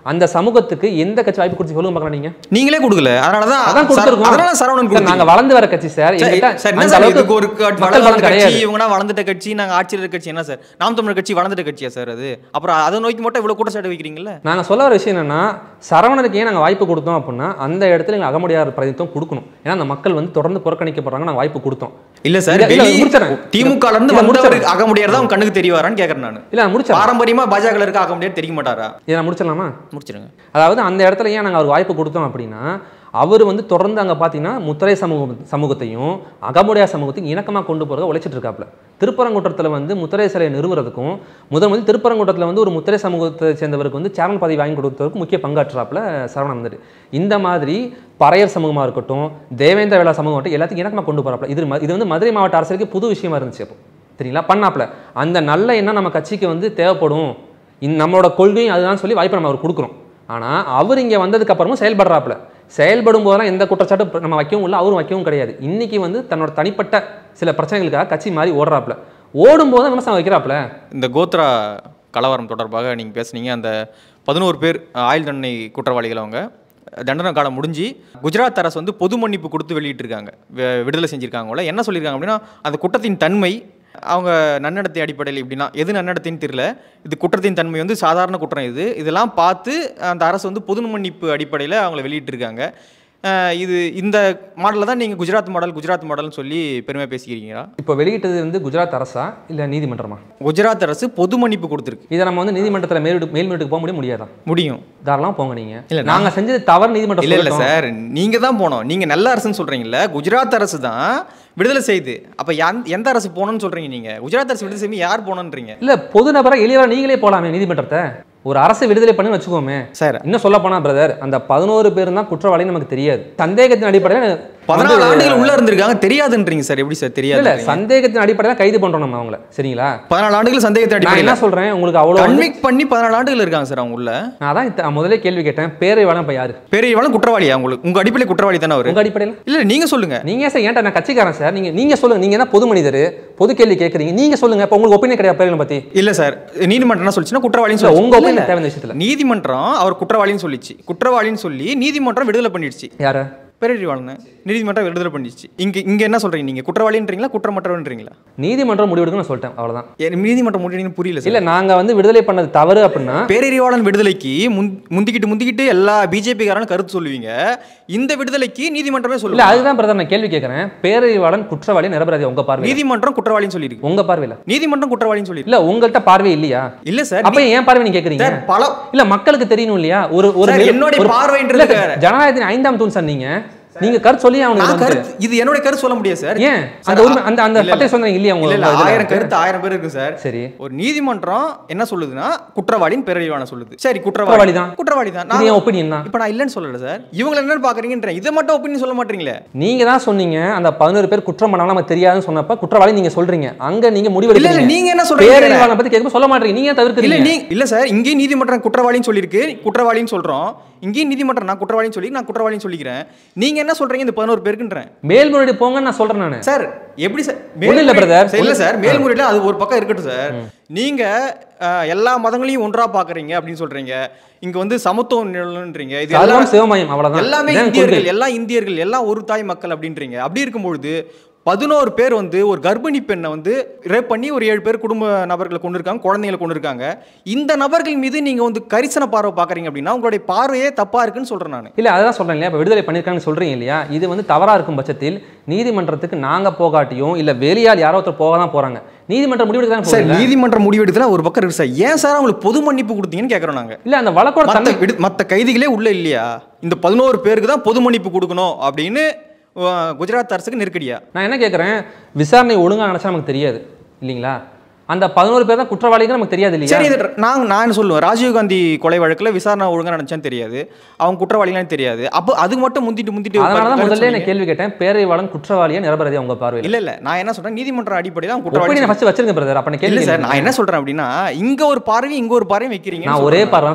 B: அந்த சமூகத்துக்கு எந்த கட்சி வாய்ப்பு கொடுத்து சொல்லுங்க பார்க்கலாம் நீங்க
D: நீங்களே கொடுக்கல அதனால தான்
B: அதான் கொடுத்துருக்கோம்
D: அதனால சரவணன்
B: சார், நாங்க
D: கொடுத்தீங்க.
B: வளர்ந்து வர கட்சி சார்
D: சரி,
B: எங்கிட்ட
D: சார், என்ன
B: அந்த
D: சார்
B: அளவுக்கு
D: இதுக்கு ஒரு க-
B: மக்கள்
D: வளர்ந்த
B: பலம்
D: கட்சி
B: கிடையாது
D: இவங்கன்னா வளர்ந்துட்ட கட்சி நாங்க ஆட்சியில் இருக்க கட்சி என்ன சார் நாம் தமிழர் கட்சி வளர்ந்துட்ட கட்சியா சார் அது அப்புறம் அதை நோக்கி மட்டும் இவ்வளவு குற்றச்சாட்டு வைக்கிறீங்கல்ல
B: நாங்க சொல்ல வர விஷயம் என்னன்னா சரவணனுக்கு ஏன் நாங்க வாய்ப்பு கொடுத்தோம் அப்படின்னா அந்த இடத்துல எங்களுக்கு அகமுடியார் பிரதித்துவம் கொடுக்கணும் ஏன்னா அந்த மக்கள் வந்து தொடர்ந்து புறக்கணிக்கப்படுறாங்க நாங்க வாய்ப்பு கொடுத்தோம்
D: இல்ல சார்
B: இல்ல, இல்ல,
D: வெளிய-
B: முடிச்சிடுறேன்.
D: திமுக ல இருந்து
B: இல்ல,
D: வந்தவர்
B: முடிச்சிடுறேன்.
D: ஆக முடியாதா உங்க கண்ணுக்கு தெரியவாரான்னு கேக்குறேன் நான்
B: இல்ல நான் முடிச்சிடறேன்
D: பாரம்பரியமா பாஜக இருக்க ஆக முடியாது தெரிய மாட்டாரா
B: இதை நான் முடிச்சிடலாமா
D: முடிச்சிருங்க
B: அதாவது அந்த இடத்துல ஏன் நாங்கள் அவர் வாய்ப்பு கொடுத்தோம் அப்படின்னா அவர் வந்து தொடர்ந்து அங்கே பார்த்தீங்கன்னா முத்திரை சமூக சமூகத்தையும் அகமுடையா சமூகத்தையும் இணக்கமாக கொண்டு போகிறத உழைச்சிட்டு இருக்காப்புல திருப்பரங்குன்றத்தில் வந்து முத்திரை சிலையை நிறுவுறதுக்கும் முதல் முதல் திருப்பரங்குன்றத்தில் வந்து ஒரு முத்திரை சமூகத்தை சேர்ந்தவருக்கு வந்து சேர்மன் பதவி வாங்கி கொடுத்ததுக்கு முக்கிய பங்காற்றுறாப்புல சரவணன் வந்துட்டு இந்த மாதிரி பறையர் சமூகமாக இருக்கட்டும் தேவேந்திர வேளா சமூகம் இருக்கட்டும் எல்லாத்தையும் இணக்கமாக கொண்டு போகிறாப்புல இது ம- இது வந்து மதுரை மாவட்ட அரசுக்கு புது விஷயமா இருந்துச்சு அப்போ சரிங்களா பண்ணாப்புல அந்த நல்ல எண்ணம் நம்ம கட்சிக்கு வந்து தேவைப்படும் இந்த நம்மளோட கொள்கையும் அதுதான் சொல்லி வாய்ப்பு நம்ம அவர் கொடுக்குறோம் ஆனால் அவர் இங்கே வந்ததுக்கு அப்புறமும் செயல்படுறாப்புல செயல்படும் போதெல்லாம் எந்த குற்றச்சாட்டும் நம்ம வைக்கவும் இல்லை அவரும் வைக்கவும் கிடையாது இன்னைக்கு வந்து தன்னோட தனிப்பட்ட சில பிரச்சனைகளுக்காக கட்சி மாதிரி ஓடுறாப்புல ஓடும்போது தான் விமர்சனம் வைக்கிறாப்புல
D: இந்த கோத்ரா கலவரம் தொடர்பாக நீங்கள் பேசுனீங்க அந்த பதினோரு பேர் ஆயுள் தண்டனை குற்றவாளிகள் அவங்க தண்டனை காலம் முடிஞ்சு குஜராத் அரசு வந்து பொது மன்னிப்பு கொடுத்து வெளியிட்டிருக்காங்க வி- விடுதலை செஞ்சுருக்காங்கள என்ன சொல்லியிருக்காங்க அப்படின்னா அந்த குற்றத்தின் தன்மை அவங்க நன்னடத்தை அடிப்படையில் எப்படின்னா எது நன்னடத்தைன்னு தெரியல இது குற்றத்தின் தன்மை வந்து சாதாரண குற்றம் இது இதெல்லாம் பார்த்து அந்த அரசு வந்து பொது மன்னிப்பு அடிப்படையில் அவங்கள வெளியிட்டிருக்காங்க அஹ் இது இந்த மாடலில் தான் நீங்கள் குஜராத் மாடல் குஜராத் மாடல்னு சொல்லி பெருமையாக பேசிக்கிறீங்களா
B: இப்போ வெளியிட்டது வந்து குஜராத் அரசா இல்லை நீதிமன்றமா
D: குஜராத் அரசு பொது மன்னிப்பு கொடுத்துருக்கு
B: இதை நம்ம வந்து நீதிமன்றத்தில் மேல் மேல்முறைக்கு போக முடிய முடியாதா
D: முடியும்
B: தாராளமாக போங்க நீங்க
D: இல்ல,
B: நாங்க செஞ்சது தவறு நீதிமன்றம்
D: இல்ல இல்ல
B: சொல்லட்டும்.
D: சார் நீங்க தான் போனோம் நீங்க நல்ல அரசுன்னு சொல்றீங்கல்ல குஜராத் அரசு தான் விடுதலை செய்யுது அப்ப எந்த- எந்த அரசு போகணும்னு சொல்றீங்க நீங்க குஜராத் அரசு விடுதலை செய்யும் யார் போகணுன்றீங்க
B: இல்ல பொது நபரா எளியவரா நீங்களே போலாமே நீதிமன்றத்தை ஒரு அரசு விடுதலை பண்ணி வச்சுக்கோமே
D: சார்
B: இன்னும் சொல்ல போனா பிரதர் அந்த பதினோரு பேரும் தான் குற்றவாளின்னு நமக்கு தெரியாது சந்தேகத்தின் அடிப்படையில்
D: பதினாலு
B: வந்து-
D: ஆண்டுகள் உள்ள இருந்திருக்காங்க தெரியாதுன்றீங்க சார் எப்படி சார்
B: இல்ல
D: தெரியாது
B: சந்தேகத்தின் அடிப்படையில் கைது பண்றோம் நம்ம அவங்கள சரிங்களா
D: பதினாலு ஆண்டுகள் சந்தேகத்தை
B: நான் என்ன
D: அடிப்படையில்
B: சொல்றேன் உங்களுக்கு அவ்வளோ வந்து-
D: கன்விக் பண்ணி பதினாலு ஆண்டுகள் இருக்காங்க சார் அவங்க உள்ள
B: நான் அதான் இத்த- முதல்ல கேள்வி கேட்டேன் பேரை வேணாம் இப்ப யாரு
D: பெரியவாளும் குற்றவாளியா உங்களுக்கு உங்க அடிப்படையில் குற்றவாளி தானே அவரு
B: உங்க அடிப்படையில்
D: இல்ல நீங்க சொல்லுங்க
B: நீங்க சார் ஏன்டா நான் கட்சிக்காரன் சார் நீங்க நீங்க சொல்லுங்க நீங்க என்ன பொது மனிதர் பொது கேள்வி கேட்குறீங்க நீங்க சொல்லுங்க இப்போ உங்களுக்கு ஒப்பீனியன் கிடையாது பேரை பத்தி
D: இல்ல சார் நீதிமன்றம் என்ன சொல்லிச்சுன்னா குற்றவாளின்னு
B: இல்ல,
D: சொல்லி
B: உங்க ஒப்பீனியன் தேவை இந்த விஷயத்துல
D: நீதிமன்றம் அவர் குற்றவாளின்னு சொல்லிச்சு குற்றவாளின்னு சொல்லி நீதிமன்றம் விடுதலை பண்ணிடுச்சு
B: யாரு
D: பெரியவாளன் நீதிமன்றம் விடுதலை பண்ணிடுச்சு இங்க இங்க என்ன சொல்றீங்க நீங்க குற்றவாளின்றீங்களா குற்றமற்றவன்றீங்களா
B: நீதிமன்றம் முடிவெடுக்க நான் சொல்லிட்டேன் அவ்வளவுதான்
D: ஏன் நீதிமன்றம் முடிவுன்னு புரியல சார்
B: இல்ல நாங்க வந்து விடுதலை பண்ணது தவறு அப்படின்னா
D: பேரறிவாளன் விடுதலைக்கு முந் முந்திக்கிட்டு முந்திக்கிட்டு எல்லா பிஜேபி காரனும் கருத்து சொல்லுவீங்க இந்த விடுதலைக்கு நீதிமன்றமே
B: இல்ல
D: சொல்லுங்க
B: அதுதான் பிரதர் நான் கேள்வி கேட்கறேன் பேரறிவாளன் குற்றவாளி நிரபராதி உங்க பார்வை
D: நீதிமன்றம் குற்றவாளின்னு சொல்லியிருக்கு
B: உங்க பார்வையில
D: நீதிமன்றம் குற்றவாளின்னு சொல்லியிருக்கு
B: இல்ல உங்கள்கிட்ட பார்வை இல்லையா
D: இல்ல சார்
B: அப்ப ஏன் பார்வை நீங்க கேக்குறீங்க
D: சார் பல
B: இல்ல மக்களுக்கு தெரியணும் இல்லையா ஒரு ஒரு
D: சார்,
B: நிறு-
D: என்னுடைய
B: ஒரு-
D: பார்வைன்றது
B: இல்ல,
D: வேற.
B: ஜனநாயகத்தின் ஐந்தாம் தூண் சார் நீங்க நீங்க கருத்து சொல்லி
D: நான்
B: அவங்களுக்கு வந்து
D: கருத்து இது என்னோட கருத்து சொல்ல முடியாது சார்
B: ஏன்
D: சார்,
B: அந்த உரிமை அந்த அந்த
D: இல்ல, இல்ல.
B: பட்டை சொந்தம் இல்லையா உங்க
D: இல்ல இல்ல
B: உங்க இதுல?
D: ஆயிரம் கருத்து ஆயிரம் பேர் இருக்கு சார்
B: சரி
D: ஒரு நீதிமன்றம் என்ன சொல்லுதுன்னா குற்றவாளின்னு பேரறிவாளன் சொல்லுது சரி குற்றவாளி
B: குற்றவாளி தான்.
D: குற்றவாளி தான்
B: இது என் ஒப்பீனியன் தான்
D: இப்போ நான் இல்லைன்னு சொல்லல சார் இவங்க என்னன்னு பாக்குறீங்கன்றேன் இதை மட்டும் ஒப்பீனியன் சொல்ல மாட்டீங்களே
B: நீங்க தான் சொன்னீங்க அந்த பதினோரு பேர் குற்றம் பண்ணாலும் நமக்கு தெரியாதுன்னு சொன்னப்ப குற்றவாளி நீங்க சொல்றீங்க அங்க நீங்க
D: இல்ல
B: முடிவு
D: இல்ல நீங்க என்ன சொல்றீங்க
B: பேரறிவாளனை பத்தி கேட்கும்போது சொல்ல மாட்டீங்க நீங்க ஏன்
D: இல்ல
B: தவிர்க்கிறீங்க
D: நீ இல்ல சார் இங்கேயும் நீதிமன்றம் குற்றவாளின்னு சொல்லியிருக்கு குற்றவாளின்னு சொல்றோம் இங்கேயும் நீதிமன்றம் நான் குற்றவாளின்னு சொல்லி நான் குற்றவாளின்னு சொல்லிக்கிறேன் நீங்க என்ன சொல்றீங்க இந்த பதினோரு பேருக்குன்றேன்
B: மேல்முறையீடு போங்கன்னு நான் சொல்றேன் நானு
D: சார் எப்படி சார்
B: ஒண்ணும் இல்ல, brother.
D: சார், இல்ல சார் மேல்முறையில அது ஒரு பக்கம் இருக்கட்டும் சார் நீங்க அஹ், எல்லா மதங்களையும் ஒன்றா பாக்குறீங்க அப்படின்னு சொல்றீங்க இங்க வந்து சமத்துவம் நிலன்றீங்க இது
B: சர்வம்
D: எல்லாம்
B: சிவமயம் அவ்வளவுதான்
D: எல்லாமே
B: இதான்
D: இந்தியர்கள்
B: கொள்கை.
D: எல்லாம் இந்தியர்கள் எல்லாம் ஒரு தாய் மக்கள் அப்படின்றீங்க அப்படி இருக்கும்பொழுது பதினோரு பேர் வந்து ஒரு கர்ப்பிணி பெண்ணை வந்து ரேப் பண்ணி ஒரு ஏழு பேர் குடும்ப நபர்களை கொண்டு இருக்காங்க குழந்தைங்களை கொண்டு இருக்காங்க இந்த நபர்கள் மீது நீங்க வந்து கரிசன பார்வை பாக்குறீங்க அப்படின்னா உங்களுடைய பார்வையே தப்பா இருக்குன்னு சொல்றேன் நான்
B: இல்ல அதான் சொல்றேன் இல்லையா இப்ப விடுதலை பண்ணிருக்காங்கன்னு சொல்றீங்க இல்லையா இது வந்து தவறா இருக்கும் பட்சத்தில் நீதிமன்றத்துக்கு நாங்க போகாட்டியும் இல்ல வெளியால் யாரோ ஒருத்தர் போக தான் போறாங்க நீதிமன்றம் முடிவெடுக்க தான்
D: சார்
B: போகுது
D: நீதிமன்ற முடிவெடுத்துல ஒரு பக்கம் இருக்கு சார் ஏன் சார் அவங்களுக்கு பொது மன்னிப்பு கொடுத்தீங்கன்னு கேட்கறோம் நாங்க
B: இல்ல அந்த வழக்கோட
D: மத்த
B: தன்மை
D: விடு மற்ற கைதிகளே உள்ள இல்லையா இந்த பதினோரு பேருக்கு தான் பொது மன்னிப்பு கொடுக்கணும் அப்படின்னு அஹ், குஜராத் அரசுக்கு நெருக்கடியா
B: நான் என்ன கேட்குறேன் விசாரணை ஒழுங்கா நினைச்சா நமக்கு தெரியாது இல்லைங்களா அந்த பதினோரு பேர் தான் குற்றவாளிகள் நமக்கு தெரியாது இல்லையா
D: சரி இது நான் நான் என்ன சொல்லுவேன் ராஜீவ்காந்தி கொலை வழக்குல விசாரணை ஒழுங்கா நினைச்சான்னு தெரியாது அவங்க குற்றவாளிகளான்னு தெரியாது அப்போ அதுக்கு மட்டும் முந்திட்டு முந்திட்டு
B: அதனால தான்
D: கருத்து
B: முதல்ல
D: சொன்னீங்க.
B: நான் கேள்வி கேட்டேன் பேரறிவாளன் குற்றவாளியா நிரபராதியா உங்க பார்வையில்
D: இல்ல இல்ல நான் என்ன சொல்றேன் நீதிமன்ற அடிப்படையில் அவங்க குற்றவாளி
B: ஒப்பீனியன் ஃபர்ஸ்ட் வச்சிருங்க பிரதர் அப்ப நான்
D: இல்ல
B: கேள்வி
D: சார் நான் என்ன சொல்றேன் அப்படின்னா இங்க ஒரு பார்வை இங்க ஒரு பார்வை வைக்கிறீங்க
B: நான் ஒரே பார்வை தான் சொல்றேன்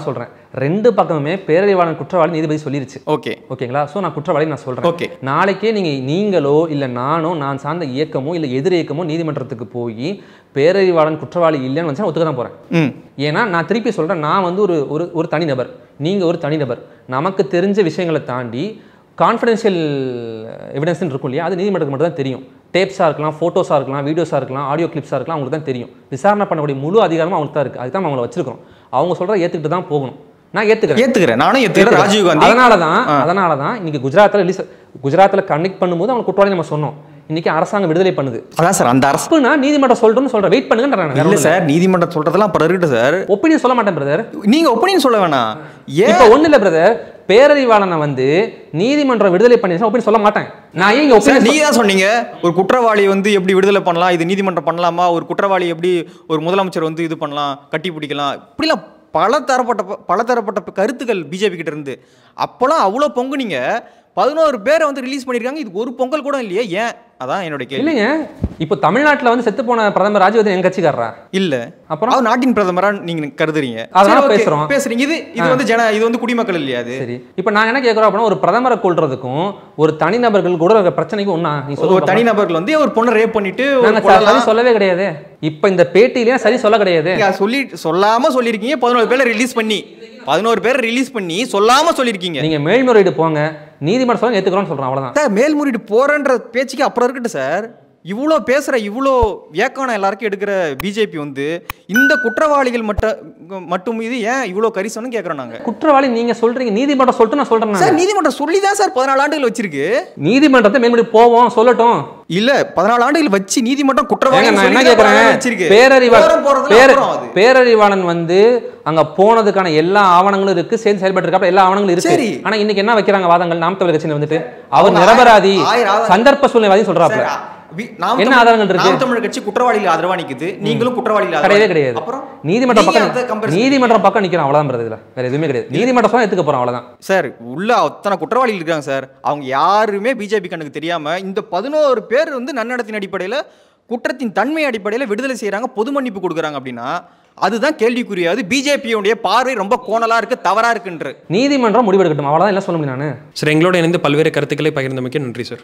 B: ரெண்டு பக்கமுமே பேரறிவாளன் குற்றவாளி நீதிபதி சொல்லிருச்சு
D: ஓகே
B: ஓகேங்களா ஸோ நான் குற்றவாளி நான் சொல்கிறேன்
D: Okay.
B: நாளைக்கே நீங்கள் நீங்களோ இல்லை நானோ நான் சார்ந்த இயக்கமோ இல்லை எதிர் இயக்கமோ நீதிமன்றத்துக்கு போய் பேரறிவாளன் குற்றவாளி இல்லைன்னு வந்து ஒத்துக்க தான் போகிறேன்
D: ம்
B: ஏன்னா நான் திருப்பி சொல்கிறேன் நான் வந்து ஒரு ஒரு ஒரு தனிநபர் நீங்கள் ஒரு தனிநபர் நமக்கு தெரிஞ்ச விஷயங்களை தாண்டி கான்ஃபிடென்ஷியல் எவிடன்ஸ்னு இருக்கும் இல்லையா அது நீதிமன்றத்துக்கு மட்டும் தான் தெரியும் டேப்ஸாக இருக்கலாம் ஃபோட்டோஸாக இருக்கலாம் வீடியோஸாக இருக்கலாம் ஆடியோ கிளிப்ஸாக இருக்கலாம் அவங்களுக்கு தான் தெரியும் விசாரணை பண்ணக்கூடிய முழு அதிகாரமும் அவங்களுக்கு தான் இருக்குது அதுக்கு தான் அவங்கள வச்சிருக்கோம் அவங்க சொல்கிறத ஏற்றுக்கிட்டு தான் போகணும் நான் ஏற்றுக்கிறேன்
D: ஏத்துக்கிறேன் நானும் ஏத்துக்கிறேன் ராஜீவ் காந்தி
B: அதனால தான் அதனால தான் இன்னைக்கு குஜராத்தில் ரிலீஸ் குஜராத்தில் கனெக்ட் பண்ணும்போது அவங்க குற்றவாளி நம்ம சொன்னோம் இன்னைக்கு அரசாங்கம் விடுதலை பண்ணுது
D: அதான் சார் அந்த அரசு
B: தப்புனா நீதிமன்றம் சொல்றேன்னு சொல்றேன் வெயிட் பண்ணுங்கன்றாங்க
D: இல்ல சார் நீதிமன்றம் சொல்றதெல்லாம் அப்புறம் இருக்கட்டும் சார்
B: ஒப்பீனியன் சொல்ல மாட்டேன் பிரதர்
D: நீங்க ஒப்பீனியன் சொல்ல வேணாம் ஏன்
B: இப்போ ஒண்ணு இல்ல பிரதர் பேரறிவாளனை வந்து நீதிமன்றம் விடுதலை பண்ணிடுச்சுன்னா ஒப்பீனியன் சொல்ல மாட்டேன் நான் ஏன் இங்க
D: சார்
B: ஒப்பீனியன்
D: நீங்க தான் சொன்னீங்க ஒரு குற்றவாளி வந்து எப்படி விடுதலை பண்ணலாம் இது நீதிமன்றம் பண்ணலாமா ஒரு குற்றவாளி எப்படி ஒரு முதலமைச்சர் வந்து இது பண்ணலாம் கட்டி பிடிக்கலாம் இப்படிலாம் பல தரப்பட்ட ப- பல தரப்பட்ட கருத்துக்கள் பிஜேபி கிட்ட இருந்து அப்போலாம் அவ்வளோ பொங்குனீங்க பதினோரு பேரை வந்து ரிலீஸ் பண்ணியிருக்காங்க இது ஒரு பொங்கல் கூட இல்லையே ஏன் அதான் என்னோட கேள்வி
B: இல்லைங்க இப்போ தமிழ்நாட்டுல வந்து செத்து போன பிரதமர் ராஜீவ் எங்க கட்சிக்காரரா
D: இல்ல
B: அப்புறம்?
D: அவர் நாட்டின் பிரதமரா நீங்க கருதுறீங்க
B: அதனால
D: சரி, okay.
B: பேசுறோம்.
D: பேசுறீங்க இது இது வந்து ஜன இது வந்து குடிமக்கள் இல்லையா அது
B: சரி இப்போ நான் என்ன கேட்குறோம் அப்படின்னா ஒரு பிரதமரை கொள்றதுக்கும் ஒரு தனிநபர்கள் கூட இருக்கிற பிரச்சனைக்கும் ஒண்ணா நீ
D: ஒரு
B: சொல்லுங்க
D: தனிநபர்கள் வந்து ஒரு பொண்ணை ரேப் பண்ணிட்டு ஒரு
B: நாங்க ச-
D: கொல்லலாம்.
B: சரி சொல்லவே கிடையாது இப்போ இந்த பேட்டியிலேயே சரி சொல்ல கிடையாது
D: நீங்க சொல்லி சொல்லாம சொல்லியிருக்கீங்க பதினோரு பேரை ரிலீஸ் பண்ணி பதினோரு பேரை ரிலீஸ் பண்ணி சொல்லாம சொல்லியிருக்கீங்க
B: நீங்க மேல்முறையீடு போங்க நீதிமன்றம் சொல்ல ஏத்துக்கிறோம்னு சொல்றேன் அவ்வளவுதான்
D: சார் மேல்முறையீடு போறன்ற பேச்சுக்கு அப்புறம் இருக்கட்டும் சார் இவ்வளோ பேசுற இவ்வளோ வியக்கானம் எல்லாருக்கும் எடுக்கிற பிஜேபி வந்து இந்த குற்றவாளிகள் மட்டும் மட்டும் இது ஏன் இவ்வளோ கரிசனம் கேட்குறோம் நாங்க
B: குற்றவாளி நீங்க சொல்றீங்க நீதிமன்றம் சொல்லிட்டு நான் சொல்றேன்
D: சார்
B: நான்
D: நீதிமன்றம் சொல்லி தான் சார் பதினாலு ஆண்டுகள் வச்சிருக்கு
B: நீதிமன்றத்தை மேல்முறை போவோம் சொல்லட்டும்
D: இல்ல பதினாலு ஆண்டுகள் வச்சு நீதிமன்றம் குற்றவாளி
B: ஏங்க, நான் என்ன
D: சொல்லி தான் பதினாலு
B: கேட்குறேன்
D: வச்சிருக்கு
B: பேரறிவாளன்
D: போறோம் போறதுல
B: பேர
D: அப்புறம் அது.
B: பேரறிவாளன் வந்து அங்க போனதுக்கான எல்லா ஆவணங்களும் இருக்கு சேர்ந்து செயல்பட்டு இருக்காப்ல எல்லா ஆவணங்களும் இருக்கு
D: சரி.
B: ஆனா இன்னைக்கு என்ன வைக்கிறாங்க வாதங்கள் நாம் தமிழர் கட்சியில வந்துட்டு அவர்
D: அவங்க
B: நிரபராதி
D: ஆயிரம் ஆயிரம் ஆதாரம்
B: சந்தர்ப்ப சூழ்நிலைவாதி சொல்றாப்ல
D: சார், வி- நாம்
B: என்ன
D: தமிழ்-
B: ஆதாரங்கள் இருக்கு?
D: நாம் தமிழர் கட்சி குற்றவாளிகள் ஆதரவா நிக்குது நீங்களும் குற்றவாளிகள் ஆதரவா
B: கிடையவே
D: நிக்குது.
B: கிடையாது
D: அப்புறம்
B: நீதிமன்றம்
D: நீங்க அதை
B: பக்கம்
D: comparison
B: நீதிமன்றம் பக்கம் நிக்கிறோம் அவ்வளவுதான் brother இதுல வேற எதுவுமே கிடையாது நீதிமன்றம் சொன்னா எடுத்துக்க போறோம் அவ்வளவுதான்
D: சார் உள்ள அத்தனை குற்றவாளிகள் இருக்காங்க சார் அவங்க யாருமே பிஜேபி கண்ணுக்கு தெரியாம இந்த பதினோரு பேர் வந்து நன்னடத்தின் அடிப்படையில் குற்றத்தின் தன்மை அடிப்படையில் விடுதலை செய்றாங்க பொது மன்னிப்பு கொடுக்குறாங்க அப்படின்னா அதுதான் கேள்விக்குரியாது பிஜேபியுடைய பார்வை ரொம்ப கோணலா இருக்கு தவறா இருக்குன்ற
B: நீதிமன்றம் முடிவெடுக்கட்டும் அவ்வளவுதான் எல்லாம் சொல்ல முடியும் நானு
F: சார் எங்களோட இணைந்து பல்வேறு கருத்துக்களை பகிர்ந்தமைக்கு நன்றி சார்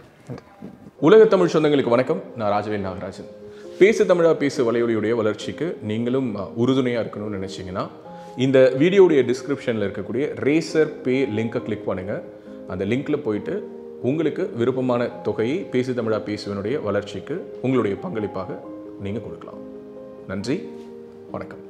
A: உலக தமிழ் சொந்தங்களுக்கு வணக்கம் நான் ராஜவேல் நாகராஜன் பேசு தமிழா பேசு வலையொலியுடைய வளர்ச்சிக்கு நீங்களும் அஹ், உறுதுணையா இருக்கணும்னு நினைச்சீங்கன்னா இந்த வீடியோடைய டிஸ்கிரிப்ஷனில் இருக்கக்கூடிய ரேசர் பே லிங்கை கிளிக் பண்ணுங்க அந்த லிங்க்ல போயிட்டு உங்களுக்கு விருப்பமான தொகையை பேசு தமிழா பேசுவனுடைய வளர்ச்சிக்கு உங்களுடைய பங்களிப்பாக நீங்கள் கொடுக்கலாம் நன்றி வணக்கம்